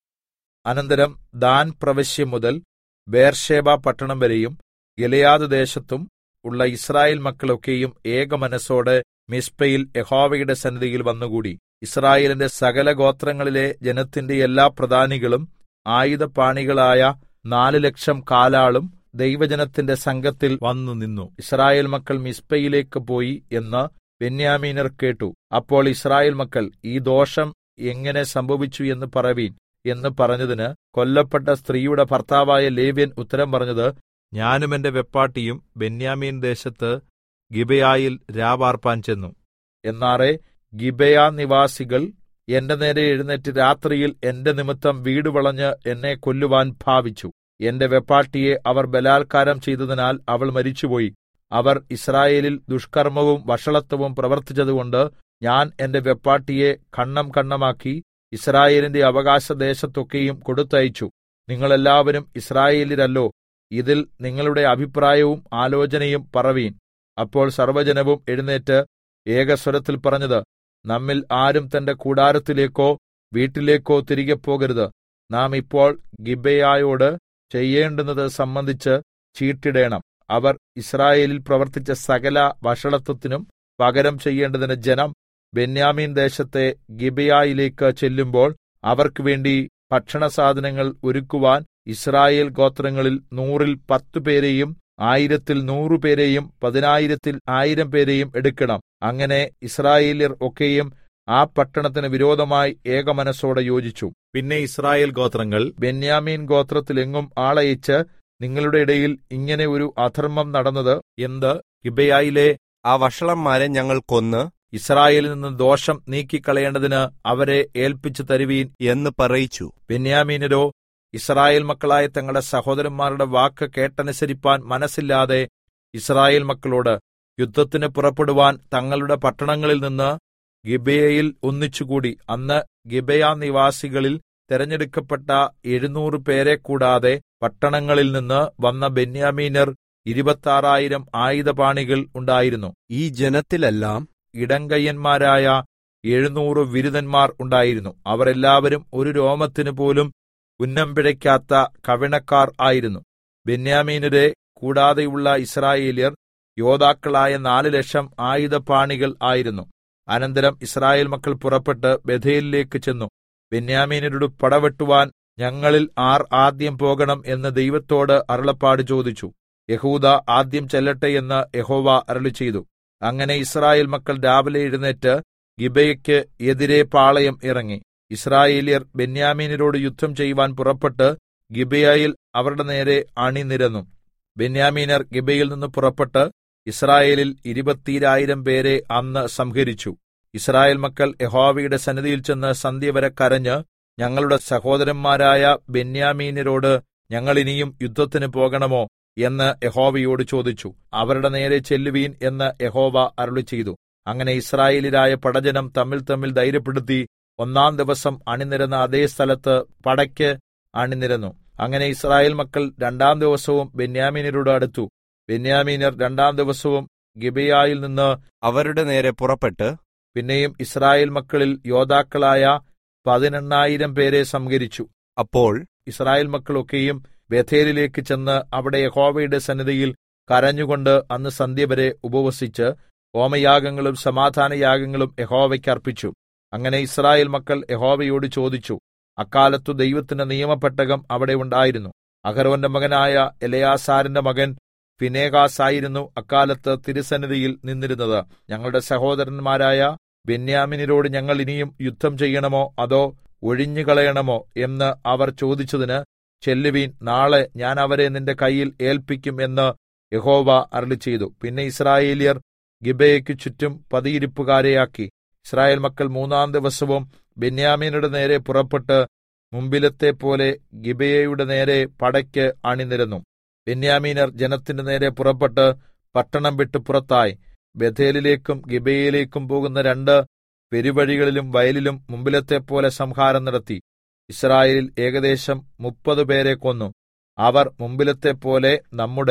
അനന്തരം ദാൻ പ്രവശ്യം മുതൽ ബേർഷേബ പട്ടണം വരെയും ഗിലെയാദ് ദേശത്തും ഉള്ള ഇസ്രായേൽ മക്കളൊക്കെയും ഏകമനസ്സോടെ മിസ്പയിൽ യഹോവയുടെ സന്നിധിയിൽ വന്നുകൂടി ഇസ്രായേലിന്റെ സകല ഗോത്രങ്ങളിലെ ജനത്തിന്റെ എല്ലാ പ്രധാനികളും ആയുധപാണികളായ നാല് ലക്ഷം കാലാളും ദൈവജനത്തിന്റെ സംഘത്തിൽ വന്നു നിന്നു ഇസ്രായേൽ മക്കൾ മിസ്പയിലേക്ക് പോയി എന്ന് ബെന്യാമീനർ കേട്ടു അപ്പോൾ ഇസ്രായേൽ മക്കൾ ഈ ദോഷം എങ്ങനെ സംഭവിച്ചു എന്ന് പറവീൻ എന്ന് പറഞ്ഞതിന് കൊല്ലപ്പെട്ട സ്ത്രീയുടെ ഭർത്താവായ ലേവ്യൻ ഉത്തരം പറഞ്ഞത് ഞാനും എന്റെ വെപ്പാട്ടിയും ബെന്യാമീൻ ദേശത്ത് ഗിബയായിൽ രാവാർപ്പാൻ ചെന്നു എന്നാറെ ഗിബയ നിവാസികൾ എന്റെ നേരെ എഴുന്നേറ്റ് രാത്രിയിൽ എന്റെ നിമിത്തം വീട് വളഞ്ഞ് എന്നെ കൊല്ലുവാൻ ഭാവിച്ചു എന്റെ വെപ്പാട്ടിയെ അവർ ബലാത്കാരം ചെയ്തതിനാൽ അവൾ മരിച്ചുപോയി അവർ ഇസ്രായേലിൽ ദുഷ്കർമ്മവും വഷളത്വവും പ്രവർത്തിച്ചതുകൊണ്ട് ഞാൻ എന്റെ വെപ്പാട്ടിയെ കണ്ണം കണ്ണമാക്കി ഇസ്രായേലിന്റെ അവകാശദേശത്തൊക്കെയും കൊടുത്തയച്ചു നിങ്ങളെല്ലാവരും ഇസ്രായേലിരല്ലോ ഇതിൽ നിങ്ങളുടെ അഭിപ്രായവും ആലോചനയും പറവീൻ അപ്പോൾ സർവ്വജനവും എഴുന്നേറ്റ് ഏകസ്വരത്തിൽ പറഞ്ഞത് നമ്മിൽ ആരും തന്റെ കൂടാരത്തിലേക്കോ വീട്ടിലേക്കോ തിരികെ പോകരുത് നാം ഇപ്പോൾ ഗിബയായോട് ചെയ്യേണ്ടുന്നത് സംബന്ധിച്ച് ചീട്ടിടേണം അവർ ഇസ്രായേലിൽ പ്രവർത്തിച്ച സകല വഷളത്വത്തിനും പകരം ചെയ്യേണ്ടതിന് ജനം ബെന്യാമീൻ ദേശത്തെ ഗിബയായിലേക്ക് ചെല്ലുമ്പോൾ അവർക്ക് വേണ്ടി ഭക്ഷണസാധനങ്ങൾ ഒരുക്കുവാൻ ഇസ്രായേൽ ഗോത്രങ്ങളിൽ നൂറിൽ പത്തു പേരെയും ആയിരത്തിൽ നൂറുപേരെയും പതിനായിരത്തിൽ ആയിരം പേരെയും എടുക്കണം അങ്ങനെ ഇസ്രായേല്യർ ഒക്കെയും ആ പട്ടണത്തിന് വിരോധമായി ഏകമനസ്സോടെ യോജിച്ചു പിന്നെ ഇസ്രായേൽ ഗോത്രങ്ങൾ ബെന്യാമീൻ ഗോത്രത്തിലെങ്ങും ആളയച്ച് നിങ്ങളുടെ ഇടയിൽ ഇങ്ങനെ ഒരു അധർമ്മം നടന്നത് എന്ത് ഗിബയായിലെ ആ വഷളന്മാരെ ഞങ്ങൾ കൊന്ന് ഇസ്രായേലിൽ നിന്ന് ദോഷം നീക്കിക്കളയേണ്ടതിന് അവരെ ഏൽപ്പിച്ചു തരുവീൻ എന്ന് പറയിച്ചു ബെന്യാമീനരോ ഇസ്രായേൽ മക്കളായ തങ്ങളുടെ സഹോദരന്മാരുടെ വാക്ക് കേട്ടനുസരിപ്പാൻ മനസ്സില്ലാതെ ഇസ്രായേൽ മക്കളോട് യുദ്ധത്തിന് പുറപ്പെടുവാൻ തങ്ങളുടെ പട്ടണങ്ങളിൽ നിന്ന് ഗിബയയിൽ ഒന്നിച്ചുകൂടി അന്ന് ഗിബയ നിവാസികളിൽ തെരഞ്ഞെടുക്കപ്പെട്ട എഴുന്നൂറ് പേരെ കൂടാതെ പട്ടണങ്ങളിൽ നിന്ന് വന്ന ബെന്യാമീനർ ഇരുപത്താറായിരം ആയുധപാണികൾ ഉണ്ടായിരുന്നു ഈ ജനത്തിലെല്ലാം ഇടങ്കയ്യന്മാരായ എഴുന്നൂറ് വിരുദന്മാർ ഉണ്ടായിരുന്നു അവർ എല്ലാവരും ഒരു രോമത്തിന് പോലും ഉന്നം പിഴയ്ക്കാത്ത കവിണക്കാർ ആയിരുന്നു ബെന്യാമീനരെ കൂടാതെയുള്ള ഇസ്രായേല്യർ യോദ്ധാക്കളായ നാല് ലക്ഷം ആയുധപാണികൾ ആയിരുന്നു അനന്തരം ഇസ്രായേൽ മക്കൾ പുറപ്പെട്ട് ബഥേലിലേക്ക് ചെന്നു ബെന്യാമീനരോട് പടവെട്ടുവാൻ ഞങ്ങളിൽ ആർ ആദ്യം പോകണം എന്ന് ദൈവത്തോട് അരുളപ്പാട് ചോദിച്ചു യഹൂദ ആദ്യം ചെല്ലട്ടെ എന്ന് യഹോവ അരുളി ചെയ്തു അങ്ങനെ ഇസ്രായേൽ മക്കൾ രാവിലെ എഴുന്നേറ്റ് ഗിബയ്ക്ക് എതിരെ പാളയം ഇറങ്ങി ഇസ്രായേലിയർ ബെന്യാമീനരോട് യുദ്ധം ചെയ്യുവാൻ പുറപ്പെട്ട് ഗിബയയിൽ അവരുടെ നേരെ അണിനിരന്നു ബെന്യാമീനർ ഗിബയിൽ നിന്ന് പുറപ്പെട്ട് ഇസ്രായേലിൽ ഇരുപത്തിരായിരം പേരെ അന്ന് സംഹരിച്ചു ഇസ്രായേൽ മക്കൾ യഹോവയുടെ സന്നിധിയിൽ ചെന്ന് സന്ധ്യവരെ കരഞ്ഞ് ഞങ്ങളുടെ സഹോദരന്മാരായ ബെന്യാമീനരോട് ഞങ്ങൾ ഇനിയും യുദ്ധത്തിന് പോകണമോ എന്ന് യഹോവയോട് ചോദിച്ചു അവരുടെ നേരെ ചെല്ലുവീൻ എന്ന് യഹോവ അരുളി ചെയ്തു അങ്ങനെ ഇസ്രായേലിരായ പടജനം തമ്മിൽ തമ്മിൽ ധൈര്യപ്പെടുത്തി ഒന്നാം ദിവസം അണിനിരന്ന അതേ സ്ഥലത്ത് പടയ്ക്ക് അണിനിരന്നു അങ്ങനെ ഇസ്രായേൽ മക്കൾ രണ്ടാം ദിവസവും ബെന്യാമീനരോട് അടുത്തു ബെന്യാമീനർ രണ്ടാം ദിവസവും ഗിബയായിൽ നിന്ന് അവരുടെ നേരെ പുറപ്പെട്ട് പിന്നെയും ഇസ്രായേൽ മക്കളിൽ യോദ്ധാക്കളായ പതിനെണ്ണായിരം പേരെ സംഹരിച്ചു അപ്പോൾ ഇസ്രായേൽ മക്കളൊക്കെയും ബഥേലിലേക്ക് ചെന്ന് അവിടെ യഹോവയുടെ സന്നിധിയിൽ കരഞ്ഞുകൊണ്ട് അന്ന് സന്ധ്യവരെ ഉപവസിച്ച് ഹോമയാഗങ്ങളും സമാധാനയാഗങ്ങളും യഹോവയ്ക്ക് അർപ്പിച്ചു അങ്ങനെ ഇസ്രായേൽ മക്കൾ യഹോവയോട് ചോദിച്ചു അക്കാലത്തു ദൈവത്തിന്റെ നിയമപ്പെട്ടകം അവിടെ ഉണ്ടായിരുന്നു അഹരോന്റെ മകനായ എലയാസാരിന്റെ മകൻ ഫിനേഹാസ് ആയിരുന്നു അക്കാലത്ത് തിരുസന്നിധിയിൽ നിന്നിരുന്നത് ഞങ്ങളുടെ സഹോദരന്മാരായ ബെന്യാമിനരോട് ഞങ്ങൾ ഇനിയും യുദ്ധം ചെയ്യണമോ അതോ ഒഴിഞ്ഞുകളയണമോ എന്ന് അവർ ചോദിച്ചതിന് ചെല്ലുവീൻ നാളെ ഞാൻ അവരെ നിന്റെ കയ്യിൽ ഏൽപ്പിക്കും എന്ന് യഹോവ അരളി ചെയ്തു പിന്നെ ഇസ്രായേലിയർ ഗിബയ്ക്ക് ചുറ്റും പതിയിരിപ്പുകാരെയാക്കി ഇസ്രായേൽ മക്കൾ മൂന്നാം ദിവസവും ബെന്യാമീനുടെ നേരെ പുറപ്പെട്ട് മുമ്പിലത്തെ പോലെ ഗിബയയുടെ നേരെ പടയ്ക്ക് അണിനിരന്നു ബെന്യാമീനർ ജനത്തിന്റെ നേരെ പുറപ്പെട്ട് പട്ടണം വിട്ട് പുറത്തായി ബഥേലിലേക്കും ഗിബയയിലേക്കും പോകുന്ന രണ്ട് പെരുവഴികളിലും വയലിലും മുമ്പിലത്തെ പോലെ സംഹാരം നടത്തി ഇസ്രായേലിൽ ഏകദേശം മുപ്പത് പേരെ കൊന്നു അവർ മുമ്പിലത്തെ പോലെ നമ്മുടെ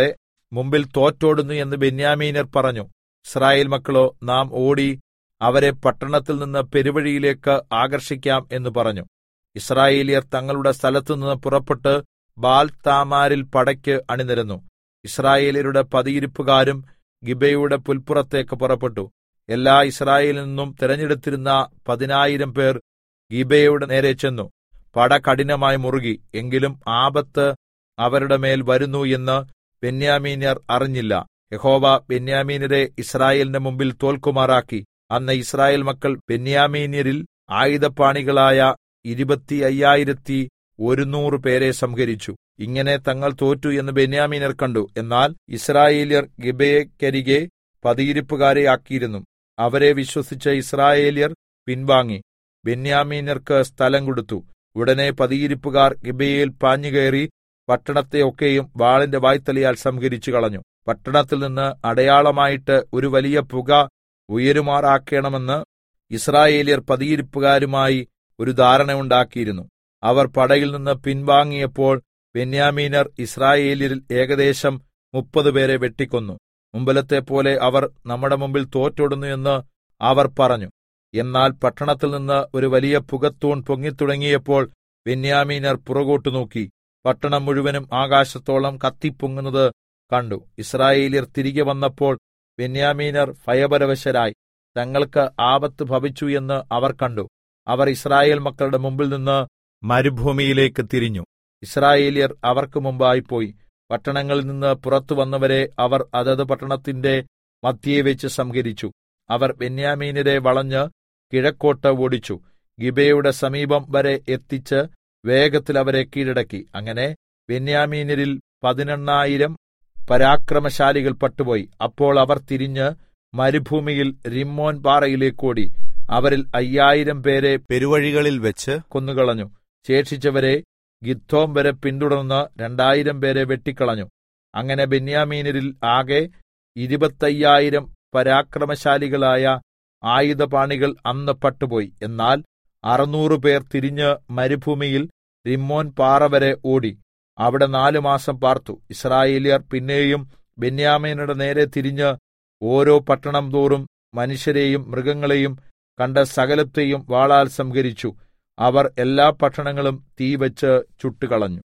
മുമ്പിൽ തോറ്റോടുന്നു എന്ന് ബെന്യാമീനർ പറഞ്ഞു ഇസ്രായേൽ മക്കളോ നാം ഓടി അവരെ പട്ടണത്തിൽ നിന്ന് പെരുവഴിയിലേക്ക് ആകർഷിക്കാം എന്ന് പറഞ്ഞു ഇസ്രായേലിയർ തങ്ങളുടെ സ്ഥലത്തുനിന്ന് പുറപ്പെട്ട് ബാൽ താമാരിൽ പടയ്ക്ക് അണിനിരന്നു ഇസ്രായേലിയരുടെ പതിയിരിപ്പുകാരും ഗിബയുടെ പുൽപ്പുറത്തേക്ക് പുറപ്പെട്ടു എല്ലാ ഇസ്രായേലിൽ നിന്നും തിരഞ്ഞെടുത്തിരുന്ന പതിനായിരം പേർ ഗിബയുടെ നേരെ ചെന്നു പട കഠിനമായി മുറുകി എങ്കിലും ആപത്ത് അവരുടെ മേൽ വരുന്നു എന്ന് ബെന്യാമീന്യർ അറിഞ്ഞില്ല യഹോവ ബെന്യാമീനരെ ഇസ്രായേലിന്റെ മുമ്പിൽ തോൽക്കുമാറാക്കി അന്ന് ഇസ്രായേൽ മക്കൾ ബെന്യാമീന്യരിൽ ആയുധപാണികളായ ഇരുപത്തി അയ്യായിരത്തി ഒരുന്നൂറ് പേരെ സംഹരിച്ചു ഇങ്ങനെ തങ്ങൾ തോറ്റു എന്ന് ബെന്യാമീനർ കണ്ടു എന്നാൽ ഇസ്രായേല്യർ ഗിബയക്കരികെ പതിയിരിപ്പുകാരെ ആക്കിയിരുന്നു അവരെ വിശ്വസിച്ച് ഇസ്രായേല്യർ പിൻവാങ്ങി ബെന്യാമീനർക്ക് സ്ഥലം കൊടുത്തു ഉടനെ പതിയിരിപ്പുകാർ ഗിബയിൽ പാഞ്ഞുകയറി പട്ടണത്തെ ഒക്കെയും വാളിന്റെ വായ്ത്തലയാൽ സംഹരിച്ചു കളഞ്ഞു പട്ടണത്തിൽ നിന്ന് അടയാളമായിട്ട് ഒരു വലിയ പുക ഉയരുമാറാക്കണമെന്ന് ഇസ്രായേലിയർ പതിയിരിപ്പുകാരുമായി ഒരു ധാരണയുണ്ടാക്കിയിരുന്നു അവർ പടയിൽ നിന്ന് പിൻവാങ്ങിയപ്പോൾ ബെന്യാമീനർ ഇസ്രായേലിയരിൽ ഏകദേശം മുപ്പത് പേരെ വെട്ടിക്കൊന്നു മുമ്പലത്തെ പോലെ അവർ നമ്മുടെ മുമ്പിൽ തോറ്റോടുന്നു എന്ന് അവർ പറഞ്ഞു എന്നാൽ പട്ടണത്തിൽ നിന്ന് ഒരു വലിയ പുകത്തൂൺ പൊങ്ങിത്തുടങ്ങിയപ്പോൾ ബെന്യാമീനർ പുറകോട്ടു നോക്കി പട്ടണം മുഴുവനും ആകാശത്തോളം കത്തിപ്പൊങ്ങുന്നത് കണ്ടു ഇസ്രായേലിയർ തിരികെ വന്നപ്പോൾ ബെന്യാമീനർ ഭയപരവശരായി തങ്ങൾക്ക് ആപത്ത് ഭവിച്ചു എന്ന് അവർ കണ്ടു അവർ ഇസ്രായേൽ മക്കളുടെ മുമ്പിൽ നിന്ന് മരുഭൂമിയിലേക്ക് തിരിഞ്ഞു ഇസ്രായേലിയർ അവർക്ക് മുമ്പായി പോയി പട്ടണങ്ങളിൽ നിന്ന് പുറത്തു വന്നവരെ അവർ അതത് പട്ടണത്തിന്റെ മധ്യേ വെച്ച് സംഹരിച്ചു അവർ ബെന്യാമീനരെ വളഞ്ഞ് കിഴക്കോട്ട് ഓടിച്ചു ഗിബയുടെ സമീപം വരെ എത്തിച്ച് വേഗത്തിൽ അവരെ കീഴടക്കി അങ്ങനെ ബെന്യാമീനരിൽ പതിനെണ്ണായിരം പരാക്രമശാലികൾ പട്ടുപോയി അപ്പോൾ അവർ തിരിഞ്ഞ് മരുഭൂമിയിൽ റിമ്മോൻ പാറയിലേക്ക് ഓടി അവരിൽ അയ്യായിരം പേരെ പെരുവഴികളിൽ വെച്ച് കൊന്നുകളഞ്ഞു ശേഷിച്ചവരെ ഗിത്തോം വരെ പിന്തുടർന്ന് രണ്ടായിരം പേരെ വെട്ടിക്കളഞ്ഞു അങ്ങനെ ബെന്യാമീനരിൽ ആകെ ഇരുപത്തയ്യായിരം പരാക്രമശാലികളായ ആയുധപാണികൾ അന്ന് പട്ടുപോയി എന്നാൽ അറുന്നൂറ് പേർ തിരിഞ്ഞ് മരുഭൂമിയിൽ റിമ്മോൻ പാറ വരെ ഓടി അവിടെ നാലു മാസം പാർത്തു ഇസ്രായേലിയർ പിന്നെയും ബെന്യാമീനുടെ നേരെ തിരിഞ്ഞ് ഓരോ പട്ടണം തോറും മനുഷ്യരെയും മൃഗങ്ങളെയും കണ്ട സകലത്തെയും വാളാൽ സംഹരിച്ചു അവർ എല്ലാ പട്ടണങ്ങളും തീവച്ച് ചുട്ടുകളഞ്ഞു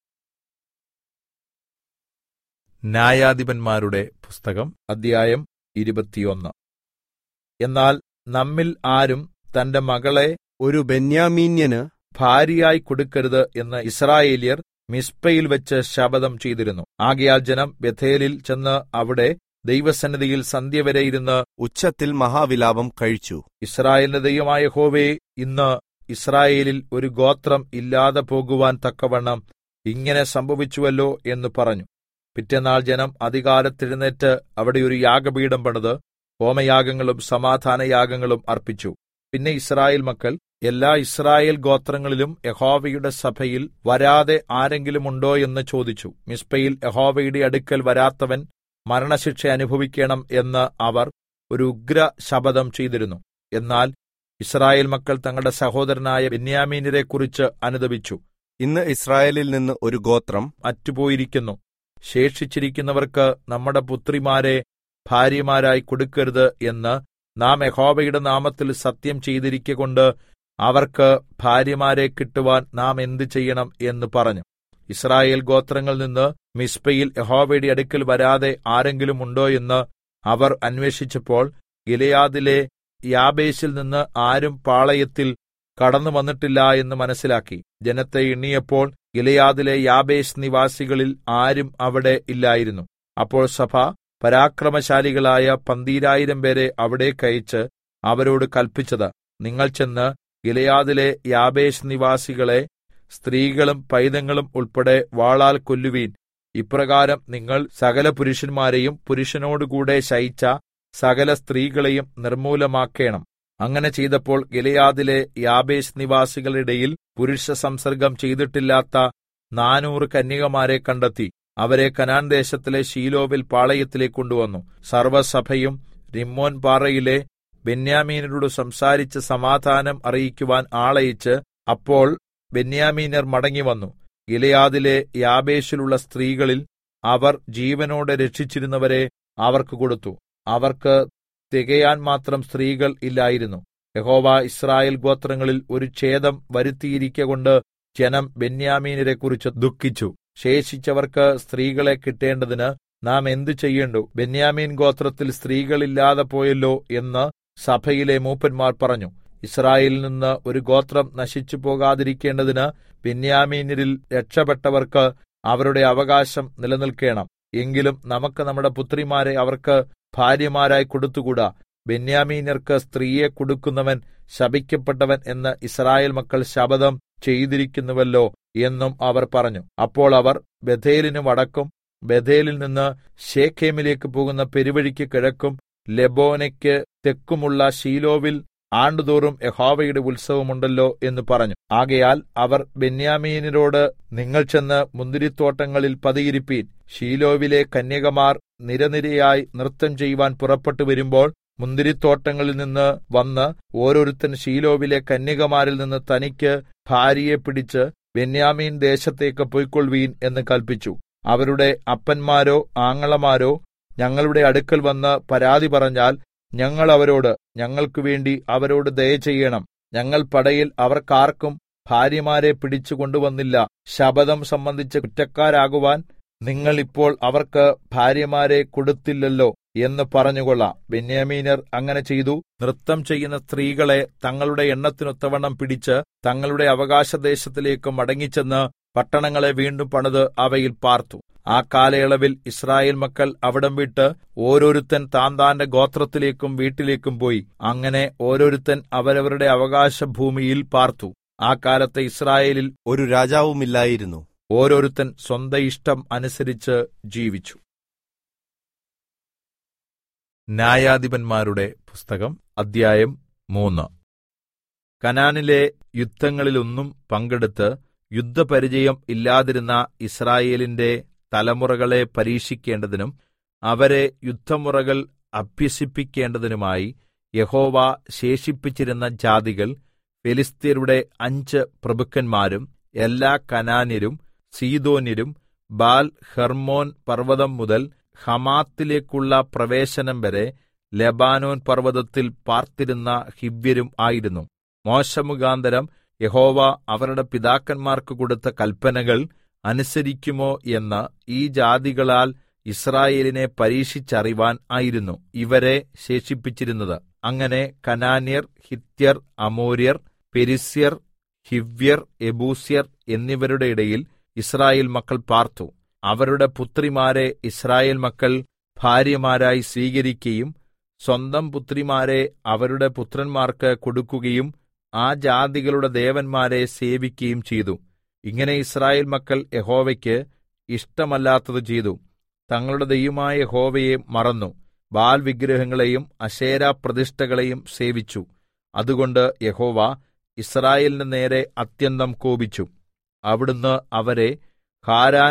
ന്യായാധിപന്മാരുടെ പുസ്തകം അധ്യായം ഇരുപത്തിയൊന്ന് എന്നാൽ നമ്മിൽ ആരും തന്റെ മകളെ ഒരു ബെന്യാമീന്യന് ഭാര്യയായി കൊടുക്കരുത് എന്ന് ഇസ്രായേലിയർ മിസ്പയിൽ വെച്ച് ശപഥം ചെയ്തിരുന്നു ആകയാൽ ജനം ബഥേലിൽ ചെന്ന് അവിടെ ദൈവസന്നിധിയിൽ സന്ധ്യ വരെ ഇരുന്ന് ഉച്ചത്തിൽ മഹാവിലാപം കഴിച്ചു ഇസ്രായേലിന്റെ ദൈവമായ ഹോവേ ഇന്ന് ഇസ്രായേലിൽ ഒരു ഗോത്രം ഇല്ലാതെ പോകുവാൻ തക്കവണ്ണം ഇങ്ങനെ സംഭവിച്ചുവല്ലോ എന്ന് പറഞ്ഞു പിറ്റേന്നാൾ ജനം അധികാരത്തെഴുന്നേറ്റ് അവിടെ ഒരു യാഗപീഠം പണിത് ഹോമയാഗങ്ങളും സമാധാനയാഗങ്ങളും അർപ്പിച്ചു പിന്നെ ഇസ്രായേൽ മക്കൾ എല്ലാ ഇസ്രായേൽ ഗോത്രങ്ങളിലും യഹോവയുടെ സഭയിൽ വരാതെ ആരെങ്കിലും ഉണ്ടോ എന്ന് ചോദിച്ചു മിസ്പയിൽ യഹോവയുടെ അടുക്കൽ വരാത്തവൻ മരണശിക്ഷ അനുഭവിക്കണം എന്ന് അവർ ഒരു ഉഗ്ര ശപഥം ചെയ്തിരുന്നു എന്നാൽ ഇസ്രായേൽ മക്കൾ തങ്ങളുടെ സഹോദരനായ ബെന്യാമീനരെ കുറിച്ച് അനുദപിച്ചു ഇന്ന് ഇസ്രായേലിൽ നിന്ന് ഒരു ഗോത്രം അറ്റുപോയിരിക്കുന്നു ശേഷിച്ചിരിക്കുന്നവർക്ക് നമ്മുടെ പുത്രിമാരെ ഭാര്യമാരായി കൊടുക്കരുത് എന്ന് നാം യഹോവയുടെ നാമത്തിൽ സത്യം ചെയ്തിരിക്കൊണ്ട് അവർക്ക് ഭാര്യമാരെ കിട്ടുവാൻ നാം എന്ത് ചെയ്യണം എന്ന് പറഞ്ഞു ഇസ്രായേൽ ഗോത്രങ്ങളിൽ നിന്ന് മിസ്പയിൽ യഹോവയുടെ അടുക്കൽ വരാതെ ആരെങ്കിലും ഉണ്ടോ എന്ന് അവർ അന്വേഷിച്ചപ്പോൾ ഗിലയാദിലെ യാബേശിൽ നിന്ന് ആരും പാളയത്തിൽ കടന്നു വന്നിട്ടില്ല എന്ന് മനസ്സിലാക്കി ജനത്തെ എണ്ണിയപ്പോൾ ഗിലയാദിലെ യാബേശ് നിവാസികളിൽ ആരും അവിടെ ഇല്ലായിരുന്നു അപ്പോൾ സഭ പരാക്രമശാലികളായ പന്തീരായിരം പേരെ അവിടേക്കയച്ച് അവരോട് കൽപ്പിച്ചത് നിങ്ങൾ ചെന്ന് ഗിലയാദിലെ യാബേശ് നിവാസികളെ സ്ത്രീകളും പൈതങ്ങളും ഉൾപ്പെടെ വാളാൽ കൊല്ലുവീൻ ഇപ്രകാരം നിങ്ങൾ സകല പുരുഷന്മാരെയും പുരുഷനോടുകൂടെ ശയിച്ച സകല സ്ത്രീകളെയും നിർമൂലമാക്കേണം അങ്ങനെ ചെയ്തപ്പോൾ ഗിലയാദിലെ യാബേശ് നിവാസികളിടയിൽ പുരുഷ സംസർഗം ചെയ്തിട്ടില്ലാത്ത നാനൂറ് കന്യകമാരെ കണ്ടെത്തി അവരെ കനാൻ ദേശത്തിലെ ശീലോവിൽ പാളയത്തിലേക്ക് കൊണ്ടുവന്നു സർവ്വസഭയും റിമ്മോൻ പാറയിലെ ബെന്യാമീനരോട് സംസാരിച്ച് സമാധാനം അറിയിക്കുവാൻ ആളയച്ച് അപ്പോൾ ബെന്യാമീനർ മടങ്ങിവന്നു ഗിലയാദിലെ യാബേശിലുള്ള സ്ത്രീകളിൽ അവർ ജീവനോടെ രക്ഷിച്ചിരുന്നവരെ അവർക്ക് കൊടുത്തു അവർക്ക് തികയാൻ മാത്രം സ്ത്രീകൾ ഇല്ലായിരുന്നു യഹോവ ഇസ്രായേൽ ഗോത്രങ്ങളിൽ ഒരു ഛേദം വരുത്തിയിരിക്കൊണ്ട് ജനം ബെന്യാമീനരെ കുറിച്ച് ദുഃഖിച്ചു ശേഷിച്ചവർക്ക് സ്ത്രീകളെ കിട്ടേണ്ടതിന് നാം എന്തു ചെയ്യേണ്ടു ബെന്യാമീൻ ഗോത്രത്തിൽ സ്ത്രീകളില്ലാതെ പോയല്ലോ എന്ന് സഭയിലെ മൂപ്പന്മാർ പറഞ്ഞു ഇസ്രായേലിൽ നിന്ന് ഒരു ഗോത്രം നശിച്ചു പോകാതിരിക്കേണ്ടതിന് ബെന്യാമീനരിൽ രക്ഷപ്പെട്ടവർക്ക് അവരുടെ അവകാശം നിലനിൽക്കേണം എങ്കിലും നമുക്ക് നമ്മുടെ പുത്രിമാരെ അവർക്ക് ഭാര്യമാരായി കൊടുത്തുകൂടാ ബെന്യാമീനർക്ക് സ്ത്രീയെ കൊടുക്കുന്നവൻ ശപിക്കപ്പെട്ടവൻ എന്ന് ഇസ്രായേൽ മക്കൾ ശപഥം ചെയ്തിരിക്കുന്നുവല്ലോ എന്നും അവർ പറഞ്ഞു അപ്പോൾ അവർ ബഥേലിന് വടക്കും ബഥേലിൽ നിന്ന് ശേഖേമിലേക്ക് പോകുന്ന പെരുവഴിക്ക് കിഴക്കും ലെബോനയ്ക്ക് തെക്കുമുള്ള ഷീലോവിൽ ആണ്ടുതോറും യഹോവയുടെ ഉത്സവമുണ്ടല്ലോ എന്ന് പറഞ്ഞു ആകയാൽ അവർ ബെന്യാമീനരോട് നിങ്ങൾ ചെന്ന് മുന്തിരിത്തോട്ടങ്ങളിൽ പതിയിരിപ്പീൻ ഷീലോവിലെ കന്യകമാർ നിരനിരയായി നൃത്തം ചെയ്യുവാൻ പുറപ്പെട്ടു വരുമ്പോൾ മുന്തിരിത്തോട്ടങ്ങളിൽ നിന്ന് വന്ന് ഓരോരുത്തൻ ഷീലോവിലെ കന്യകമാരിൽ നിന്ന് തനിക്ക് ഭാര്യയെ പിടിച്ച് ബെന്യാമീൻ ദേശത്തേക്ക് പൊയ്ക്കൊള്ളുവീൻ എന്ന് കൽപ്പിച്ചു അവരുടെ അപ്പന്മാരോ ആങ്ങളമാരോ ഞങ്ങളുടെ അടുക്കൽ വന്ന് പരാതി പറഞ്ഞാൽ ഞങ്ങൾ അവരോട് ഞങ്ങൾക്ക് വേണ്ടി അവരോട് ദയ ചെയ്യണം ഞങ്ങൾ പടയിൽ അവർക്കാർക്കും ഭാര്യമാരെ പിടിച്ചു കൊണ്ടുവന്നില്ല ശപഥം സംബന്ധിച്ച് കുറ്റക്കാരാകുവാൻ നിങ്ങൾ ഇപ്പോൾ അവർക്ക് ഭാര്യമാരെ കൊടുത്തില്ലല്ലോ എന്ന് പറഞ്ഞുകൊള്ളാം ബെന്യാമീനർ അങ്ങനെ ചെയ്തു നൃത്തം ചെയ്യുന്ന സ്ത്രീകളെ തങ്ങളുടെ എണ്ണത്തിനൊത്തവണ്ണം പിടിച്ച് തങ്ങളുടെ അവകാശദേശത്തിലേക്ക് മടങ്ങിച്ചെന്ന് പട്ടണങ്ങളെ വീണ്ടും പണിത് അവയിൽ പാർത്തു ആ കാലയളവിൽ ഇസ്രായേൽ മക്കൾ അവിടം വിട്ട് ഓരോരുത്തൻ താൻ താന്റെ ഗോത്രത്തിലേക്കും വീട്ടിലേക്കും പോയി അങ്ങനെ ഓരോരുത്തൻ അവരവരുടെ അവകാശ ഭൂമിയിൽ പാർത്തു ആ കാലത്തെ ഇസ്രായേലിൽ ഒരു രാജാവുമില്ലായിരുന്നു ഓരോരുത്തൻ സ്വന്തം ഇഷ്ടം അനുസരിച്ച് ജീവിച്ചു ന്യായാധിപന്മാരുടെ പുസ്തകം അദ്ധ്യായം മൂന്ന് കനാനിലെ യുദ്ധങ്ങളിലൊന്നും പങ്കെടുത്ത് യുദ്ധപരിചയം ഇല്ലാതിരുന്ന ഇസ്രായേലിന്റെ തലമുറകളെ പരീക്ഷിക്കേണ്ടതിനും അവരെ യുദ്ധമുറകൾ അഭ്യസിപ്പിക്കേണ്ടതിനുമായി യഹോവ ശേഷിപ്പിച്ചിരുന്ന ജാതികൾ ഫെലിസ്ത്യരുടെ അഞ്ച് പ്രഭുക്കന്മാരും എല്ലാ കനാന്യരും സീദോന്യരും ബാൽ ഹെർമോൻ പർവ്വതം മുതൽ ഹമാത്തിലേക്കുള്ള പ്രവേശനം വരെ ലെബാനോൻ പർവ്വതത്തിൽ പാർത്തിരുന്ന ഹിവ്യരും ആയിരുന്നു മോശമുഖാന്തരം യഹോവ അവരുടെ പിതാക്കന്മാർക്ക് കൊടുത്ത കൽപ്പനകൾ അനുസരിക്കുമോ എന്ന് ഈ ജാതികളാൽ ഇസ്രായേലിനെ പരീക്ഷിച്ചറിവാൻ ആയിരുന്നു ഇവരെ ശേഷിപ്പിച്ചിരുന്നത് അങ്ങനെ കനാന്യർ ഹിത്യർ അമോര്യർ പെരിസ്യർ ഹിവ്യർ എബൂസ്യർ എന്നിവരുടെ ഇടയിൽ ഇസ്രായേൽ മക്കൾ പാർത്തു അവരുടെ പുത്രിമാരെ ഇസ്രായേൽ മക്കൾ ഭാര്യമാരായി സ്വീകരിക്കുകയും സ്വന്തം പുത്രിമാരെ അവരുടെ പുത്രന്മാർക്ക് കൊടുക്കുകയും ആ ജാതികളുടെ ദേവന്മാരെ സേവിക്കുകയും ചെയ്തു ഇങ്ങനെ ഇസ്രായേൽ മക്കൾ യഹോവയ്ക്ക് ഇഷ്ടമല്ലാത്തത് ചെയ്തു തങ്ങളുടെ ദൈവമായ യഹോവയെ മറന്നു ബാൽ വിഗ്രഹങ്ങളെയും അശേര പ്രതിഷ്ഠകളെയും സേവിച്ചു അതുകൊണ്ട് യഹോവ ഇസ്രായേലിന് നേരെ അത്യന്തം കോപിച്ചു അവിടുന്ന് അവരെ ഹാരാൻ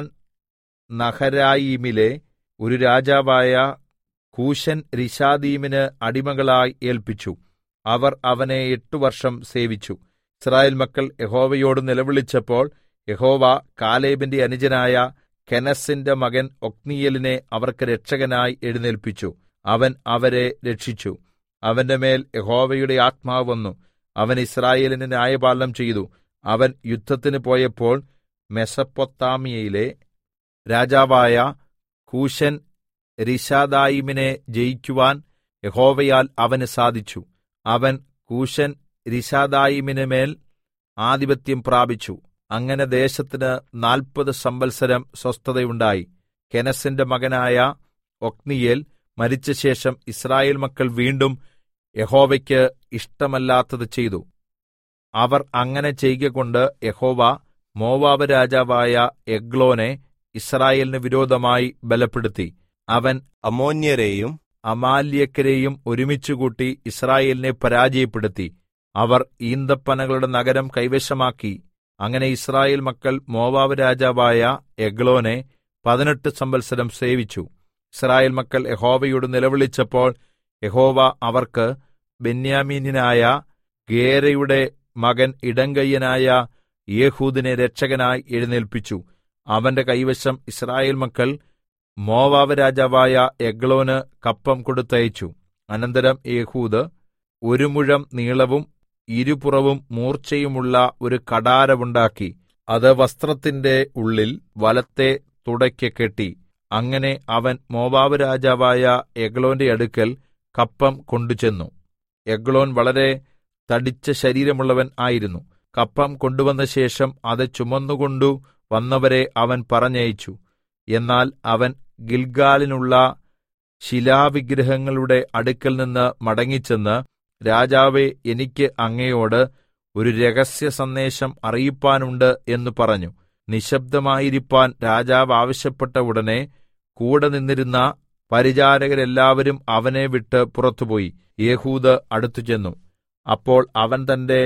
നഹരായീമിലെ ഒരു രാജാവായ കൂശൻ രിശാദീമിന് അടിമകളായി ഏൽപ്പിച്ചു അവർ അവനെ എട്ടു വർഷം സേവിച്ചു ഇസ്രായേൽ മക്കൾ യഹോവയോട് നിലവിളിച്ചപ്പോൾ യഹോവ കാലേബിന്റെ അനുജനായ കെനസിന്റെ മകൻ ഒക്നീയലിനെ അവർക്ക് രക്ഷകനായി എഴുന്നേൽപ്പിച്ചു അവൻ അവരെ രക്ഷിച്ചു അവന്റെ മേൽ യഹോവയുടെ ആത്മാവ് വന്നു അവൻ ഇസ്രായേലിന് ന്യായപാലനം ചെയ്തു അവൻ യുദ്ധത്തിന് പോയപ്പോൾ മെസപ്പൊത്താമിയയിലെ രാജാവായ കൂശൻ രിശാദായിമിനെ ജയിക്കുവാൻ യഹോവയാൽ അവന് സാധിച്ചു അവൻ കൂശൻ രിശാദായിമിന് മേൽ ആധിപത്യം പ്രാപിച്ചു അങ്ങനെ ദേശത്തിന് നാൽപ്പത് സംവത്സരം സ്വസ്ഥതയുണ്ടായി കെനസിന്റെ മകനായ ഒക്നിയേൽ മരിച്ചശേഷം ഇസ്രായേൽ മക്കൾ വീണ്ടും യഹോവയ്ക്ക് ഇഷ്ടമല്ലാത്തത് ചെയ്തു അവർ അങ്ങനെ ചെയ്കകൊണ്ട് യഹോവ മോവാബ് രാജാവായ എഗ്ലോനെ ഇസ്രായേലിന് വിരോധമായി ബലപ്പെടുത്തി അവൻ അമോന്യരെയും അമാല്യക്കരെയും ഒരുമിച്ചുകൂട്ടി ഇസ്രായേലിനെ പരാജയപ്പെടുത്തി അവർ ഈന്തപ്പനകളുടെ നഗരം കൈവശമാക്കി അങ്ങനെ ഇസ്രായേൽ മക്കൾ മോവാബ് രാജാവായ എഗ്ലോനെ പതിനെട്ട് സംവത്സരം സേവിച്ചു ഇസ്രായേൽ മക്കൾ യഹോവയോട് നിലവിളിച്ചപ്പോൾ യഹോവ അവർക്ക് ബെന്യാമീനായ ഗേരയുടെ മകൻ ഇടങ്കയ്യനായ യേഹൂദിനെ രക്ഷകനായി എഴുന്നേൽപ്പിച്ചു അവന്റെ കൈവശം ഇസ്രായേൽ മക്കൾ മോവാബ് രാജാവായ എഗ്ലോന് കപ്പം കൊടുത്തയച്ചു അനന്തരം ഏഹൂദ് ഒരു മുഴം നീളവും ഇരുപുറവും മൂർച്ചയുമുള്ള ഒരു കടാരമുണ്ടാക്കി അത് വസ്ത്രത്തിന്റെ ഉള്ളിൽ വലത്തെ തുടയ്ക്ക് കെട്ടി അങ്ങനെ അവൻ മോവാബ് രാജാവായ എഗ്ലോന്റെ അടുക്കൽ കപ്പം കൊണ്ടുചെന്നു എഗ്ലോൻ വളരെ തടിച്ച ശരീരമുള്ളവൻ ആയിരുന്നു കപ്പം കൊണ്ടുവന്ന ശേഷം അത് ചുമന്നുകൊണ്ടു വന്നവരെ അവൻ പറഞ്ഞയച്ചു എന്നാൽ അവൻ ഗിൽഗാലിനുള്ള ശിലാവിഗ്രഹങ്ങളുടെ അടുക്കൽ നിന്ന് മടങ്ങിച്ചെന്ന് രാജാവേ എനിക്ക് അങ്ങയോട് ഒരു രഹസ്യ സന്ദേശം അറിയിപ്പാനുണ്ട് എന്ന് പറഞ്ഞു നിശബ്ദമായിരിപ്പാൻ രാജാവ് ആവശ്യപ്പെട്ട ഉടനെ കൂടെ നിന്നിരുന്ന പരിചാരകരെല്ലാവരും അവനെ വിട്ട് പുറത്തുപോയി യേഹൂദ് അടുത്തു ചെന്നു അപ്പോൾ അവൻ തന്റെ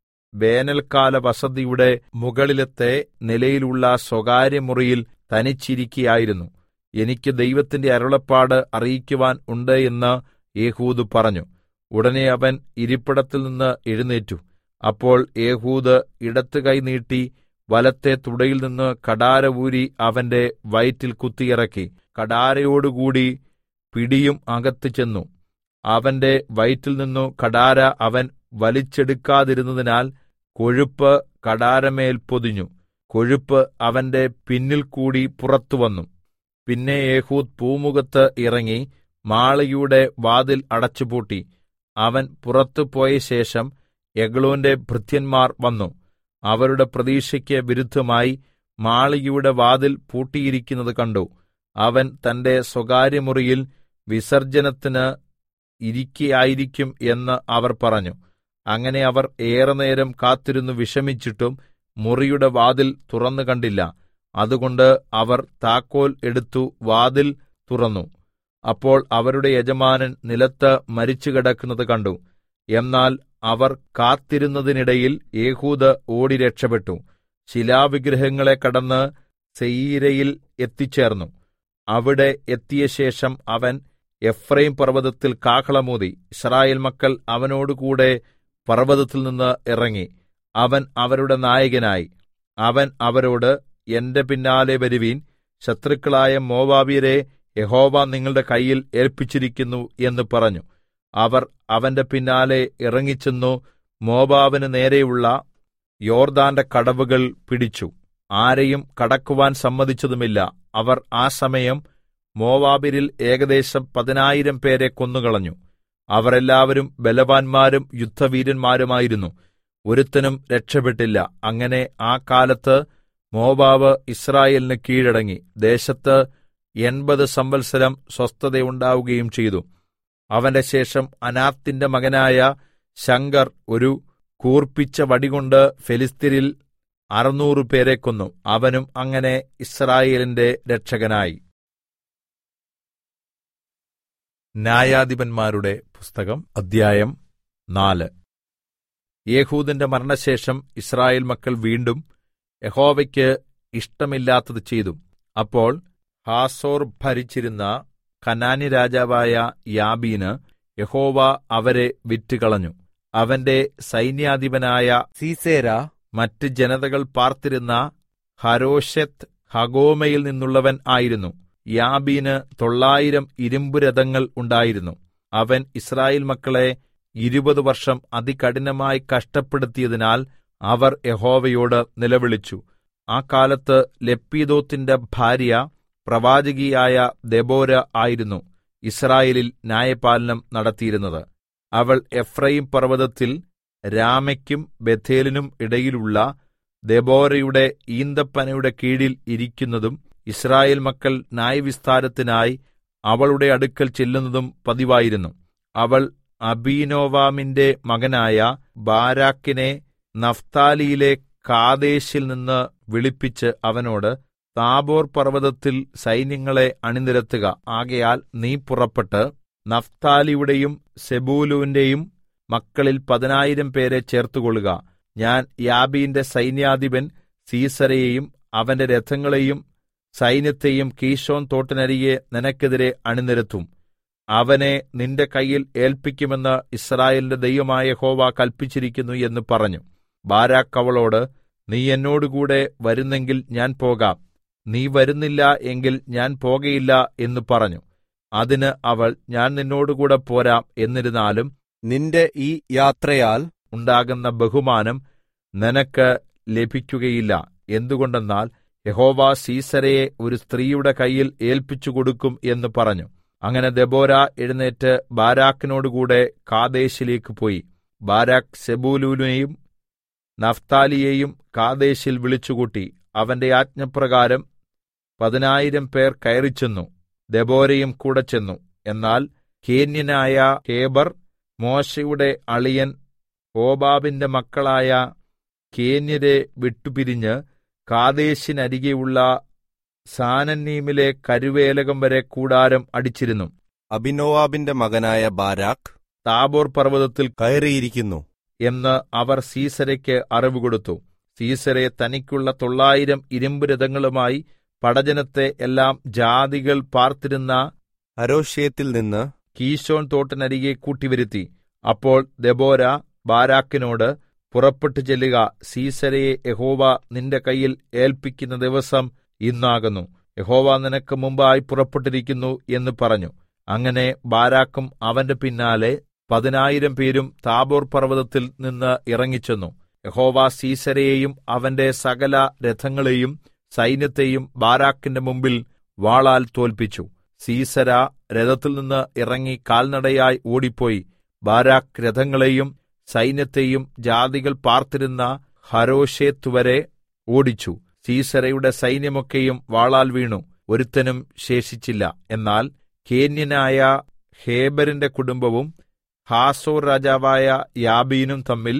വേനൽക്കാല വസതിയുടെ മുകളിലത്തെ നിലയിലുള്ള സ്വകാര്യ മുറിയിൽ തനിച്ചിരിക്കയായിരുന്നു എനിക്ക് ദൈവത്തിന്റെ അരുളപ്പാട് അറിയിക്കുവാൻ ഉണ്ട് എന്ന് യേഹൂദ് പറഞ്ഞു ഉടനെ അവൻ ഇരിപ്പിടത്തിൽ നിന്ന് എഴുന്നേറ്റു അപ്പോൾ യേഹൂദ് ഇടത്ത് കൈ നീട്ടി വലത്തെ തുടയിൽ നിന്ന് കടാര ഊരി അവന്റെ വയറ്റിൽ കുത്തിയിറക്കി കടാരയോടുകൂടി പിടിയും അകത്ത് ചെന്നു അവന്റെ വയറ്റിൽ നിന്നു കടാര അവൻ വലിച്ചെടുക്കാതിരുന്നതിനാൽ കൊഴുപ്പ് കടാരമേൽ പൊതിഞ്ഞു കൊഴുപ്പ് അവന്റെ പിന്നിൽ കൂടി പുറത്തു വന്നു പിന്നെ യേഹൂദ് പൂമുഖത്ത് ഇറങ്ങി മാളികയുടെ വാതിൽ അടച്ചുപൂട്ടി അവൻ പുറത്തു പോയ ശേഷം എഗ്ലോന്റെ ഭൃത്യന്മാർ വന്നു അവരുടെ പ്രതീക്ഷയ്ക്ക് വിരുദ്ധമായി മാളികയുടെ വാതിൽ പൂട്ടിയിരിക്കുന്നത് കണ്ടു അവൻ തന്റെ സ്വകാര്യമുറിയിൽ വിസർജനത്തിന് ഇരിക്കയായിരിക്കും എന്ന് അവർ പറഞ്ഞു അങ്ങനെ അവർ ഏറെ നേരം കാത്തിരുന്നു വിഷമിച്ചിട്ടും മുറിയുടെ വാതിൽ തുറന്നു കണ്ടില്ല അതുകൊണ്ട് അവർ താക്കോൽ എടുത്തു വാതിൽ തുറന്നു അപ്പോൾ അവരുടെ യജമാനൻ നിലത്ത് മരിച്ചു കിടക്കുന്നത് കണ്ടു എന്നാൽ അവർ കാത്തിരുന്നതിനിടയിൽ യേഹൂദ് ഓടി രക്ഷപ്പെട്ടു ശിലാവിഗ്രഹങ്ങളെ കടന്ന് സെയീരയിൽ എത്തിച്ചേർന്നു അവിടെ എത്തിയ ശേഷം അവൻ എഫ്രൈം പർവ്വതത്തിൽ കാഹളമൂതി ഇസ്രായേൽ മക്കൾ അവനോടുകൂടെ പർവ്വതത്തിൽ നിന്ന് ഇറങ്ങി അവൻ അവരുടെ നായകനായി അവൻ അവരോട് എന്റെ പിന്നാലെ വരുവീൻ ശത്രുക്കളായ മോവാബിയരെ യഹോവ നിങ്ങളുടെ കയ്യിൽ ഏൽപ്പിച്ചിരിക്കുന്നു എന്ന് പറഞ്ഞു അവർ അവന്റെ പിന്നാലെ ഇറങ്ങിച്ചെന്നു മോവാബിന് നേരെയുള്ള യോർദാന്റെ കടവുകൾ പിടിച്ചു ആരെയും കടക്കുവാൻ സമ്മതിച്ചതുമില്ല അവർ ആ സമയം മോവാബിരിൽ ഏകദേശം പതിനായിരം പേരെ കൊന്നുകളഞ്ഞു അവർ എല്ലാവരും ബലവാന്മാരും യുദ്ധവീരന്മാരുമായിരുന്നു ഒരുത്തനും രക്ഷപ്പെട്ടില്ല അങ്ങനെ ആ കാലത്ത് മോവാബ് ഇസ്രായേലിന് കീഴടങ്ങി ദേശത്ത് എൺപത് സംവത്സരം സ്വസ്ഥതയുണ്ടാവുകയും ചെയ്തു അവന്റെ ശേഷം അനാത്തിന്റെ മകനായ ശങ്കർ ഒരു കൂർപ്പിച്ച വടികൊണ്ട് ഫെലിസ്തീരിൽ അറുനൂറ് പേരെ കൊന്നു അവനും അങ്ങനെ ഇസ്രായേലിന്റെ രക്ഷകനായി ന്യായാധിപന്മാരുടെ പുസ്തകം അദ്ധ്യായം നാല് യേഹൂദിന്റെ മരണശേഷം ഇസ്രായേൽ മക്കൾ വീണ്ടും യഹോവയ്ക്ക് ഇഷ്ടമില്ലാത്തത് ചെയ്തു അപ്പോൾ ഹാസോർ ഭരിച്ചിരുന്ന കനാനി രാജാവായ യാബീന് യഹോവ അവരെ വിറ്റുകളഞ്ഞു അവന്റെ സൈന്യാധിപനായ സീസേര മറ്റ് ജനതകൾ പാർത്തിരുന്ന ഹരോഷെത്ത് ഹഗോമയിൽ നിന്നുള്ളവൻ ആയിരുന്നു യാബീന് തൊള്ളായിരം ഇരുമ്പുരഥങ്ങൾ ഉണ്ടായിരുന്നു അവൻ ഇസ്രായേൽ മക്കളെ ഇരുപത് വർഷം അതികഠിനമായി കഷ്ടപ്പെടുത്തിയതിനാൽ അവർ യഹോവയോട് നിലവിളിച്ചു ആ കാലത്ത് ലപ്പീദോത്തിന്റെ ഭാര്യ പ്രവാചകിയായ ദെബോര ആയിരുന്നു ഇസ്രായേലിൽ ന്യായപാലനം നടത്തിയിരുന്നത് അവൾ എഫ്രൈം പർവ്വതത്തിൽ രാമയ്ക്കും ബഥേലിനും ഇടയിലുള്ള ദെബോരയുടെ ഈന്തപ്പനയുടെ കീഴിൽ ഇരിക്കുന്നതും ഇസ്രായേൽ മക്കൾ ന്യായവിസ്താരത്തിനായി അവളുടെ അടുക്കൽ ചെല്ലുന്നതും പതിവായിരുന്നു അവൾ അബീനോവാമിന്റെ മകനായ ബാരാക്കിനെ നഫ്താലിയിലെ കാദേശിൽ നിന്ന് വിളിപ്പിച്ച് അവനോട് താബോർ പർവ്വതത്തിൽ സൈന്യങ്ങളെ അണിനിരത്തുക ആകയാൽ നീ പുറപ്പെട്ട് നഫ്താലിയുടെയും സെബൂലുവിന്റെയും മക്കളിൽ പതിനായിരം പേരെ ചേർത്തുകൊള്ളുക ഞാൻ യാബീന്റെ സൈന്യാധിപൻ സീസരയെയും അവന്റെ രഥങ്ങളെയും സൈന്യത്തെയും കീശോൻ തോട്ടിനരികെ നിനക്കെതിരെ അണിനിരത്തും അവനെ നിന്റെ കയ്യിൽ ഏൽപ്പിക്കുമെന്ന് ഇസ്രായേലിന്റെ ദൈവമായ ഹോവ കൽപ്പിച്ചിരിക്കുന്നു എന്ന് പറഞ്ഞു ബാരാക്ക് അവളോട് നീ എന്നോടുകൂടെ വരുന്നെങ്കിൽ ഞാൻ പോകാം നീ വരുന്നില്ല എങ്കിൽ ഞാൻ പോകയില്ല എന്ന് പറഞ്ഞു അതിന് അവൾ ഞാൻ നിന്നോടുകൂടെ പോരാം എന്നിരുന്നാലും നിന്റെ ഈ യാത്രയാൽ ഉണ്ടാകുന്ന ബഹുമാനം നിനക്ക് ലഭിക്കുകയില്ല എന്തുകൊണ്ടെന്നാൽ യഹോവ സീസരയെ ഒരു സ്ത്രീയുടെ കയ്യിൽ ഏൽപ്പിച്ചു കൊടുക്കും എന്ന് പറഞ്ഞു അങ്ങനെ ദെബോര എഴുന്നേറ്റ് ബാരാക്കിനോടുകൂടെ കാദേശിലേക്ക് പോയി ബാരാക്ക് സെബൂലൂനെയും നഫ്താലിയെയും കാദേശിൽ വിളിച്ചുകൂട്ടി അവന്റെ ആജ്ഞപ്രകാരം പതിനായിരം പേർ കയറിച്ചെന്നു ദെബോരയും കൂടെ ചെന്നു എന്നാൽ കേന്യനായ ഹേബർ മോശയുടെ അളിയൻ ഹോബാബിന്റെ മക്കളായ കേന്യരെ വിട്ടുപിരിഞ്ഞ് കാദേശിനരികെയുള്ള സാനന്നീമിലെ കരുവേലകം വരെ കൂടാരം അടിച്ചിരുന്നു അബിനോവാബിന്റെ മകനായ ബാരാക്ക് താബോർ പർവ്വതത്തിൽ കയറിയിരിക്കുന്നു എന്ന് അവർ സീസരയ്ക്ക് അറിവ് കൊടുത്തു സീസരെ തനിക്കുള്ള തൊള്ളായിരം ഇരുമ്പ് രഥങ്ങളുമായി പടജനത്തെ എല്ലാം ജാതികൾ പാർത്തിരുന്ന അരോഷ്യത്തിൽ നിന്ന് കീശോൻ തോട്ടിനരികെ കൂട്ടിവരുത്തി അപ്പോൾ ദെബോര ബാരാക്കിനോട് പുറപ്പെട്ടു ചെല്ലുക സീസരയെ യഹോവ നിന്റെ കയ്യിൽ ഏൽപ്പിക്കുന്ന ദിവസം ഇന്നാകുന്നു യഹോവ നിനക്ക് മുമ്പായി പുറപ്പെട്ടിരിക്കുന്നു എന്ന് പറഞ്ഞു അങ്ങനെ ബാരാക്കും അവന്റെ പിന്നാലെ പതിനായിരം പേരും താബോർ പർവ്വതത്തിൽ നിന്ന് ഇറങ്ങിച്ചെന്നു യഹോവ സീസരയെയും അവന്റെ സകല രഥങ്ങളെയും സൈന്യത്തെയും ബാരാക്കിന്റെ മുമ്പിൽ വാളാൽ തോൽപ്പിച്ചു സീസര രഥത്തിൽ നിന്ന് ഇറങ്ങി കാൽനടയായി ഓടിപ്പോയി ബാരാക്ക് രഥങ്ങളെയും സൈന്യത്തെയും ജാതികൾ പാർത്തിരുന്ന ഹരോഷേത്ത് വരെ ഓടിച്ചു സീസരയുടെ സൈന്യമൊക്കെയും വാളാൽ വീണു ഒരുത്തനും ശേഷിച്ചില്ല എന്നാൽ കേന്യനായ ഹേബരിന്റെ കുടുംബവും ഹാസോർ രാജാവായ യാബീനും തമ്മിൽ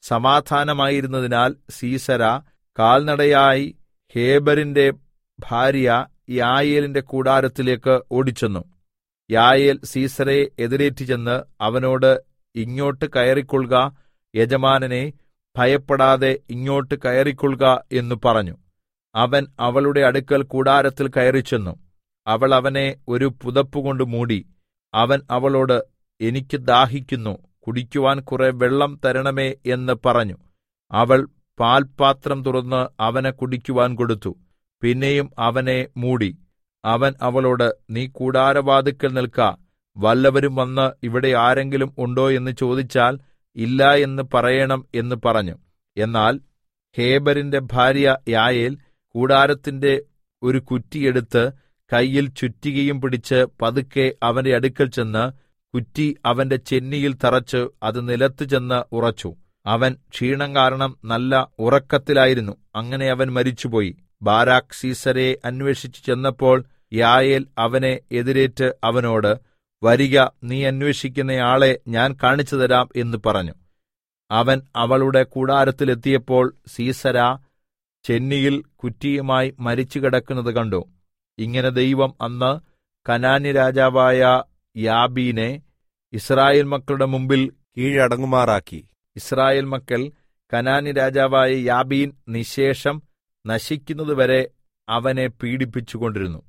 സമാധാനമായിരുന്നതിനാൽ സീസര കാൽനടയായി ഹേബരിന്റെ ഭാര്യ യായേലിന്റെ കൂടാരത്തിലേക്ക് ഓടിച്ചെന്നു യായേൽ സീസരയെ എതിരേറ്റ് ചെന്ന് അവനോട് ഇങ്ങോട്ട് കയറിക്കൊള്ളുക യജമാനനെ ഭയപ്പെടാതെ ഇങ്ങോട്ട് കയറിക്കൊള്ളുക എന്ന് പറഞ്ഞു അവൻ അവളുടെ അടുക്കൽ കൂടാരത്തിൽ കയറിച്ചെന്നു അവൾ അവനെ ഒരു പുതപ്പുകൊണ്ട് മൂടി അവൻ അവളോട് എനിക്ക് ദാഹിക്കുന്നു കുടിക്കുവാൻ കുറെ വെള്ളം തരണമേ എന്ന് പറഞ്ഞു അവൾ പാൽപാത്രം തുറന്ന് അവന് കുടിക്കുവാൻ കൊടുത്തു പിന്നെയും അവനെ മൂടി അവൻ അവളോട് നീ കൂടാരവാതിക്കൽ നിൽക്ക വല്ലവരും വന്ന് ഇവിടെ ആരെങ്കിലും ഉണ്ടോ എന്ന് ചോദിച്ചാൽ ഇല്ല എന്ന് പറയണം എന്ന് പറഞ്ഞു എന്നാൽ ഹേബരിന്റെ ഭാര്യ യായേൽ കൂടാരത്തിന്റെ ഒരു കുറ്റിയെടുത്ത് കയ്യിൽ ചുറ്റികയും പിടിച്ച് പതുക്കെ അവന്റെ അടുക്കൽ ചെന്ന് കുറ്റി അവന്റെ ചെന്നിയിൽ തറച്ച് അത് നിലത്ത് ചെന്ന് ഉറച്ചു അവൻ ക്ഷീണം കാരണം നല്ല ഉറക്കത്തിലായിരുന്നു അങ്ങനെ അവൻ മരിച്ചുപോയി ബാരാക്ക് സീസരയെ അന്വേഷിച്ചു ചെന്നപ്പോൾ യായേൽ അവനെ എതിരേറ്റ് അവനോട് വരിക നീ അന്വേഷിക്കുന്നയാളെ ഞാൻ കാണിച്ചു തരാം എന്ന് പറഞ്ഞു അവൻ അവളുടെ കൂടാരത്തിലെത്തിയപ്പോൾ സീസര ചെന്നിയിൽ കുറ്റിയുമായി മരിച്ചു കിടക്കുന്നത് കണ്ടു ഇങ്ങനെ ദൈവം അന്ന് കനാന്യ രാജാവായ യാബീനെ ഇസ്രായേൽ മക്കളുടെ മുമ്പിൽ കീഴടങ്ങുമാറാക്കി ഇസ്രായേൽ മക്കൾ കനാനി രാജാവായ യാബീൻ നിശേഷം നശിക്കുന്നതുവരെ അവനെ പീഡിപ്പിച്ചുകൊണ്ടിരുന്നു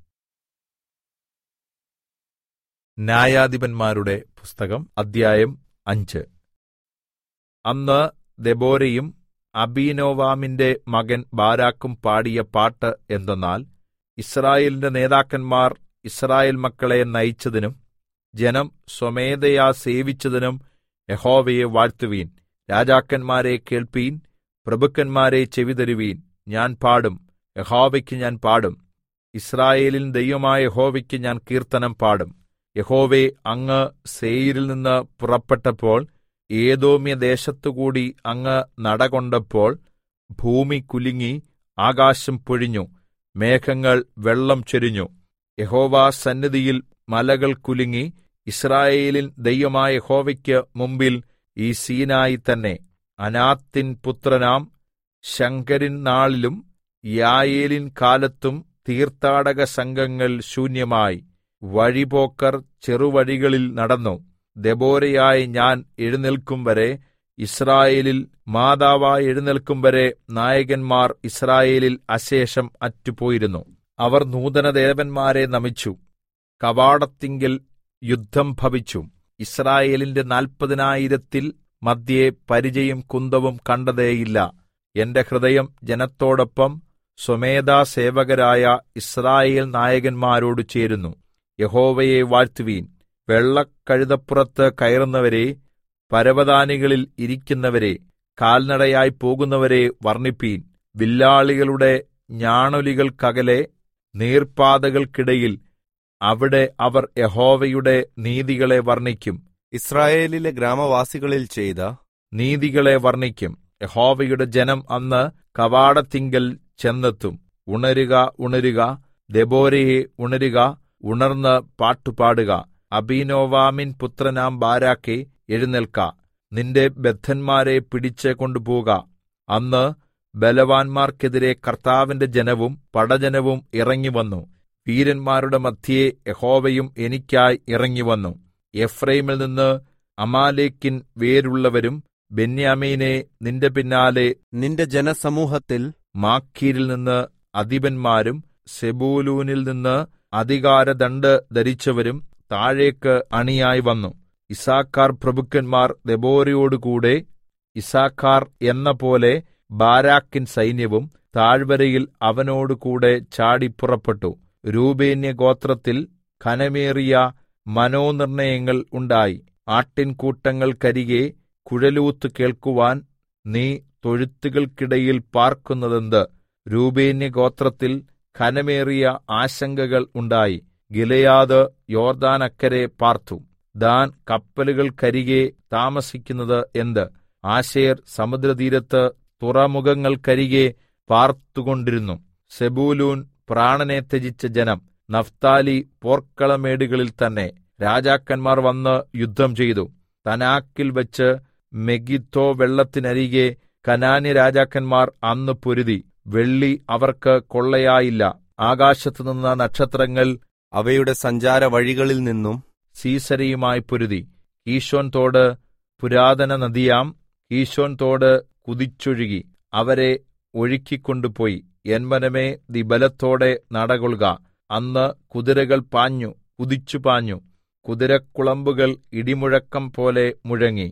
ന്യായാധിപന്മാരുടെ പുസ്തകം അദ്ധ്യായം അഞ്ച് അന്ന് ദെബോരയും അബീനോവാമിന്റെ മകൻ ബാരാക്കും പാടിയ പാട്ട് എന്തെന്നാൽ ഇസ്രായേലിന്റെ നേതാക്കന്മാർ ഇസ്രായേൽ മക്കളെ നയിച്ചതിനും ജനം സ്വമേധയാ സേവിച്ചതിനും യഹോവയെ വാഴ്ത്തുവീൻ രാജാക്കന്മാരെ കേൾപ്പീൻ പ്രഭുക്കന്മാരെ ചെവിതരുവീൻ ഞാൻ പാടും യഹോവയ്ക്ക് ഞാൻ പാടും ഇസ്രായേലിൻ ദൈവമായ യഹോവയ്ക്ക് ഞാൻ കീർത്തനം പാടും യഹോവേ അങ്ങ് സേയിരിൽ നിന്ന് പുറപ്പെട്ടപ്പോൾ ഏതോമ്യ ദേശത്തുകൂടി അങ്ങ് നടകൊണ്ടപ്പോൾ ഭൂമി കുലുങ്ങി ആകാശം പൊഴിഞ്ഞു മേഘങ്ങൾ വെള്ളം ചൊരിഞ്ഞു യഹോവ സന്നിധിയിൽ മലകൾ കുലുങ്ങി ഇസ്രായേലിൻ ദൈവമായ യഹോവയ്ക്ക് മുമ്പിൽ ഈ സീനായി തന്നെ അനാത്തിൻ പുത്രനാം ശങ്കരിൻ നാളിലും യായേലിൻ കാലത്തും തീർത്ഥാടക സംഘങ്ങൾ ശൂന്യമായി വഴിപോക്കർ ചെറുവഴികളിൽ നടന്നു ദെബോരയായ ഞാൻ എഴുന്നേൽക്കും വരെ ഇസ്രായേലിൽ മാതാവായി എഴുന്നേൽക്കും വരെ നായകന്മാർ ഇസ്രായേലിൽ അശേഷം അറ്റുപോയിരുന്നു അവർ നൂതന ദേവന്മാരെ നമിച്ചു കവാടത്തിങ്കൽ യുദ്ധം ഭവിച്ചു ഇസ്രായേലിന്റെ നാൽപ്പതിനായിരത്തിൽ മധ്യേ പരിചയും കുന്തവും കണ്ടതേയില്ല എന്റെ ഹൃദയം ജനത്തോടൊപ്പം സ്വമേധാസേവകരായ ഇസ്രായേൽ നായകന്മാരോട് ചേരുന്നു യഹോവയെ വാഴ്ത്തുവീൻ വെള്ളക്കഴുതപ്പുറത്ത് കയറുന്നവരെ പരവതാനികളിൽ ഇരിക്കുന്നവരെ കാൽനടയായി പോകുന്നവരെ വർണ്ണിപ്പീൻ വില്ലാളികളുടെ ഞാണൊലികൾക്കകലെ നീർപ്പാതകൾക്കിടയിൽ അവിടെ അവർ യഹോവയുടെ നീതികളെ വർണ്ണിക്കും ഇസ്രായേലിലെ ഗ്രാമവാസികളിൽ ചെയ്ത നീതികളെ വർണ്ണിക്കും യഹോവയുടെ ജനം അന്ന് കവാടത്തിങ്കൽ ചെന്നെത്തും ഉണരുക ഉണരുക ദെബോരയെ ഉണരുക ഉണർന്ന് പാട്ടുപാടുക അബീനോവാമിൻ പുത്രനാം ബാരാക്കെ എഴുന്നേൽക്ക നിന്റെ ബദ്ധന്മാരെ പിടിച്ച് കൊണ്ടുപോക അന്ന് ബലവാന്മാർക്കെതിരെ കർത്താവിന്റെ ജനവും പടജനവും ഇറങ്ങിവന്നു വീരന്മാരുടെ മധ്യേ യഹോവയും എനിക്കായി ഇറങ്ങിവന്നു എഫ്രൈമിൽ നിന്ന് അമാലേക്കിൻ വേരുള്ളവരും ബെന്യാമീനെ നിന്റെ പിന്നാലെ നിന്റെ ജനസമൂഹത്തിൽ മാക്കീരിൽ നിന്ന് അധിപന്മാരും സെബൂലൂനിൽ നിന്ന് അധികാരദണ്ഡ് ധരിച്ചവരും താഴേക്ക് അണിയായി വന്നു ഇസാക്കാർ പ്രഭുക്കന്മാർ ദെബോരയോടുകൂടെ ഇസാക്കാർ എന്ന പോലെ ബാരാക്കിൻ സൈന്യവും താഴ്വരയിൽ അവനോടുകൂടെ ചാടി പുറപ്പെട്ടു രൂപേന്യ ഗോത്രത്തിൽ ഘനമേറിയ മനോനിർണയങ്ങൾ ഉണ്ടായി ആട്ടിൻകൂട്ടങ്ങൾക്കരികെ കുഴലൂത്ത് കേൾക്കുവാൻ നീ തൊഴുത്തുകൾക്കിടയിൽ പാർക്കുന്നതെന്ത് രൂപേന്യ ഗോത്രത്തിൽ ഘനമേറിയ ആശങ്കകൾ ഉണ്ടായി ഗിലയാദ് യോർദാനക്കരെ പാർത്തു ദാൻ കപ്പലുകൾക്കരികെ താമസിക്കുന്നത് എന്ത് ആശേർ സമുദ്രതീരത്ത് തുറമുഖങ്ങൾക്കരികെ പാർത്തുകൊണ്ടിരുന്നു സെബൂലൂൻ പ്രാണനെ ത്യജിച്ച ജനം നഫ്താലി പോർക്കളമേടുകളിൽ തന്നെ രാജാക്കന്മാർ വന്ന് യുദ്ധം ചെയ്തു തനാക്കിൽ വെച്ച് മെഗിത്തോ വെള്ളത്തിനരികെ കനാന്യ രാജാക്കന്മാർ അന്ന് പൊരുതി വെള്ളി അവർക്ക് കൊള്ളയായില്ല ആകാശത്തു നിന്ന നക്ഷത്രങ്ങൾ അവയുടെ സഞ്ചാര വഴികളിൽ നിന്നും സീസരയുമായി പൊരുതി ഈശോൻ തോട് പുരാതന നദിയാം ഈശോൻ തോട് കുതിച്ചൊഴുകി അവരെ ഒഴുക്കിക്കൊണ്ടുപോയി എന്മനമേ ദിബലത്തോടെ നടകൊള്ളുക അന്ന് കുതിരകൾ പാഞ്ഞു കുതിച്ചു പാഞ്ഞു കുതിരക്കുളമ്പുകൾ ഇടിമുഴക്കം പോലെ മുഴങ്ങി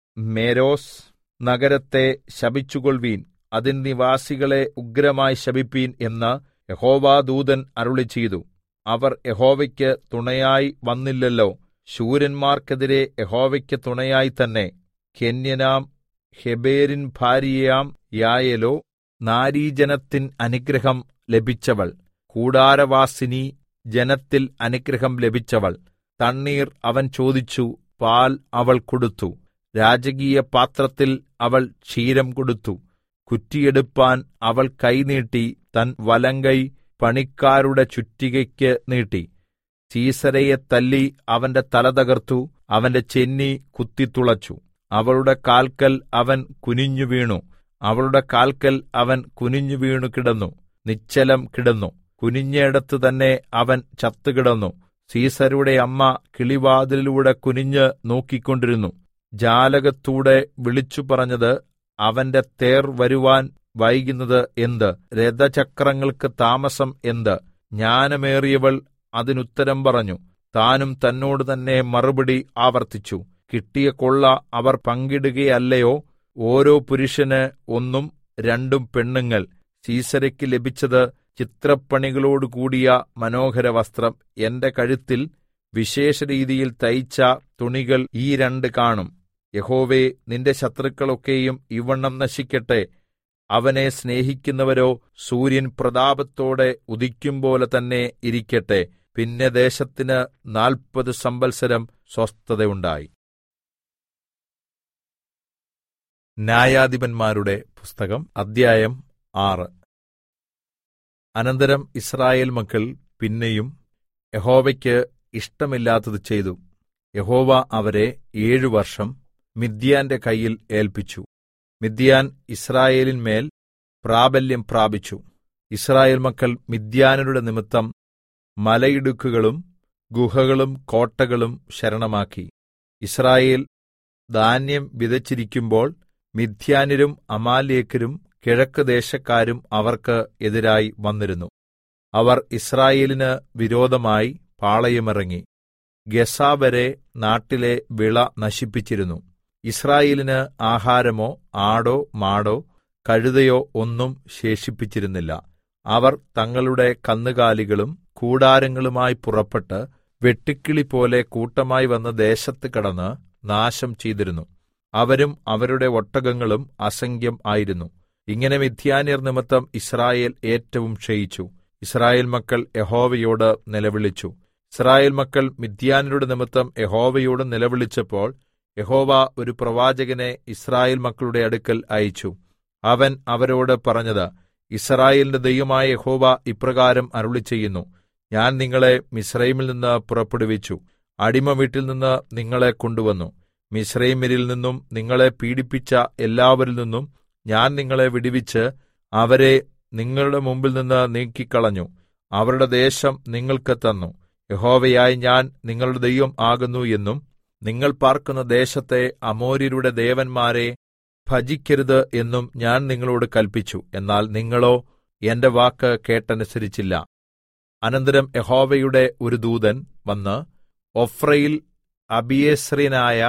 മേരോസ് നഗരത്തെ ശപിച്ചുകൊൾവീൻ അതിൻ നിവാസികളെ ഉഗ്രമായി ശപിപ്പീൻ എന്ന് യഹോവാദൂതൻ അരുളി ചെയ്തു അവർ യഹോവയ്ക്ക് തുണയായി വന്നില്ലല്ലോ ശൂരന്മാർക്കെതിരെ യഹോവയ്ക്ക് തുണയായി തന്നെ കെന്യനാം ഹെബേരിൻ ഭാര്യയാം യായലോ നാരീജനത്തിൻ അനുഗ്രഹം ലഭിച്ചവൾ കൂടാരവാസിനി ജനത്തിൽ അനുഗ്രഹം ലഭിച്ചവൾ തണ്ണീർ അവൻ ചോദിച്ചു പാൽ അവൾ കൊടുത്തു രാജകീയ പാത്രത്തിൽ അവൾ ക്ഷീരം കൊടുത്തു കുറ്റിയെടുപ്പാൻ അവൾ കൈനീട്ടി തൻ വലങ്കൈ പണിക്കാരുടെ ചുറ്റികയ്ക്ക് നീട്ടി സീസരയെ തല്ലി അവന്റെ തല തകർത്തു അവന്റെ ചെന്നി കുത്തിത്തുളച്ചു അവളുടെ കാൽക്കൽ അവൻ കുനിഞ്ഞു വീണു അവളുടെ കാൽക്കൽ അവൻ കുനിഞ്ഞു വീണു കിടന്നു നിശ്ചലം കിടന്നു കുനിഞ്ഞയിടത്ത് തന്നെ അവൻ ചത്തുകിടന്നു സീസരുടെ അമ്മ കിളിവാതിലിലൂടെ കുനിഞ്ഞ് നോക്കിക്കൊണ്ടിരുന്നു ജാലകത്തൂടെ വിളിച്ചു പറഞ്ഞത് അവന്റെ തേർ വരുവാൻ വൈകുന്നത് എന്ത് രഥചക്രങ്ങൾക്ക് താമസം എന്ത് ജ്ഞാനമേറിയവൾ അതിനുത്തരം പറഞ്ഞു താനും തന്നോട് തന്നെ മറുപടി ആവർത്തിച്ചു കിട്ടിയ കൊള്ള അവർ പങ്കിടുകയല്ലയോ ഓരോ പുരുഷന് ഒന്നും രണ്ടും പെണ്ണുങ്ങൾ സീസരയ്ക്ക് ലഭിച്ചത് ചിത്രപ്പണികളോടുകൂടിയ മനോഹര വസ്ത്രം എന്റെ കഴുത്തിൽ വിശേഷരീതിയിൽ തയ്ച്ച തുണികൾ ഈ രണ്ട് കാണും യഹോവേ നിന്റെ ശത്രുക്കളൊക്കെയും ഇവണ്ണം നശിക്കട്ടെ അവനെ സ്നേഹിക്കുന്നവരോ സൂര്യൻ പ്രതാപത്തോടെ ഉദിക്കുംപോലെ തന്നെ ഇരിക്കട്ടെ പിന്നെ ദേശത്തിന് നാൽപ്പത് സംവത്സരം സ്വസ്ഥതയുണ്ടായി ന്യായാധിപന്മാരുടെ പുസ്തകം അദ്ധ്യായം ആറ് അനന്തരം ഇസ്രായേൽ മക്കൾ പിന്നെയും യഹോവയ്ക്ക് ഇഷ്ടമില്ലാത്തത് ചെയ്തു യഹോവ അവരെ ഏഴു വർഷം മിദ്യാന്റെ കയ്യിൽ ഏൽപ്പിച്ചു മിദ്യാൻ ഇസ്രായേലിന്മേൽ പ്രാബല്യം പ്രാപിച്ചു ഇസ്രായേൽ മക്കൾ മിദ്യാനരുടെ നിമിത്തം മലയിടുക്കുകളും ഗുഹകളും കോട്ടകളും ശരണമാക്കി ഇസ്രായേൽ ധാന്യം വിതച്ചിരിക്കുമ്പോൾ മിഥ്യാന്യരും അമാലേക്കരും കിഴക്ക് ദേശക്കാരും അവർക്ക് എതിരായി വന്നിരുന്നു അവർ ഇസ്രായേലിന് വിരോധമായി പാളയമിറങ്ങി ഗസ വരെ നാട്ടിലെ വിള നശിപ്പിച്ചിരുന്നു ഇസ്രായേലിന് ആഹാരമോ ആടോ മാടോ കഴുതയോ ഒന്നും ശേഷിപ്പിച്ചിരുന്നില്ല അവർ തങ്ങളുടെ കന്നുകാലികളും കൂടാരങ്ങളുമായി പുറപ്പെട്ട് വെട്ടുക്കിളി പോലെ കൂട്ടമായി വന്ന് ദേശത്ത് കടന്ന് നാശം ചെയ്തിരുന്നു അവരും അവരുടെ ഒട്ടകങ്ങളും അസംഖ്യം ആയിരുന്നു ഇങ്ങനെ മിഥ്യാന്യർ നിമിത്തം ഇസ്രായേൽ ഏറ്റവും ക്ഷയിച്ചു ഇസ്രായേൽ മക്കൾ യഹോവയോട് നിലവിളിച്ചു ഇസ്രായേൽ മക്കൾ മിഥ്യാന്യരുടെ നിമിത്തം യഹോവയോട് നിലവിളിച്ചപ്പോൾ യഹോവ ഒരു പ്രവാചകനെ ഇസ്രായേൽ മക്കളുടെ അടുക്കൽ അയച്ചു അവൻ അവരോട് പറഞ്ഞത് ഇസ്രായേലിന്റെ ദൈവമായ യഹോവ ഇപ്രകാരം അരുളിച്ചെയ്യുന്നു ഞാൻ നിങ്ങളെ മിസ്രൈമിൽ നിന്ന് പുറപ്പെടുവിച്ചു അടിമ വീട്ടിൽ നിന്ന് നിങ്ങളെ കൊണ്ടുവന്നു മിസ്രൈമ്യരിൽ നിന്നും നിങ്ങളെ പീഡിപ്പിച്ച എല്ലാവരിൽ നിന്നും ഞാൻ നിങ്ങളെ വിടുവിച്ച് അവരെ നിങ്ങളുടെ മുമ്പിൽ നിന്ന് നീക്കിക്കളഞ്ഞു അവരുടെ ദേശം നിങ്ങൾക്ക് തന്നു യഹോവയായ ഞാൻ നിങ്ങളുടെ ദൈവം ആകുന്നു എന്നും നിങ്ങൾ പാർക്കുന്ന ദേശത്തെ അമോര്യരുടെ ദേവന്മാരെ ഭജിക്കരുത് എന്നും ഞാൻ നിങ്ങളോട് കൽപ്പിച്ചു എന്നാൽ നിങ്ങളോ എന്റെ വാക്ക് കേട്ടനുസരിച്ചില്ല അനന്തരം യഹോവയുടെ ഒരു ദൂതൻ വന്ന് ഒഫ്രയിൽ അബിയേസ്രിയനായ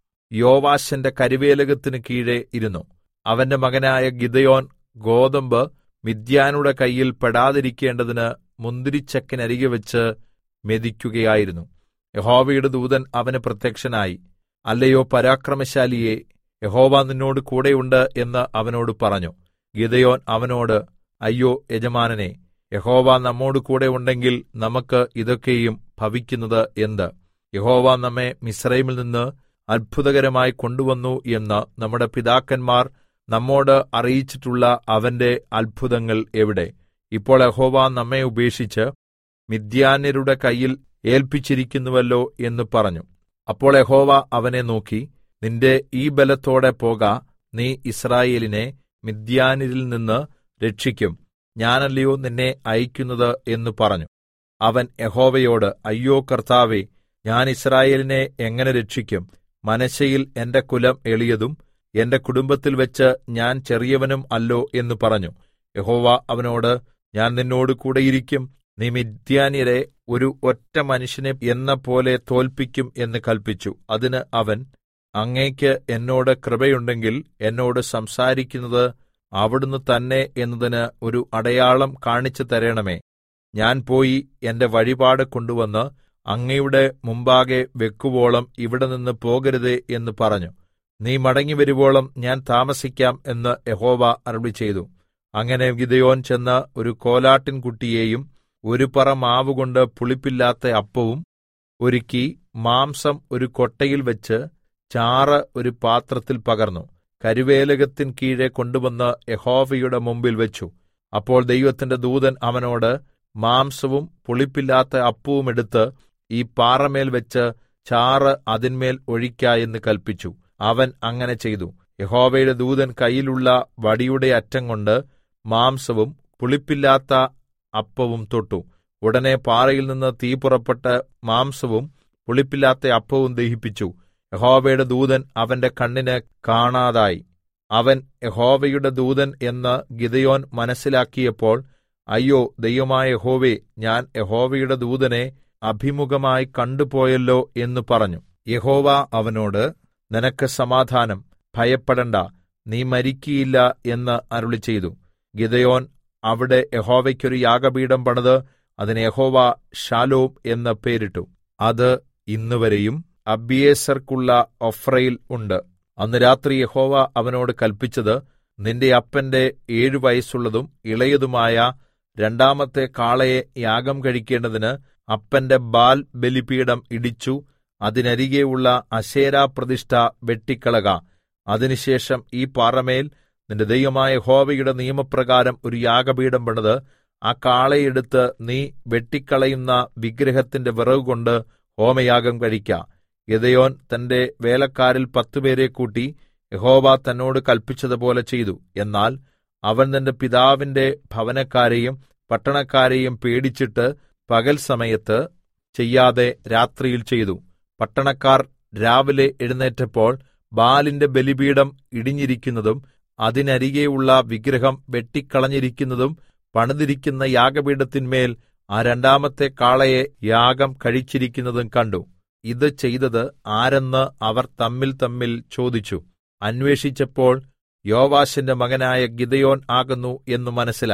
യോവാശിന്റെ കരുവേലകത്തിന് കീഴെ ഇരുന്നു അവന്റെ മകനായ ഗിദയോൻ ഗോതമ്പ് മിദ്യാനുടെ കയ്യിൽ പെടാതിരിക്കേണ്ടതിന് മുന്തിരിച്ചക്കിനരികെ വെച്ച് മെതിക്കുകയായിരുന്നു യഹോവയുടെ ദൂതൻ അവന് പ്രത്യക്ഷനായി അല്ലയോ പരാക്രമശാലിയെ യഹോവ നിന്നോട് കൂടെയുണ്ട് എന്ന് അവനോട് പറഞ്ഞു ഗിദയോൻ അവനോട് അയ്യോ യജമാനനെ യഹോവ നമ്മോട് കൂടെ ഉണ്ടെങ്കിൽ നമുക്ക് ഇതൊക്കെയും ഭവിക്കുന്നത് എന്ത് യഹോവ നമ്മെ മിസ്രൈമിൽ നിന്ന് അത്ഭുതകരമായി കൊണ്ടുവന്നു എന്ന് നമ്മുടെ പിതാക്കന്മാർ നമ്മോട് അറിയിച്ചിട്ടുള്ള അവന്റെ അത്ഭുതങ്ങൾ എവിടെ ഇപ്പോൾ യഹോവ നമ്മെ ഉപേക്ഷിച്ച് മിദ്യാന്യരുടെ കയ്യിൽ ഏൽപ്പിച്ചിരിക്കുന്നുവല്ലോ എന്ന് പറഞ്ഞു അപ്പോൾ യഹോവ അവനെ നോക്കി നിന്റെ ഈ ബലത്തോടെ പോക നീ ഇസ്രായേലിനെ മിദ്യാന്യരിൽ നിന്ന് രക്ഷിക്കും ഞാനല്ലയോ നിന്നെ അയക്കുന്നത് എന്ന് പറഞ്ഞു അവൻ യഹോവയോട് അയ്യോ കർത്താവേ ഞാൻ ഇസ്രായേലിനെ എങ്ങനെ രക്ഷിക്കും മനശ്ശയിൽ എന്റെ കുലം എളിയതും എന്റെ കുടുംബത്തിൽ വെച്ച് ഞാൻ ചെറിയവനും അല്ലോ എന്ന് പറഞ്ഞു യഹോവ അവനോട് ഞാൻ നിന്നോട് കൂടെയിരിക്കും നീ മിദ്യാന്യരെ ഒരു ഒറ്റ മനുഷ്യനെ എന്ന പോലെ തോൽപ്പിക്കും എന്ന് കൽപ്പിച്ചു അതിന് അവൻ അങ്ങേക്ക് എന്നോട് കൃപയുണ്ടെങ്കിൽ എന്നോട് സംസാരിക്കുന്നത് അവിടുന്ന് തന്നെ എന്നതിന് ഒരു അടയാളം കാണിച്ചു തരണമേ ഞാൻ പോയി എന്റെ വഴിപാട് കൊണ്ടുവന്ന് അങ്ങയുടെ മുമ്പാകെ വെക്കുവോളം ഇവിടെ നിന്ന് പോകരുതേ എന്ന് പറഞ്ഞു നീ മടങ്ങി വരുവോളം ഞാൻ താമസിക്കാം എന്ന് യഹോവ അരുളി ചെയ്തു അങ്ങനെ ഗിദയോൻ ചെന്ന് ഒരു കോലാട്ടിൻകുട്ടിയെയും ഒരു പറ മാവുകൊണ്ട് പുളിപ്പില്ലാത്ത അപ്പവും ഒരുക്കി മാംസം ഒരു കൊട്ടയിൽ വെച്ച് ചാറ് ഒരു പാത്രത്തിൽ പകർന്നു കരുവേലകത്തിൻ കീഴെ കൊണ്ടുവന്ന് യഹോവയുടെ മുമ്പിൽ വെച്ചു അപ്പോൾ ദൈവത്തിന്റെ ദൂതൻ അവനോട് മാംസവും പുളിപ്പില്ലാത്ത അപ്പവും എടുത്ത് ഈ പാറമേൽ വെച്ച് ചാറ് അതിന്മേൽ ഒഴിക്ക എന്ന് കൽപ്പിച്ചു അവൻ അങ്ങനെ ചെയ്തു യഹോവയുടെ ദൂതൻ കയ്യിലുള്ള വടിയുടെ അറ്റം കൊണ്ട് മാംസവും പുളിപ്പില്ലാത്ത അപ്പവും തൊട്ടു ഉടനെ പാറയിൽ നിന്ന് തീ പുറപ്പെട്ട് മാംസവും പുളിപ്പില്ലാത്ത അപ്പവും ദഹിപ്പിച്ചു യഹോവയുടെ ദൂതൻ അവന്റെ കണ്ണിന് കാണാതായി അവൻ യഹോവയുടെ ദൂതൻ എന്ന് ഗിദയോൻ മനസ്സിലാക്കിയപ്പോൾ അയ്യോ ദൈവമായ യഹോവേ ഞാൻ യഹോവയുടെ ദൂതനെ അഭിമുഖമായി കണ്ടുപോയല്ലോ എന്ന് പറഞ്ഞു യഹോവ അവനോട് നിനക്ക് സമാധാനം ഭയപ്പെടണ്ട നീ മരിക്കയില്ല എന്ന് അരുളി ചെയ്തു ഗിദയോൻ അവിടെ യഹോവയ്ക്കൊരു യാഗപീഠം പണിത് അതിന് യഹോവ ഷാലോം എന്ന് പേരിട്ടു അത് ഇന്നുവരെയും അബിയേസർക്കുള്ള ഒഫ്രയിൽ ഉണ്ട് അന്ന് രാത്രി യഹോവ അവനോട് കൽപ്പിച്ചത് നിന്റെ അപ്പന്റെ ഏഴു വയസ്സുള്ളതും ഇളയതുമായ രണ്ടാമത്തെ കാളയെ യാഗം കഴിക്കേണ്ടതിന് അപ്പന്റെ ബാൽ ബലിപീഠം ഇടിച്ചു അതിനരികെയുള്ള അശേരാ പ്രതിഷ്ഠ വെട്ടിക്കളക അതിനുശേഷം ഈ പാറമേൽ നിന്റെ ദൈവമായ ഹോവയുടെ നിയമപ്രകാരം ഒരു യാഗപീഠം പണിത് ആ കാളയെടുത്ത് നീ വെട്ടിക്കളയുന്ന വിഗ്രഹത്തിന്റെ വിറകുകൊണ്ട് ഹോമയാഗം കഴിക്ക യദയോൻ തന്റെ വേലക്കാരിൽ പത്തുപേരെ കൂട്ടി യഹോവ തന്നോട് കൽപ്പിച്ചതുപോലെ ചെയ്തു എന്നാൽ അവൻ തന്റെ പിതാവിന്റെ ഭവനക്കാരെയും പട്ടണക്കാരെയും പേടിച്ചിട്ട് പകൽ സമയത്ത് ചെയ്യാതെ രാത്രിയിൽ ചെയ്തു പട്ടണക്കാർ രാവിലെ എഴുന്നേറ്റപ്പോൾ ബാലിന്റെ ബലിപീഠം ഇടിഞ്ഞിരിക്കുന്നതും അതിനരികെയുള്ള വിഗ്രഹം വെട്ടിക്കളഞ്ഞിരിക്കുന്നതും പണിതിരിക്കുന്ന യാഗപീഠത്തിന്മേൽ ആ രണ്ടാമത്തെ കാളയെ യാഗം കഴിച്ചിരിക്കുന്നതും കണ്ടു ഇത് ചെയ്തത് ആരെന്ന് അവർ തമ്മിൽ തമ്മിൽ ചോദിച്ചു അന്വേഷിച്ചപ്പോൾ യോവാശിന്റെ മകനായ ഗിദയോൻ ആകുന്നു എന്ന് മനസ്സിലായി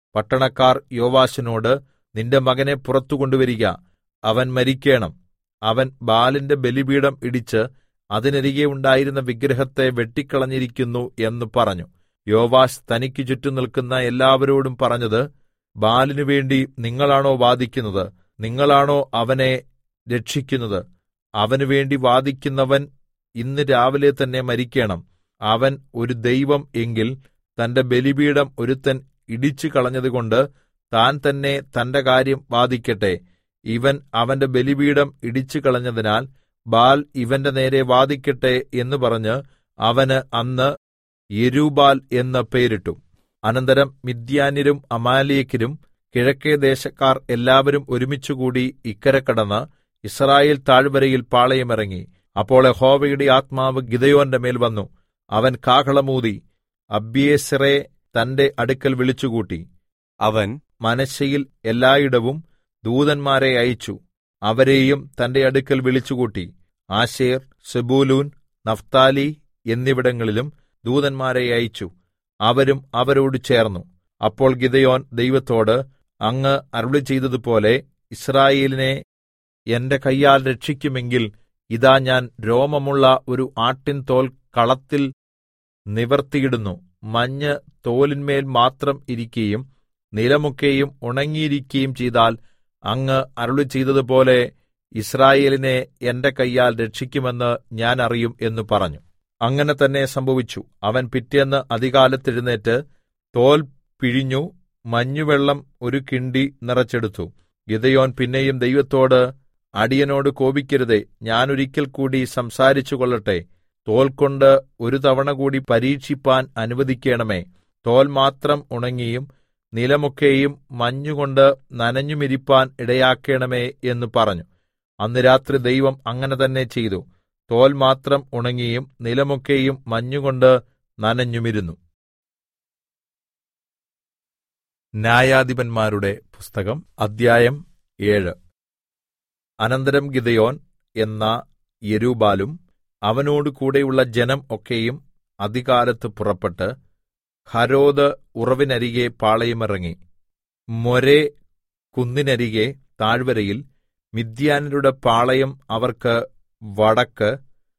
പട്ടണക്കാർ യോവാശിനോട് നിന്റെ മകനെ പുറത്തു കൊണ്ടുവരിക അവൻ മരിക്കേണം അവൻ ബാലിന്റെ ബലിപീഠം ഇടിച്ച് അതിനരികെ ഉണ്ടായിരുന്ന വിഗ്രഹത്തെ വെട്ടിക്കളഞ്ഞിരിക്കുന്നു എന്ന് പറഞ്ഞു യോവാശ് തനിക്ക് ചുറ്റും നിൽക്കുന്ന എല്ലാവരോടും പറഞ്ഞത് ബാലിനു വേണ്ടി നിങ്ങളാണോ വാദിക്കുന്നത് നിങ്ങളാണോ അവനെ രക്ഷിക്കുന്നത് അവനു വേണ്ടി വാദിക്കുന്നവൻ ഇന്ന് രാവിലെ തന്നെ മരിക്കണം അവൻ ഒരു ദൈവം എങ്കിൽ തന്റെ ബലിപീഠം ഒരുത്തൻ ഇടിച്ചു കളഞ്ഞതുകൊണ്ട് താൻ തന്നെ തന്റെ കാര്യം വാദിക്കട്ടെ ഇവൻ അവന്റെ ബലിപീഠം ഇടിച്ചു കളഞ്ഞതിനാൽ ബാൽ ഇവന്റെ നേരെ വാദിക്കട്ടെ എന്ന് പറഞ്ഞ് അവന് അന്ന് യെരൂബാൽ എന്ന് പേരിട്ടു അനന്തരം മിദ്യാന്യരും അമാലേക്കരും കിഴക്കേ ദേശക്കാർ എല്ലാവരും ഒരുമിച്ചുകൂടി ഇക്കരെ കടന്ന് ഇസ്രായേൽ താഴ്വരയിൽ പാളയമിറങ്ങി അപ്പോൾ യഹോവയുടെ ആത്മാവ് ഗിദയോന്റെ മേൽ വന്നു അവൻ കാഹളമൂതി അബ്യേസറെ തന്റെ അടുക്കൽ വിളിച്ചുകൂട്ടി അവൻ മനശ്ശയിൽ എല്ലായിടവും ദൂതന്മാരെ അയച്ചു അവരെയും തന്റെ അടുക്കൽ വിളിച്ചുകൂട്ടി ആശേർ സെബൂലൂൻ നഫ്താലി എന്നിവിടങ്ങളിലും ദൂതന്മാരെ അയച്ചു അവരും അവരോട് ചേർന്നു അപ്പോൾ ഗിദയോൻ ദൈവത്തോട് അങ്ങ് അരുളി ചെയ്തതുപോലെ ഇസ്രായേലിനെ എന്റെ കയ്യാൽ രക്ഷിക്കുമെങ്കിൽ ഇതാ ഞാൻ രോമമുള്ള ഒരു ആട്ടിൻ തോൽ കളത്തിൽ നിവർത്തിയിടുന്നു മഞ്ഞ് തോലിന്മേൽ മാത്രം ഇരിക്കുകയും നിലമൊക്കെയും ഉണങ്ങിയിരിക്കുകയും ചെയ്താൽ അങ്ങ് അരുളി ചെയ്തതുപോലെ ഇസ്രായേലിനെ എന്റെ കയ്യാൽ രക്ഷിക്കുമെന്ന് ഞാൻ അറിയും എന്ന് പറഞ്ഞു അങ്ങനെ തന്നെ സംഭവിച്ചു അവൻ പിറ്റേന്ന് അതികാലത്തെഴുന്നേറ്റ് തോൽ പിഴിഞ്ഞു മഞ്ഞുവെള്ളം ഒരു കിണ്ടി നിറച്ചെടുത്തു ഗിദയോൻ പിന്നെയും ദൈവത്തോട് അടിയനോട് കോപിക്കരുതേ ഞാൻ ഒരിക്കൽ കൂടി സംസാരിച്ചു കൊള്ളട്ടെ തോൽ കൊണ്ട് ഒരു തവണ കൂടി പരീക്ഷിപ്പാൻ അനുവദിക്കണമേ തോൽ മാത്രം ഉണങ്ങിയും നിലമൊക്കെയും മഞ്ഞുകൊണ്ട് നനഞ്ഞുമിരിപ്പാൻ ഇടയാക്കണമേ എന്ന് പറഞ്ഞു അന്ന് രാത്രി ദൈവം അങ്ങനെ തന്നെ ചെയ്തു തോൽ മാത്രം ഉണങ്ങിയും നിലമൊക്കെയും മഞ്ഞുകൊണ്ട് നനഞ്ഞുമിരുന്നു ന്യായാധിപന്മാരുടെ പുസ്തകം അദ്ധ്യായം ഏഴ് അനന്തരം ഗിദയോൻ എന്ന യെരൂബാലും അവനോട് കൂടെയുള്ള ജനം ഒക്കെയും അതികാലത്ത് പുറപ്പെട്ട് ഹരോദ് ഉറവിനരികെ പാളയമിറങ്ങി മൊരെ കുന്നിനരികെ താഴ്വരയിൽ മിദ്യാനരുടെ പാളയം അവർക്ക് വടക്ക്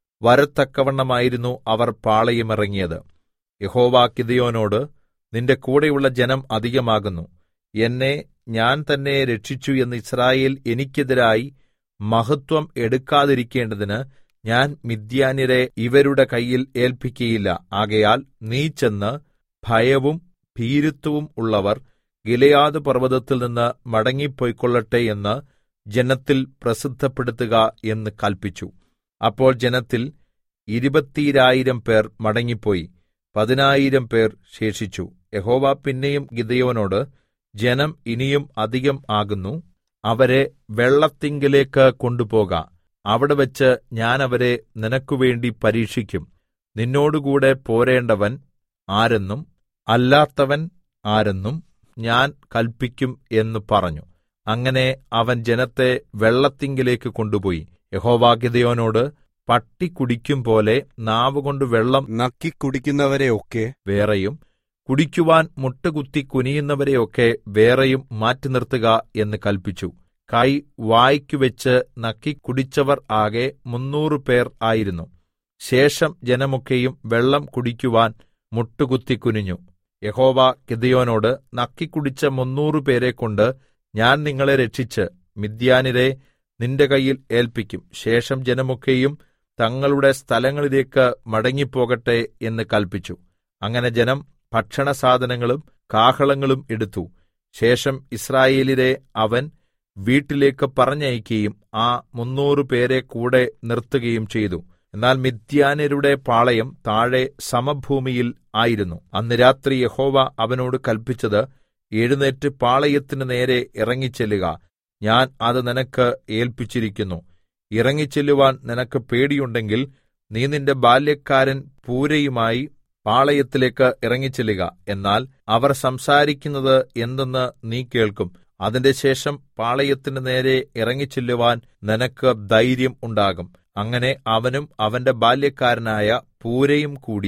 വരത്തക്കവണ്ണമായിരുന്നു അവർ പാളയമിറങ്ങിയത് യഹോവ കിദയോനോട് നിന്റെ കൂടെയുള്ള ജനം അധികമാകുന്നു എന്നെ ഞാൻ തന്നെ രക്ഷിച്ചു എന്ന് ഇസ്രായേൽ എനിക്കെതിരായി മഹത്വം എടുക്കാതിരിക്കേണ്ടതിന് ഞാൻ മിദ്യാന്യരെ ഇവരുടെ കയ്യിൽ ഏൽപ്പിക്കയില്ല ആകയാൽ നീ ചെന്ന് ഭയവും ഭീരുത്വവും ഉള്ളവർ ഗിലയാദ് പർവ്വതത്തിൽ നിന്ന് മടങ്ങിപ്പോയിക്കൊള്ളട്ടെ എന്ന് ജനത്തിൽ പ്രസിദ്ധപ്പെടുത്തുക എന്ന് കൽപ്പിച്ചു അപ്പോൾ ജനത്തിൽ ഇരുപത്തീരായിരം പേർ മടങ്ങിപ്പോയി പതിനായിരം പേർ ശേഷിച്ചു യഹോവ പിന്നെയും ഗിദയോനോട് ജനം ഇനിയും അധികം ആകുന്നു അവരെ വെള്ളത്തിങ്കലേക്ക് കൊണ്ടുപോക അവിടെ വെച്ച് ഞാൻ അവരെ നിനക്കുവേണ്ടി പരീക്ഷിക്കും നിന്നോടുകൂടെ പോരേണ്ടവൻ ആരെന്നും അല്ലാത്തവൻ ആരെന്നും ഞാൻ കൽപ്പിക്കും എന്ന് പറഞ്ഞു അങ്ങനെ അവൻ ജനത്തെ വെള്ളത്തിങ്കിലേക്ക് കൊണ്ടുപോയി യഹോവ ഗിദയോനോട് പട്ടി കുടിക്കും പോലെ നാവുകൊണ്ട് വെള്ളം നക്കിക്കുടിക്കുന്നവരെ ഒക്കെ വേറെയും കുടിക്കുവാൻ മുട്ടുകുത്തി കുനിയുന്നവരെയൊക്കെ വേറെയും മാറ്റി നിർത്തുക എന്ന് കൽപ്പിച്ചു കൈ വായ്ക്കു വെച്ച് നക്കി കുടിച്ചവർ ആകെ മുന്നൂറ് പേർ ആയിരുന്നു ശേഷം ജനമൊക്കെയും വെള്ളം കുടിക്കുവാൻ മുട്ടുകുത്തി കുനിഞ്ഞു യഹോവ ഗിദയോനോട് നക്കിക്കുടിച്ച മുന്നൂറ് പേരെക്കൊണ്ട് ഞാൻ നിങ്ങളെ രക്ഷിച്ച് മിദ്യാനിരെ നിന്റെ കയ്യിൽ ഏൽപ്പിക്കും ശേഷം ജനമൊക്കെയും തങ്ങളുടെ സ്ഥലങ്ങളിലേക്ക് മടങ്ങിപ്പോകട്ടെ എന്ന് കൽപ്പിച്ചു അങ്ങനെ ജനം ഭക്ഷണസാധനങ്ങളും കാഹളങ്ങളും എടുത്തു ശേഷം ഇസ്രായേലിരെ അവൻ വീട്ടിലേക്ക് പറഞ്ഞയക്കുകയും ആ മുന്നൂറ് പേരെ കൂടെ നിർത്തുകയും ചെയ്തു എന്നാൽ മിഥ്യാനരുടെ പാളയം താഴെ സമഭൂമിയിൽ ആയിരുന്നു അന്ന് രാത്രി യഹോവ അവനോട് കൽപ്പിച്ചത് എഴുന്നേറ്റ് പാളയത്തിന് നേരെ ഇറങ്ങിച്ചെല്ലുക ഞാൻ അത് നിനക്ക് ഏൽപ്പിച്ചിരിക്കുന്നു ഇറങ്ങിച്ചെല്ലുവാൻ നിനക്ക് പേടിയുണ്ടെങ്കിൽ നീ നിന്റെ ബാല്യക്കാരൻ പൂരയുമായി പാളയത്തിലേക്ക് ഇറങ്ങിച്ചെല്ലുക എന്നാൽ അവർ സംസാരിക്കുന്നത് എന്തെന്ന് നീ കേൾക്കും അതിന്റെ ശേഷം പാളയത്തിന് നേരെ ഇറങ്ങിച്ചെല്ലുവാൻ നിനക്ക് ധൈര്യം ഉണ്ടാകും അങ്ങനെ അവനും അവന്റെ ബാല്യക്കാരനായ പൂരയും കൂടി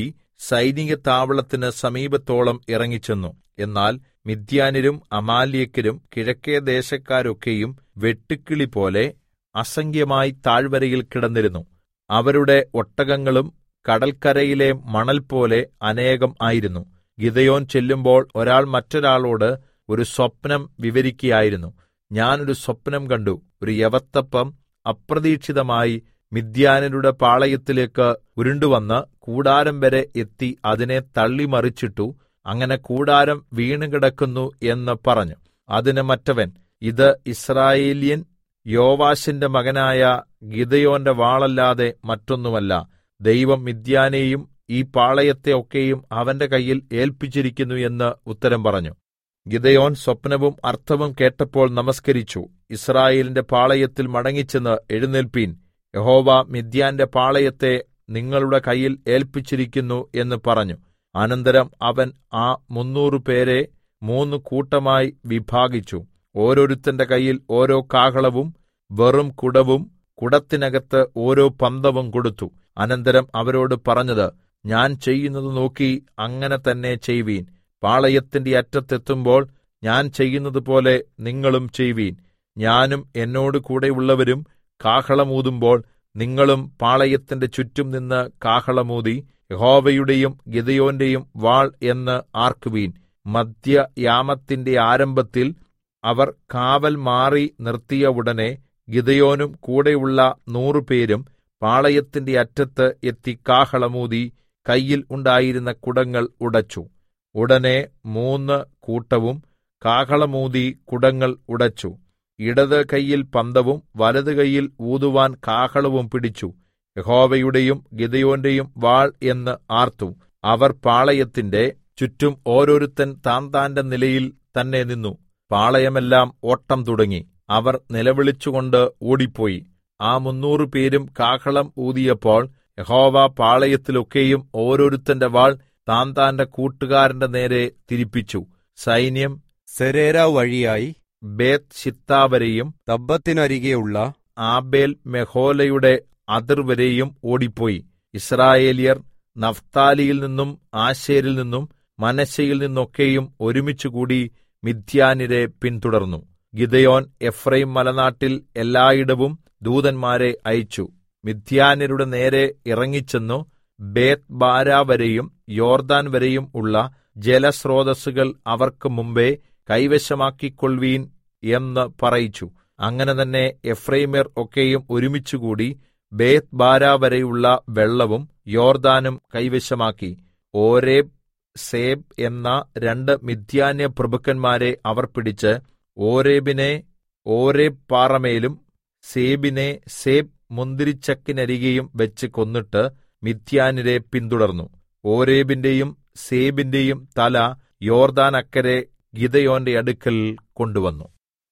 സൈനിക താവളത്തിന് സമീപത്തോളം ഇറങ്ങിച്ചെന്നു എന്നാൽ മിദ്യാന്യരും അമാല്യക്കരും കിഴക്കേ ദേശക്കാരൊക്കെയും വെട്ടുക്കിളി പോലെ അസംഖ്യമായി താഴ്വരയിൽ കിടന്നിരുന്നു അവരുടെ ഒട്ടകങ്ങളും കടൽക്കരയിലെ മണൽ പോലെ അനേകം ആയിരുന്നു ഗിദയോൻ ചെല്ലുമ്പോൾ ഒരാൾ മറ്റൊരാളോട് ഒരു സ്വപ്നം വിവരിക്കുകയായിരുന്നു ഞാനൊരു സ്വപ്നം കണ്ടു ഒരു യവത്തപ്പം അപ്രതീക്ഷിതമായി മിദ്യാനരുടെ പാളയത്തിലേക്ക് ഉരുണ്ടുവന്ന് കൂടാരം വരെ എത്തി അതിനെ തള്ളിമറിച്ചിട്ടു അങ്ങനെ കൂടാരം വീണുകിടക്കുന്നു എന്ന് പറഞ്ഞു അതിന് മറ്റവൻ ഇത് ഇസ്രായേല്യൻ യോവാശിന്റെ മകനായ ഗിദയോന്റെ വാളല്ലാതെ മറ്റൊന്നുമല്ല ദൈവം മിദ്യാനെയും ഈ പാളയത്തെ ഒക്കെയും അവന്റെ കയ്യിൽ ഏൽപ്പിച്ചിരിക്കുന്നു എന്ന് ഉത്തരം പറഞ്ഞു ഗിദയോൻ സ്വപ്നവും അർത്ഥവും കേട്ടപ്പോൾ നമസ്കരിച്ചു ഇസ്രായേലിന്റെ പാളയത്തിൽ മടങ്ങിച്ചെന്ന് എഴുന്നേൽപ്പീൻ യഹോവ മിദ്യാന്റെ പാളയത്തെ നിങ്ങളുടെ കയ്യിൽ ഏൽപ്പിച്ചിരിക്കുന്നു എന്ന് പറഞ്ഞു അനന്തരം അവൻ ആ മുന്നൂറ് പേരെ മൂന്ന് കൂട്ടമായി വിഭാഗിച്ചു ഓരോരുത്തന്റെ കയ്യിൽ ഓരോ കാഹളവും വെറും കുടവും കുടത്തിനകത്ത് ഓരോ പന്തവും കൊടുത്തു അനന്തരം അവരോട് പറഞ്ഞത് ഞാൻ ചെയ്യുന്നത് നോക്കി അങ്ങനെ തന്നെ ചെയ്വീൻ പാളയത്തിന്റെ അറ്റത്തെത്തുമ്പോൾ ഞാൻ ചെയ്യുന്നത് പോലെ നിങ്ങളും ചെയ്വീൻ ഞാനും എന്നോട് കൂടെയുള്ളവരും കാഹളമൂതുമ്പോൾ നിങ്ങളും പാളയത്തിന്റെ ചുറ്റും നിന്ന് കാഹളമൂതി യഹോവയുടെയും ഗിദയോന്റെയും വാൾ എന്ന് ആർക്കുവീൻ മധ്യയാമത്തിന്റെ ആരംഭത്തിൽ അവർ കാവൽ മാറി നിർത്തിയ ഉടനെ ഗിദയോനും കൂടെയുള്ള നൂറുപേരും പാളയത്തിന്റെ അറ്റത്ത് എത്തി കാഹളമൂതി കയ്യിൽ ഉണ്ടായിരുന്ന കുടങ്ങൾ ഉടച്ചു ഉടനെ മൂന്ന് കൂട്ടവും കാഹളമൂതി കുടങ്ങൾ ഉടച്ചു ഇടത് കൈയിൽ പന്തവും വലത് കൈയിൽ ഊതുവാൻ കാഹളവും പിടിച്ചു യഹോവയുടെയും ഗിദയോന്റെയും വാൾ എന്ന് ആർത്തു അവർ പാളയത്തിന്റെ ചുറ്റും ഓരോരുത്തൻ താൻ താന്റെ നിലയിൽ തന്നെ നിന്നു പാളയമെല്ലാം ഓട്ടം തുടങ്ങി അവർ നിലവിളിച്ചുകൊണ്ട് ഓടിപ്പോയി ആ മുന്നൂറ് പേരും കാഹളം ഊതിയപ്പോൾ യഹോവ പാളയത്തിലൊക്കെയും ഓരോരുത്തന്റെ വാൾ താൻ താന്റെ കൂട്ടുകാരന്റെ നേരെ തിരിപ്പിച്ചു സൈന്യം സെരേര വഴിയായി ബേത് ഷിത്താവരെയും തബ്ബത്തിനരികെയുള്ള ആബേൽ മെഹോലയുടെ അതിർവരെയും ഓടിപ്പോയി ഇസ്രായേലിയർ നഫ്താലിയിൽ നിന്നും ആശേരിൽ നിന്നും മനശ്ശയിൽ നിന്നൊക്കെയും ഒരുമിച്ചുകൂടി മിഥ്യാനിരെ പിന്തുടർന്നു ഗിദയോൻ എഫ്രൈം മലനാട്ടിൽ എല്ലായിടവും ദൂതന്മാരെ അയച്ചു മിഥ്യാന്യരുടെ നേരെ ഇറങ്ങിച്ചെന്നു ബേത് ബാര വരെയും യോർദാൻ വരെയും ഉള്ള ജലസ്രോതസ്സുകൾ അവർക്ക് മുമ്പേ കൈവശമാക്കിക്കൊള്ളുവീൻ എന്ന് പറയിച്ചു അങ്ങനെ തന്നെ എഫ്രൈമ്യർ ഒക്കെയും ഒരുമിച്ചുകൂടി ബേത് ബാര വരെയുള്ള വെള്ളവും യോർദാനും കൈവശമാക്കി ഓരേബ് സേബ് എന്ന രണ്ട് മിഥ്യാന്യ പ്രഭുക്കന്മാരെ അവർ പിടിച്ച് ഓരേബിനെ ഓരേബ് പാറമേലും സേബിനെ സേബ് മുന്തിരിച്ചക്കിനരികെയും വെച്ച് കൊന്നിട്ട് മിഥ്യാനിരെ പിന്തുടർന്നു ഓരേബിന്റെയും സേബിന്റെയും തല യോർദാൻ അക്കരെ ഗിദയോന്റെ അടുക്കൽ കൊണ്ടുവന്നു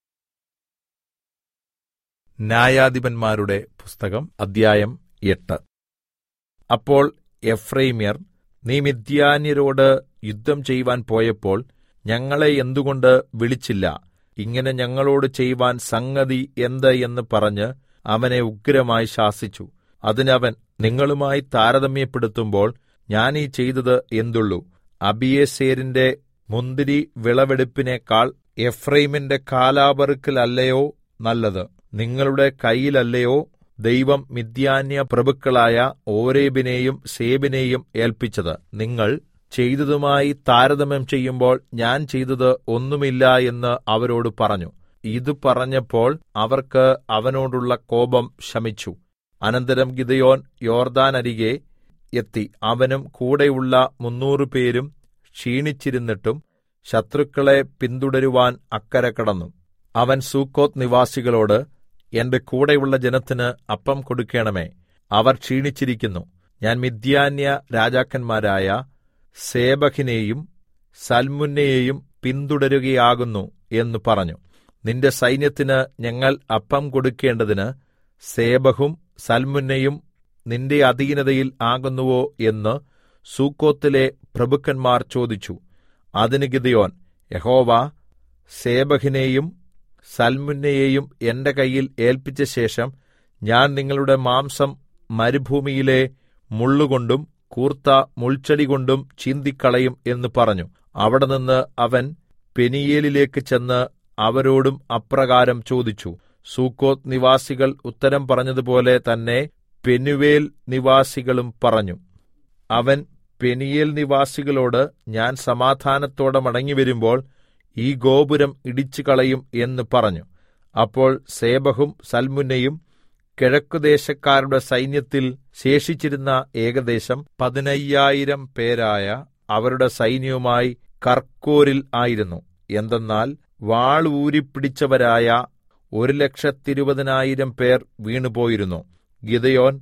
ന്യായാധിപന്മാരുടെ പുസ്തകം അദ്ധ്യായം എട്ട് അപ്പോൾ എഫ്രൈമ്യർ നീ മിഥ്യാന്യരോട് യുദ്ധം ചെയ്യുവാൻ പോയപ്പോൾ ഞങ്ങളെ എന്തുകൊണ്ട് വിളിച്ചില്ല ഇങ്ങനെ ഞങ്ങളോട് ചെയ്യുവാൻ സംഗതി എന്ത് എന്ന് പറഞ്ഞ് അവനെ ഉഗ്രമായി ശാസിച്ചു അതിനവൻ നിങ്ങളുമായി താരതമ്യപ്പെടുത്തുമ്പോൾ ഞാൻ ഈ ചെയ്തത് എന്തുള്ളൂ അബിയേസേരിന്റെ മുന്തിരി വിളവെടുപ്പിനേക്കാൾ എഫ്രൈമിന്റെ കാലാപറുക്കലല്ലയോ നല്ലത് നിങ്ങളുടെ കയ്യിലല്ലയോ ദൈവം മിഥ്യാന്യ പ്രഭുക്കളായ ഓരേബിനെയും സേബിനെയും ഏൽപ്പിച്ചത് നിങ്ങൾ ചെയ്തതുമായി താരതമ്യം ചെയ്യുമ്പോൾ ഞാൻ ചെയ്തത് ഒന്നുമില്ല എന്ന് അവരോട് പറഞ്ഞു ഇത് പറഞ്ഞപ്പോൾ അവർക്ക് അവനോടുള്ള കോപം ശമിച്ചു അനന്തരം ഗിദയോൻ യോർദാൻ അരികെ എത്തി അവനും കൂടെയുള്ള മുന്നൂറ് പേരും ക്ഷീണിച്ചിരുന്നിട്ടും ശത്രുക്കളെ പിന്തുടരുവാൻ അക്കരെ കടന്നു അവൻ സൂക്കോത്ത് നിവാസികളോട് എന്റെ കൂടെയുള്ള ജനത്തിന് അപ്പം കൊടുക്കണമേ അവർ ക്ഷീണിച്ചിരിക്കുന്നു ഞാൻ മിഥ്യാന്യ രാജാക്കന്മാരായ സേബഹിനെയും സൽമുന്നയെയും പിന്തുടരുകയാകുന്നു എന്ന് പറഞ്ഞു നിന്റെ സൈന്യത്തിന് ഞങ്ങൾ അപ്പം കൊടുക്കേണ്ടതിന് സേബഹും സൽമുന്നയും നിന്റെ അധീനതയിൽ ആകുന്നുവോ എന്ന് സൂക്കോത്തിലെ പ്രഭുക്കന്മാർ ചോദിച്ചു അതിന് ഗിദയോൻ യഹോവ സേബഹിനെയും സൽമുന്നയെയും എന്റെ കയ്യിൽ ഏൽപ്പിച്ച ശേഷം ഞാൻ നിങ്ങളുടെ മാംസം മരുഭൂമിയിലെ മുള്ളുകൊണ്ടും കൂർത്ത മുൾച്ചെടി കൊണ്ടും ചീന്തിക്കളയും എന്ന് പറഞ്ഞു അവിടെ നിന്ന് അവൻ പെനിയേലിലേക്ക് ചെന്ന് അവരോടും അപ്രകാരം ചോദിച്ചു സൂക്കോത്ത് നിവാസികൾ ഉത്തരം പറഞ്ഞതുപോലെ തന്നെ പെനുവേൽ നിവാസികളും പറഞ്ഞു അവൻ പെനിയേൽ നിവാസികളോട് ഞാൻ സമാധാനത്തോടെ മടങ്ങിവരുമ്പോൾ ഈ ഗോപുരം ഇടിച്ചു കളയും എന്ന് പറഞ്ഞു അപ്പോൾ സേബഹും സൽമുന്നയും കിഴക്കുദേശക്കാരുടെ സൈന്യത്തിൽ ശേഷിച്ചിരുന്ന ഏകദേശം പതിനയ്യായിരം പേരായ അവരുടെ സൈന്യവുമായി കർക്കോരിൽ ആയിരുന്നു എന്തെന്നാൽ വാൾ ഊരിപ്പിടിച്ചവരായ ഒരു ലക്ഷത്തിരുപതിനായിരം പേർ വീണുപോയിരുന്നു ഗിദയോൻ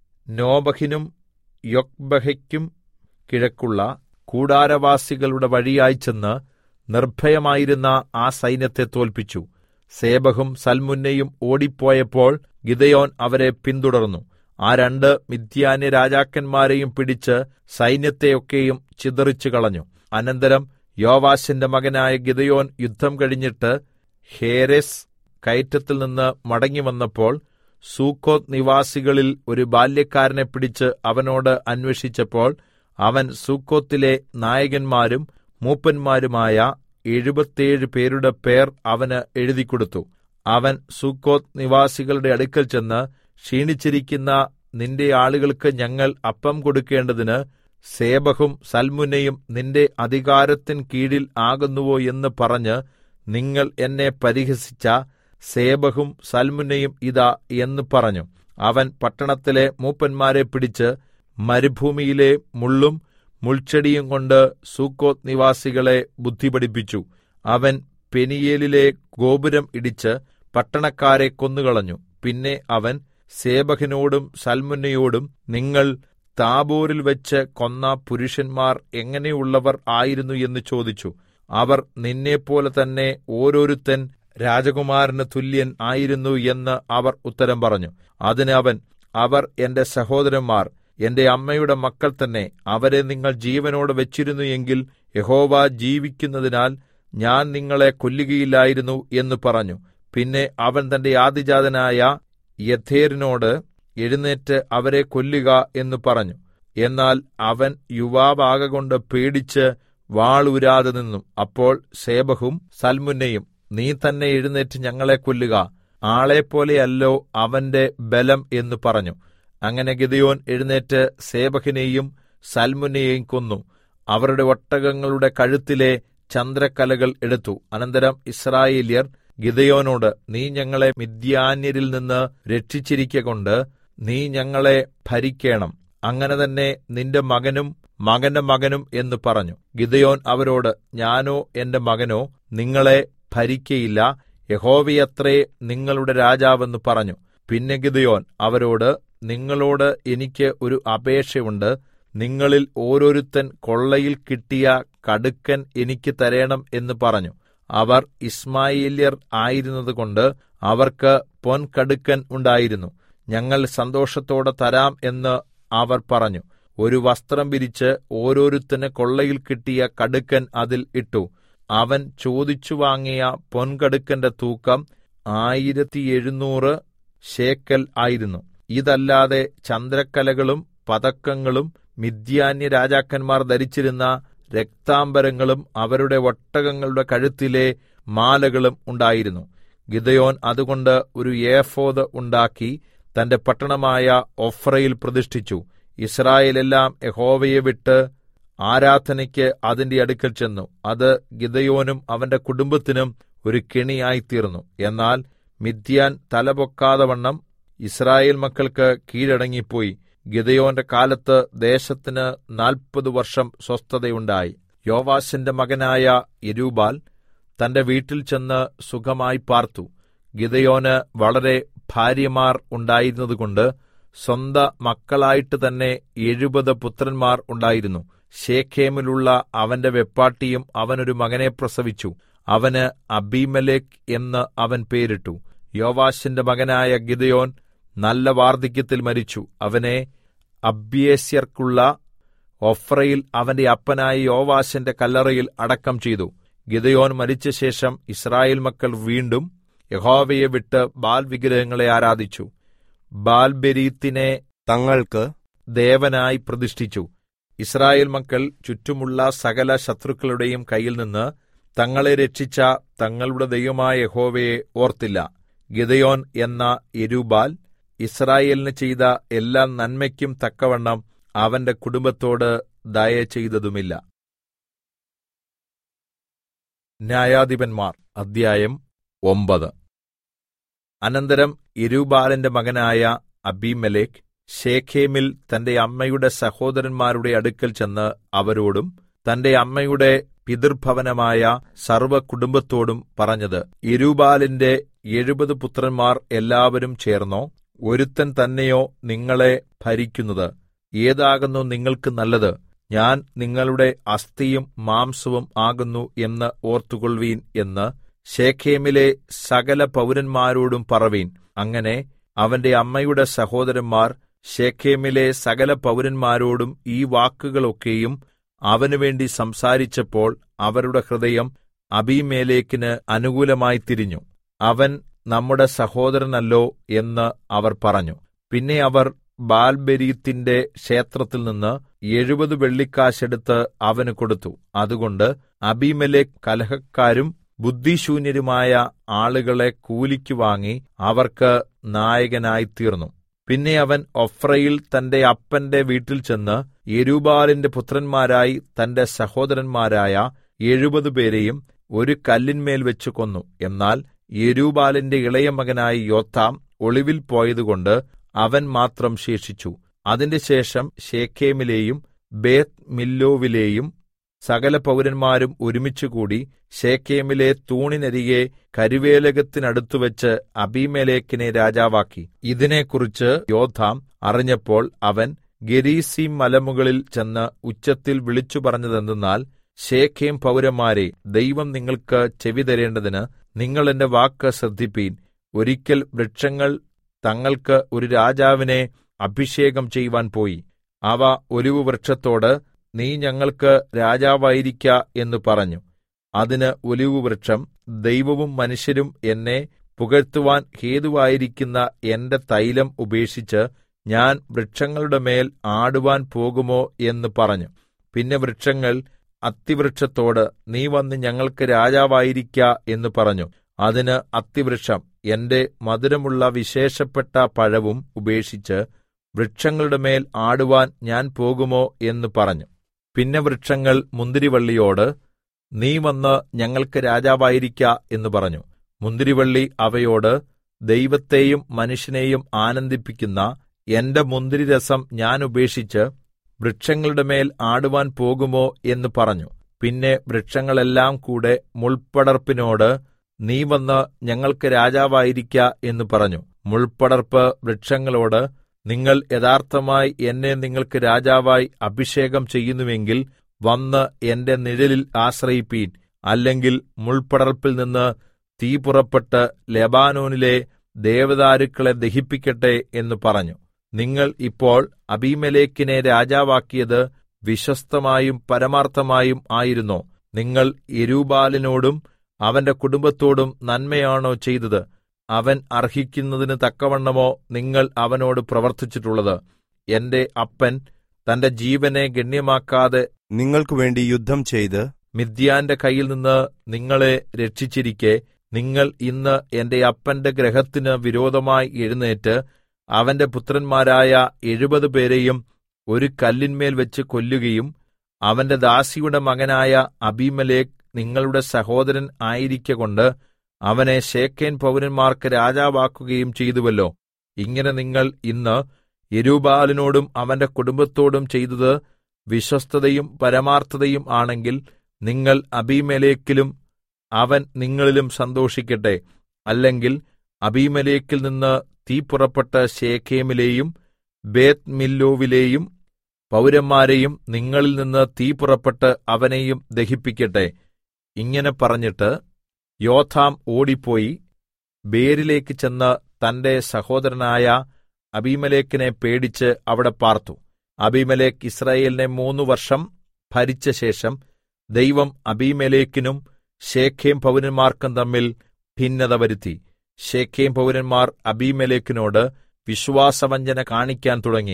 നോബഹിനും യൊക്ബഹയ്ക്കും കിഴക്കുള്ള കൂടാരവാസികളുടെ വഴിയായി ചെന്ന് നിർഭയമായിരുന്ന ആ സൈന്യത്തെ തോൽപ്പിച്ചു സേബഹും സൽമുന്നയും ഓടിപ്പോയപ്പോൾ ഗിദയോൻ അവരെ പിന്തുടർന്നു ആ രണ്ട് മിഥ്യാന്യ രാജാക്കന്മാരെയും പിടിച്ച് സൈന്യത്തെയൊക്കെയും ചിതറിച്ചു കളഞ്ഞു അനന്തരം യോവാശിന്റെ മകനായ ഗിദയോൻ യുദ്ധം കഴിഞ്ഞിട്ട് ഹേരെസ് കയറ്റത്തിൽ നിന്ന് മടങ്ങിവന്നപ്പോൾ സൂക്കോത്ത് നിവാസികളിൽ ഒരു ബാല്യക്കാരനെ പിടിച്ച് അവനോട് അന്വേഷിച്ചപ്പോൾ അവൻ സൂക്കോത്തിലെ നായകന്മാരും മൂപ്പന്മാരുമായ എഴുപത്തേഴ് പേരുടെ പേർ അവന് എഴുതിക്കൊടുത്തു അവൻ സൂക്കോത്ത് നിവാസികളുടെ അടുക്കൽ ചെന്ന് ക്ഷീണിച്ചിരിക്കുന്ന നിന്റെ ആളുകൾക്ക് ഞങ്ങൾ അപ്പം കൊടുക്കേണ്ടതിന് സേബഹും സൽമുനയും നിന്റെ അധികാരത്തിൻ കീഴിൽ ആകുന്നുവോ എന്ന് പറഞ്ഞ് നിങ്ങൾ എന്നെ പരിഹസിച്ച സേബഹും സൽമുനയും ഇതാ എന്ന് പറഞ്ഞു അവൻ പട്ടണത്തിലെ മൂപ്പന്മാരെ പിടിച്ച് മരുഭൂമിയിലെ മുള്ളും മുൾച്ചെടിയും കൊണ്ട് സൂക്കോത്ത് നിവാസികളെ ബുദ്ധി പഠിപ്പിച്ചു അവൻ പെനിയേലിലെ ഗോപുരം ഇടിച്ച് പട്ടണക്കാരെ കൊന്നുകളഞ്ഞു പിന്നെ അവൻ സേബഹിനോടും സൽമുന്നയോടും നിങ്ങൾ താബോരിൽ വെച്ച് കൊന്ന പുരുഷന്മാർ എങ്ങനെയുള്ളവർ ആയിരുന്നു എന്ന് ചോദിച്ചു അവർ നിന്നെപ്പോലെ തന്നെ ഓരോരുത്തൻ രാജകുമാരന് തുല്യൻ ആയിരുന്നു എന്ന് അവർ ഉത്തരം പറഞ്ഞു അതിന് അവൻ അവർ എന്റെ സഹോദരന്മാർ എന്റെ അമ്മയുടെ മക്കൾ തന്നെ അവരെ നിങ്ങൾ ജീവനോടെ വെച്ചിരുന്നു എങ്കിൽ യഹോവ ജീവിക്കുന്നതിനാൽ ഞാൻ നിങ്ങളെ കൊല്ലുകയില്ലായിരുന്നു എന്ന് പറഞ്ഞു പിന്നെ അവൻ തന്റെ ആദിജാതനായ യഥേരിനോട് എഴുന്നേറ്റ് അവരെ കൊല്ലുക എന്ന് പറഞ്ഞു എന്നാൽ അവൻ യുവാവാകൊണ്ട് പേടിച്ച് വാളൂരാതെ നിന്നു അപ്പോൾ സേബഹും സൽമുന്നയും നീ തന്നെ എഴുന്നേറ്റ് ഞങ്ങളെ കൊല്ലുക ആളെപ്പോലെയല്ലോ അവന്റെ ബലം എന്ന് പറഞ്ഞു അങ്ങനെ ഗിദയോൻ എഴുന്നേറ്റ് സേബഹിനെയും സൽമുനെയും കൊന്നു അവരുടെ ഒട്ടകങ്ങളുടെ കഴുത്തിലെ ചന്ദ്രക്കലകൾ എടുത്തു അനന്തരം ഇസ്രായേല്യർ ഗിദയോനോട് നീ ഞങ്ങളെ മിദ്യാന്യരിൽ നിന്ന് രക്ഷിച്ചിരിക്കൊണ്ട് നീ ഞങ്ങളെ ഭരിക്കേണം അങ്ങനെ തന്നെ നിന്റെ മകനും മകന്റെ മകനും എന്ന് പറഞ്ഞു ഗിദയോൻ അവരോട് ഞാനോ എന്റെ മകനോ നിങ്ങളെ ഭരിക്കയില്ല യഹോവയത്രേ നിങ്ങളുടെ രാജാവെന്ന് പറഞ്ഞു പിന്നെ ഗിദയോൻ അവരോട് നിങ്ങളോട് എനിക്ക് ഒരു അപേക്ഷയുണ്ട് നിങ്ങളിൽ ഓരോരുത്തൻ കൊള്ളയിൽ കിട്ടിയ കടുക്കൻ എനിക്ക് തരേണം എന്ന് പറഞ്ഞു അവർ ഇസ്മായേല്യർ ആയിരുന്നതുകൊണ്ട് അവർക്ക് പൊൻകടുക്കൻ ഉണ്ടായിരുന്നു ഞങ്ങൾ സന്തോഷത്തോടെ തരാം എന്ന് അവർ പറഞ്ഞു ഒരു വസ്ത്രം വിരിച്ച് ഓരോരുത്തന് കൊള്ളയിൽ കിട്ടിയ കടുക്കൻ അതിൽ ഇട്ടു അവൻ ചോദിച്ചു വാങ്ങിയ പൊൻകടുക്കന്റെ തൂക്കം ആയിരത്തി എഴുന്നൂറ് ശേക്കൽ ആയിരുന്നു ഇതല്ലാതെ ചന്ദ്രക്കലകളും പതക്കങ്ങളും മിഥ്യാന്യ രാജാക്കന്മാർ ധരിച്ചിരുന്ന രക്താംബരങ്ങളും അവരുടെ ഒട്ടകങ്ങളുടെ കഴുത്തിലെ മാലകളും ഉണ്ടായിരുന്നു ഗിദയോൻ അതുകൊണ്ട് ഒരു ഏഫോദ് ഉണ്ടാക്കി തന്റെ പട്ടണമായ ഒഫ്രയിൽ പ്രതിഷ്ഠിച്ചു ഇസ്രായേലെല്ലാം യഹോവയെ വിട്ട് ആരാധനയ്ക്ക് അതിന്റെ അടുക്കൽ ചെന്നു അത് ഗിദയോനും അവന്റെ കുടുംബത്തിനും ഒരു കെണിയായിത്തീർന്നു എന്നാൽ മിഥ്യാൻ തലപൊക്കാതെ വണ്ണം ഇസ്രായേൽ മക്കൾക്ക് കീഴടങ്ങിപ്പോയി ഗിദയോന്റെ കാലത്ത് ദേശത്തിന് നാൽപ്പത് വർഷം സ്വസ്ഥതയുണ്ടായി യോവാശിന്റെ മകനായ യെരൂബാൽ തന്റെ വീട്ടിൽ ചെന്ന് സുഖമായി പാർത്തു ഗിദയോന് വളരെ ഭാര്യമാർ ഉണ്ടായിരുന്നതുകൊണ്ട് സ്വന്ത മക്കളായിട്ട് തന്നെ എഴുപത് പുത്രന്മാർ ഉണ്ടായിരുന്നു ശേഖേമിലുള്ള അവന്റെ വെപ്പാട്ടിയും അവനൊരു മകനെ പ്രസവിച്ചു അവന് അബീമലേക്ക് എന്ന് അവൻ പേരിട്ടു യോവാശിന്റെ മകനായ ഗിദയോൻ നല്ല വാർദ്ധക്യത്തിൽ മരിച്ചു അവനെ അബ്യേസ്യർക്കുള്ള ഒഫ്രയിൽ അവന്റെ അപ്പനായ യോവാശിന്റെ കല്ലറയിൽ അടക്കം ചെയ്തു ഗിദയോൻ മരിച്ച ശേഷം ഇസ്രായേൽ മക്കൾ വീണ്ടും യഹോവയെ വിട്ട് ബാൽ വിഗ്രഹങ്ങളെ ആരാധിച്ചു ബാൽബെരീത്തിനെ തങ്ങൾക്ക് ദേവനായി പ്രതിഷ്ഠിച്ചു ഇസ്രായേൽ മക്കൾ ചുറ്റുമുള്ള സകല ശത്രുക്കളുടെയും കയ്യിൽ നിന്ന് തങ്ങളെ രക്ഷിച്ച തങ്ങളുടെ ദൈവമായ യഹോവയെ ഓർത്തില്ല ഗിദയോൻ എന്ന യെരുബാൽ ഇസ്രായേലിന് ചെയ്ത എല്ലാ നന്മയ്ക്കും തക്കവണ്ണം അവന്റെ കുടുംബത്തോട് ദയ ചെയ്തതുമില്ല ന്യായാധിപന്മാർ അധ്യായം ഒമ്പത് അനന്തരം യെരുബാലിന്റെ മകനായ അബീമേലെക്ക് ശേഖേമിൽ തന്റെ അമ്മയുടെ സഹോദരന്മാരുടെ അടുക്കൽ ചെന്ന് അവരോടും തന്റെ അമ്മയുടെ പിതൃഭവനമായ സർവ്വകുടുംബത്തോടും പറഞ്ഞത് യെരുബാലിന്റെ എഴുപത് പുത്രന്മാർ എല്ലാവരും ചേർന്നോ ഒരുത്തൻ തന്നെയോ നിങ്ങളെ ഭരിക്കുന്നത് ഏതാകുന്നു നിങ്ങൾക്ക് നല്ലത് ഞാൻ നിങ്ങളുടെ അസ്ഥിയും മാംസവും ആകുന്നു എന്ന് ഓർത്തുകൊള്ളുവീൻ എന്ന് ശേഖേമിലെ സകല പൗരന്മാരോടും പറവീൻ അങ്ങനെ അവന്റെ അമ്മയുടെ സഹോദരന്മാർ ശേഖേമിലെ സകല പൗരന്മാരോടും ഈ വാക്കുകളൊക്കെയും അവനുവേണ്ടി സംസാരിച്ചപ്പോൾ അവരുടെ ഹൃദയം അബീമേലേക്കിന് അനുകൂലമായി തിരിഞ്ഞു അവൻ നമ്മുടെ സഹോദരനല്ലോ എന്ന് അവർ പറഞ്ഞു പിന്നെ അവർ ബാൽബെരീത്തിന്റെ ക്ഷേത്രത്തിൽ നിന്ന് എഴുപത് വെള്ളിക്കാശെടുത്ത് അവന് കൊടുത്തു അതുകൊണ്ട് അബീമേലെക്ക് കലഹക്കാരും ബുദ്ധിശൂന്യരുമായ ആളുകളെ കൂലിക്ക് വാങ്ങി അവർക്ക് നായകനായി തീർന്നു പിന്നെ അവൻ ഒഫ്രയിൽ തന്റെ അപ്പന്റെ വീട്ടിൽ ചെന്ന് യെരൂബാലിന്റെ പുത്രന്മാരായി തന്റെ സഹോദരന്മാരായ എഴുപത് പേരെയും ഒരു കല്ലിന്മേൽ വെച്ച് കൊന്നു എന്നാൽ യെരൂബാലിന്റെ ഇളയ മകനായ യോത്താം ഒളിവിൽ പോയതുകൊണ്ട് അവൻ മാത്രം ശേഷിച്ചു അതിന്റെ ശേഷം ശേഖേമിലെയും ബേത് മില്ലോവിലെയും സകല പൗരന്മാരും ഒരുമിച്ചുകൂടി ശേഖേമിലെ തൂണിനരികെ കരുവേലകത്തിനടുത്തുവച്ച് അബീമേലെക്കിനെ രാജാവാക്കി ഇതിനെക്കുറിച്ച് യോഥാം അറിഞ്ഞപ്പോൾ അവൻ ഗെരീസീം മലമുകളിൽ ചെന്ന് ഉച്ചത്തിൽ വിളിച്ചു പറഞ്ഞതെന്തെന്നാൽ ശേഖേം പൗരന്മാരെ ദൈവം നിങ്ങൾക്ക് ചെവി തരേണ്ടതിന് നിങ്ങൾ എന്റെ വാക്ക് ശ്രദ്ധിപ്പീൻ ഒരിക്കൽ വൃക്ഷങ്ങൾ തങ്ങൾക്ക് ഒരു രാജാവിനെ അഭിഷേകം ചെയ്യുവാൻ പോയി അവ ഒലിവു വൃക്ഷത്തോട് നീ ഞങ്ങൾക്ക് രാജാവായിരിക്ക എന്ന് പറഞ്ഞു അതിന് ഒലിവു വൃക്ഷം ദൈവവും മനുഷ്യരും എന്നെ പുകഴ്ത്തുവാൻ ഹേതുവായിരിക്കുന്ന എന്റെ തൈലം ഉപേക്ഷിച്ച് ഞാൻ വൃക്ഷങ്ങളുടെ മേൽ ആടുവാൻ പോകുമോ എന്ന് പറഞ്ഞു പിന്നെ വൃക്ഷങ്ങൾ അത്തിവൃക്ഷത്തോട് നീ വന്ന് ഞങ്ങൾക്ക് രാജാവായിരിക്ക എന്ന് പറഞ്ഞു അതിന് അത്തിവൃക്ഷം എന്റെ മധുരമുള്ള വിശേഷപ്പെട്ട പഴവും ഉപേക്ഷിച്ച് വൃക്ഷങ്ങളുടെ മേൽ ആടുവാൻ ഞാൻ പോകുമോ എന്ന് പറഞ്ഞു പിന്നെ വൃക്ഷങ്ങൾ മുന്തിരിവള്ളിയോട് നീ വന്ന് ഞങ്ങൾക്ക് രാജാവായിരിക്ക എന്ന് പറഞ്ഞു മുന്തിരിവള്ളി അവയോട് ദൈവത്തെയും മനുഷ്യനെയും ആനന്ദിപ്പിക്കുന്ന എന്റെ മുന്തിരിരസം ഞാൻ ഉപേക്ഷിച്ച് വൃക്ഷങ്ങളുടെ മേൽ ആടുവാൻ പോകുമോ എന്ന് പറഞ്ഞു പിന്നെ വൃക്ഷങ്ങളെല്ലാം കൂടെ മുൾപ്പടർപ്പിനോട് നീ വന്ന് ഞങ്ങൾക്ക് രാജാവായിരിക്ക എന്ന് പറഞ്ഞു മുൾപ്പടർപ്പ് വൃക്ഷങ്ങളോട് നിങ്ങൾ യഥാർത്ഥമായി എന്നെ നിങ്ങൾക്ക് രാജാവായി അഭിഷേകം ചെയ്യുന്നുവെങ്കിൽ വന്ന് എന്റെ നിഴലിൽ ആശ്രയിപ്പീൻ അല്ലെങ്കിൽ മുൾപ്പടർപ്പിൽ നിന്ന് തീ പുറപ്പെട്ട് ലെബാനോനിലെ ദേവദാരുക്കളെ ദഹിപ്പിക്കട്ടെ എന്ന് പറഞ്ഞു നിങ്ങൾ ഇപ്പോൾ അബീമേലെക്കിനെ രാജാവാക്കിയത് വിശ്വസ്തമായും പരമാർത്ഥമായും ആയിരുന്നോ നിങ്ങൾ യെരൂബാലിനോടും അവന്റെ കുടുംബത്തോടും നന്മയാണോ ചെയ്തത് അവൻ അർഹിക്കുന്നതിന് തക്കവണ്ണമോ നിങ്ങൾ അവനോട് പ്രവർത്തിച്ചിട്ടുള്ളത് എന്റെ അപ്പൻ തന്റെ ജീവനെ ഗണ്യമാക്കാതെ നിങ്ങൾക്ക് വേണ്ടി യുദ്ധം ചെയ്ത് മിദ്യാന്റെ കയ്യിൽ നിന്ന് നിങ്ങളെ രക്ഷിച്ചിരിക്കെ നിങ്ങൾ ഇന്ന് എന്റെ അപ്പന്റെ ഗ്രഹത്തിന് വിരോധമായി എഴുന്നേറ്റ് അവന്റെ പുത്രന്മാരായ എഴുപത് പേരെയും ഒരു കല്ലിന്മേൽ വെച്ച് കൊല്ലുകയും അവന്റെ ദാസിയുടെ മകനായ അബീമലേക്ക് നിങ്ങളുടെ സഹോദരൻ ആയിരിക്കൊണ്ട് അവനെ ശേക്കേൻ പൗരന്മാർക്ക് രാജാവാക്കുകയും ചെയ്തുവല്ലോ ഇങ്ങനെ നിങ്ങൾ ഇന്ന് യെരൂബാലിനോടും അവന്റെ കുടുംബത്തോടും ചെയ്തത് വിശ്വസ്തതയും പരമാർത്ഥതയും ആണെങ്കിൽ നിങ്ങൾ അബീമേലെക്കിലും അവൻ നിങ്ങളിലും സന്തോഷിക്കട്ടെ അല്ലെങ്കിൽ അബീമേലെക്കിൽ നിന്ന് തീ പുറപ്പെട്ട ശേഖേമിലെയും ബേത് മില്ലോവിലെയും പൗരന്മാരെയും നിങ്ങളിൽ നിന്ന് തീ പുറപ്പെട്ട് അവനെയും ദഹിപ്പിക്കട്ടെ ഇങ്ങനെ പറഞ്ഞിട്ട് യോഥാം ഓടിപ്പോയി ബേരിലേക്ക് ചെന്ന് തന്റെ സഹോദരനായ അബീമലേക്കിനെ പേടിച്ച് അവിടെ പാർത്തു അബീമലേക്ക് ഇസ്രായേലിനെ മൂന്നു വർഷം ഭരിച്ച ശേഷം ദൈവം അബീമേലേക്കിനും ശേഖേം പൗരന്മാർക്കും തമ്മിൽ ഭിന്നത വരുത്തി ശേഖേം പൗരന്മാർ അബീമേലേക്കിനോട് വിശ്വാസവഞ്ചന കാണിക്കാൻ തുടങ്ങി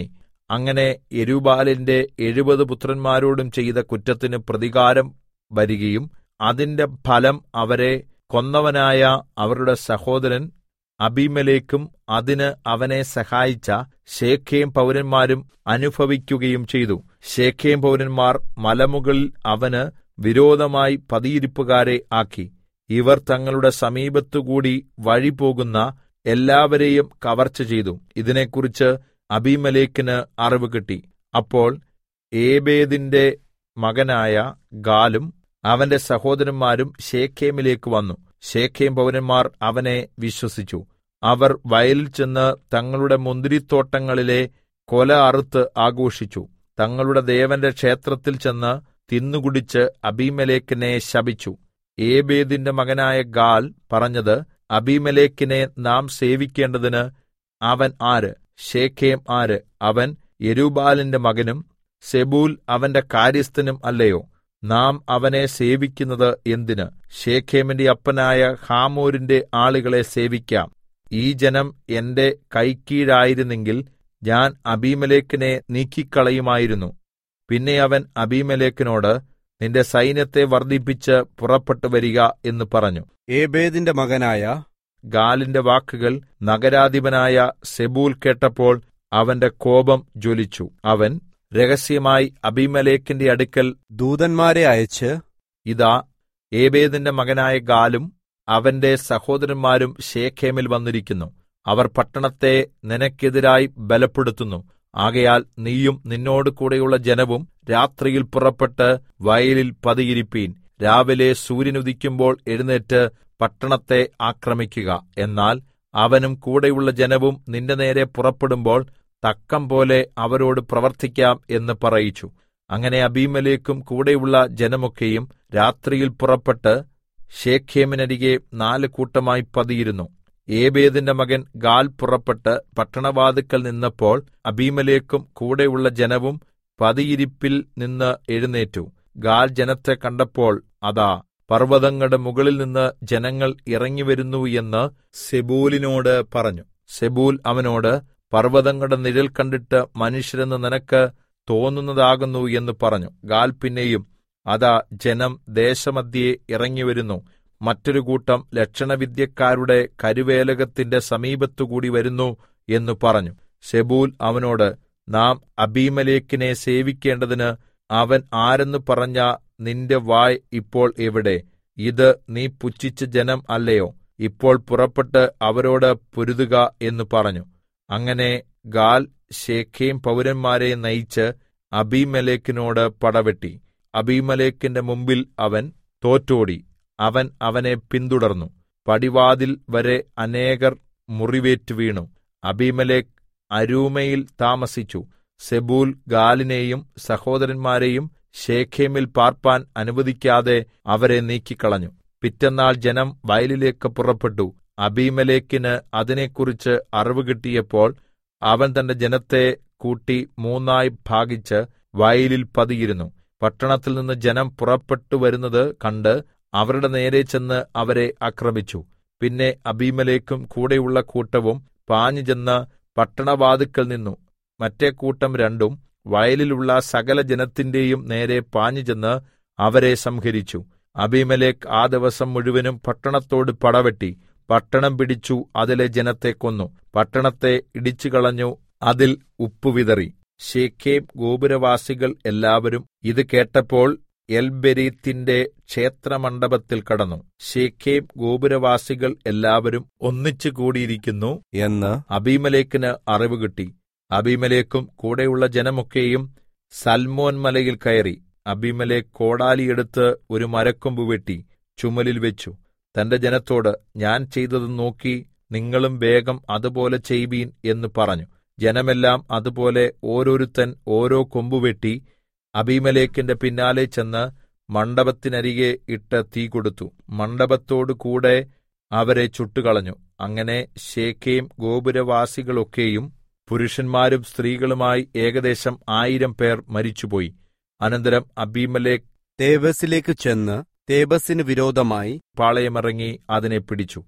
അങ്ങനെ യെരുബാലിന്റെ എഴുപത് പുത്രന്മാരോടും ചെയ്ത കുറ്റത്തിന് പ്രതികാരം വരികയും അതിന്റെ ഫലം അവരെ കൊന്നവനായ അവരുടെ സഹോദരൻ അബീമേലെക്കും അതിന് അവനെ സഹായിച്ച ശേഖേം പൗരന്മാരും അനുഭവിക്കുകയും ചെയ്തു ശേഖേം പൗരന്മാർ മലമുകളിൽ അവന് വിരോധമായി പതിയിരിപ്പുകാരെ ആക്കി ഇവർ തങ്ങളുടെ സമീപത്തുകൂടി വഴി പോകുന്ന എല്ലാവരെയും കവർച്ച ചെയ്തു ഇതിനെക്കുറിച്ച് അബീമേലെക്കിന് അറിവ് കിട്ടി അപ്പോൾ ഏബേദിന്റെ മകനായ ഗാലും അവന്റെ സഹോദരന്മാരും ശേഖേമിലേക്ക് വന്നു ശേഖേം പൗരന്മാർ അവനെ വിശ്വസിച്ചു അവർ വയലിൽ ചെന്ന് തങ്ങളുടെ മുന്തിരിത്തോട്ടങ്ങളിലെ കൊല അറുത്ത് ആഘോഷിച്ചു തങ്ങളുടെ ദേവന്റെ ക്ഷേത്രത്തിൽ ചെന്ന് തിന്നുകുടിച്ച് അബീമേലെക്കിനെ ശപിച്ചു ഏബേദിന്റെ മകനായ ഗാൽ പറഞ്ഞത് അബീമേലെക്കിനെ നാം സേവിക്കേണ്ടതിന് അവൻ ആര് ശേഖേം ആര് അവൻ യെരുബാലിന്റെ മകനും സെബൂൽ അവന്റെ കാര്യസ്ഥനും അല്ലയോ നാം അവനെ സേവിക്കുന്നത് എന്തിന് ശേഖേമിന്റെ അപ്പനായ ഹാമോരിന്റെ ആളുകളെ സേവിക്കാം ഈ ജനം എന്റെ കൈക്കീഴായിരുന്നെങ്കിൽ ഞാൻ അബീമേലെക്കിനെ നീക്കിക്കളയുമായിരുന്നു പിന്നെ അവൻ അബീമേലെക്കിനോട് നിന്റെ സൈന്യത്തെ വർദ്ധിപ്പിച്ച് പുറപ്പെട്ടു വരിക എന്ന് പറഞ്ഞു ഏബേദിന്റെ മകനായ ഗാലിന്റെ വാക്കുകൾ നഗരാധിപനായ സെബൂൽ കേട്ടപ്പോൾ അവന്റെ കോപം ജ്വലിച്ചു അവൻ രഹസ്യമായി അബീമേലെക്കിന്റെ അടുക്കൽ ദൂതന്മാരെ അയച്ച് ഇതാ ഏബേദിന്റെ മകനായ ഗാലും അവന്റെ സഹോദരന്മാരും ശേഖേമിൽ വന്നിരിക്കുന്നു അവർ പട്ടണത്തെ നിനക്കെതിരായി ബലപ്പെടുത്തുന്നു ആകയാൽ നീയും നിന്നോട് കൂടെയുള്ള ജനവും രാത്രിയിൽ പുറപ്പെട്ട് വയലിൽ പതിയിരിപ്പീൻ രാവിലെ സൂര്യനുദിക്കുമ്പോൾ എഴുന്നേറ്റ് പട്ടണത്തെ ആക്രമിക്കുക എന്നാൽ അവനും കൂടെയുള്ള ജനവും നിന്റെ നേരെ പുറപ്പെടുമ്പോൾ തക്കം പോലെ അവരോട് പ്രവർത്തിക്കാം എന്ന് പറയിച്ചു അങ്ങനെ അബീമലേക്കും കൂടെയുള്ള ജനമൊക്കെയും രാത്രിയിൽ പുറപ്പെട്ട് ശേഖേമിനരികെ നാല് കൂട്ടമായി പതിയിരുന്നു ഏബേദിന്റെ മകൻ ഗാൽ പുറപ്പെട്ട് പട്ടണവാതുക്കൽ നിന്നപ്പോൾ അബീമലേക്കും കൂടെയുള്ള ജനവും പതിയിരിപ്പിൽ നിന്ന് എഴുന്നേറ്റു ഗാൽ ജനത്തെ കണ്ടപ്പോൾ അതാ പർവ്വതങ്ങളുടെ മുകളിൽ നിന്ന് ജനങ്ങൾ ഇറങ്ങിവരുന്നു എന്ന് സെബൂലിനോട് പറഞ്ഞു സെബൂൽ അവനോട് പർവ്വതങ്ങളുടെ നിഴൽ കണ്ടിട്ട് മനുഷ്യരെന്ന് നിനക്ക് തോന്നുന്നതാകുന്നു എന്ന് പറഞ്ഞു ഗാൽ പിന്നെയും അതാ ജനം ദേശമധ്യേ ഇറങ്ങിവരുന്നു മറ്റൊരു കൂട്ടം ലക്ഷണവിദ്യക്കാരുടെ കരുവേലകത്തിന്റെ സമീപത്തുകൂടി വരുന്നു എന്ന് പറഞ്ഞു സെബൂൽ അവനോട് നാം അബീമലേക്കിനെ സേവിക്കേണ്ടതിന് അവൻ ആരെന്ന് പറഞ്ഞ നിന്റെ വായ് ഇപ്പോൾ എവിടെ ഇത് നീ പുച്ഛിച്ച ജനം അല്ലയോ ഇപ്പോൾ പുറപ്പെട്ട് അവരോട് പൊരുതുക എന്ന് പറഞ്ഞു അങ്ങനെ ഗാൽ ശേഖേം പൗരന്മാരെ നയിച്ച് അബീമലേക്കിനോട് പടവെട്ടി അബീമലേക്കിന്റെ മുമ്പിൽ അവൻ തോറ്റോടി അവൻ അവനെ പിന്തുടർന്നു പടിവാതിൽ വരെ അനേകർ മുറിവേറ്റ് വീണു അബീമലേക്ക് അരൂമയിൽ താമസിച്ചു സെബൂൽ ഗാലിനെയും സഹോദരന്മാരെയും ശേഖേമിൽ പാർപ്പാൻ അനുവദിക്കാതെ അവരെ നീക്കിക്കളഞ്ഞു പിറ്റന്നാൾ ജനം വയലിലേക്ക് പുറപ്പെട്ടു അബീമലേക്കിന് അതിനെക്കുറിച്ച് അറിവ് കിട്ടിയപ്പോൾ അവൻ തന്റെ ജനത്തെ കൂട്ടി മൂന്നായി ഭാഗിച്ച് വയലിൽ പതിയിരുന്നു പട്ടണത്തിൽ നിന്ന് ജനം പുറപ്പെട്ടു വരുന്നത് കണ്ട് അവരുടെ നേരെ ചെന്ന് അവരെ ആക്രമിച്ചു പിന്നെ അബീമലേക്കും കൂടെയുള്ള കൂട്ടവും പാഞ്ഞു ചെന്ന് പട്ടണവാതുക്കൽ നിന്നു മറ്റേ കൂട്ടം രണ്ടും വയലിലുള്ള സകല ജനത്തിന്റെയും നേരെ പാഞ്ഞു ചെന്ന് അവരെ സംഹരിച്ചു അബീമലേക്ക് ആ ദിവസം മുഴുവനും പട്ടണത്തോട് പടവെട്ടി പട്ടണം പിടിച്ചു അതിലെ ജനത്തെ കൊന്നു പട്ടണത്തെ ഇടിച്ചുകളഞ്ഞു അതിൽ ഉപ്പ് വിതറി ശേഖേം ഗോപുരവാസികൾ എല്ലാവരും ഇത് കേട്ടപ്പോൾ എൽബെരീത്തിന്റെ ക്ഷേത്രമണ്ഡപത്തിൽ കടന്നു ശേഖേം ഗോപുരവാസികൾ എല്ലാവരും ഒന്നിച്ചു കൂടിയിരിക്കുന്നു എന്ന് അബീമലേക്കിന് അറിവ് കിട്ടി അബീമലേക്കും കൂടെയുള്ള ജനമൊക്കെയും സൽമോൻ മലയിൽ കയറി അബീമലേക്ക് കോടാലിയെടുത്ത് ഒരു മരക്കൊമ്പ് വെട്ടി ചുമലിൽ വെച്ചു തന്റെ ജനത്തോട് ഞാൻ ചെയ്തത് നോക്കി നിങ്ങളും വേഗം അതുപോലെ ചെയ്വീൻ എന്ന് പറഞ്ഞു ജനമെല്ലാം അതുപോലെ ഓരോരുത്തൻ ഓരോ കൊമ്പ് വെട്ടി അബീമലേക്കിന്റെ പിന്നാലെ ചെന്ന് മണ്ഡപത്തിനരികെ ഇട്ട് തീ കൊടുത്തു മണ്ഡപത്തോടു കൂടെ അവരെ ചുട്ടുകളഞ്ഞു അങ്ങനെ ശേഖേം ഗോപുരവാസികളൊക്കെയും പുരുഷന്മാരും സ്ത്രീകളുമായി ഏകദേശം ആയിരം പേർ മരിച്ചുപോയി അനന്തരം അബീമലേക്ക് തേബസിലേക്ക് ചെന്ന് തേബസിന് വിരോധമായി പാളയമിറങ്ങി അതിനെ പിടിച്ചു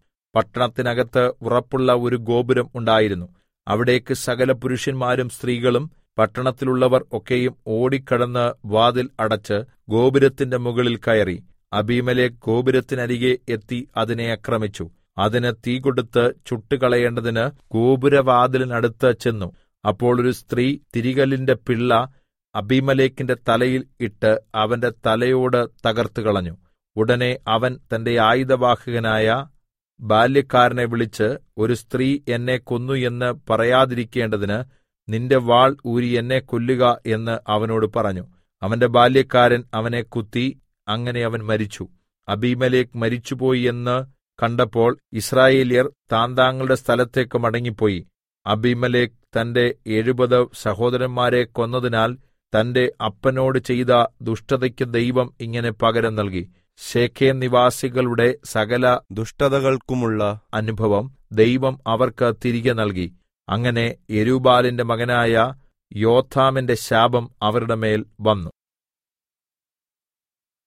പട്ടണത്തിനകത്ത് ഉറപ്പുള്ള ഒരു ഗോപുരം ഉണ്ടായിരുന്നു അവിടേക്ക് സകല പുരുഷന്മാരും സ്ത്രീകളും പട്ടണത്തിലുള്ളവർ ഒക്കെയും ഓടിക്കടന്ന് വാതിൽ അടച്ച് ഗോപുരത്തിന്റെ മുകളിൽ കയറി അബീമേലെക്ക് ഗോപുരത്തിനരികെ എത്തി അതിനെ ആക്രമിച്ചു അതിന് തീ കൊടുത്ത് ചുട്ടുകളയേണ്ടതിന് ഗോപുരവാതിലിനടുത്ത് ചെന്നു അപ്പോൾ ഒരു സ്ത്രീ തിരികല്ലിന്റെ പിള്ള അബീമേലെക്കിന്റെ തലയിൽ ഇട്ട് അവന്റെ തലയോട് തകർത്ത് കളഞ്ഞു ഉടനെ അവൻ തന്റെ ആയുധവാഹകനായ ബാല്യക്കാരനെ വിളിച്ച് ഒരു സ്ത്രീ എന്നെ കൊന്നു എന്ന് പറയാതിരിക്കേണ്ടതിന് നിന്റെ വാൾ ഊരി എന്നെ കൊല്ലുക എന്ന് അവനോട് പറഞ്ഞു അവന്റെ ബാല്യക്കാരൻ അവനെ കുത്തി അങ്ങനെ അവൻ മരിച്ചു അബീമേലെക്ക് മരിച്ചുപോയി എന്ന് കണ്ടപ്പോൾ ഇസ്രായേല്യർ താന്താങ്ങളുടെ സ്ഥലത്തേക്ക് മടങ്ങിപ്പോയി അബീമേലെക്ക് തന്റെ എഴുപത് സഹോദരന്മാരെ കൊന്നതിനാൽ തന്റെ അപ്പനോട് ചെയ്ത ദുഷ്ടതയ്ക്ക് ദൈവം ഇങ്ങനെ പകരം നൽകി ശേഖേം നിവാസികളുടെ സകല ദുഷ്ടതകൾക്കുമുള്ള അനുഭവം ദൈവം അവർക്ക് തിരികെ നൽകി അങ്ങനെ യെരൂബാലിന്റെ മകനായ യോഥാമിന്റെ ശാപം അവരുടെ മേൽ വന്നു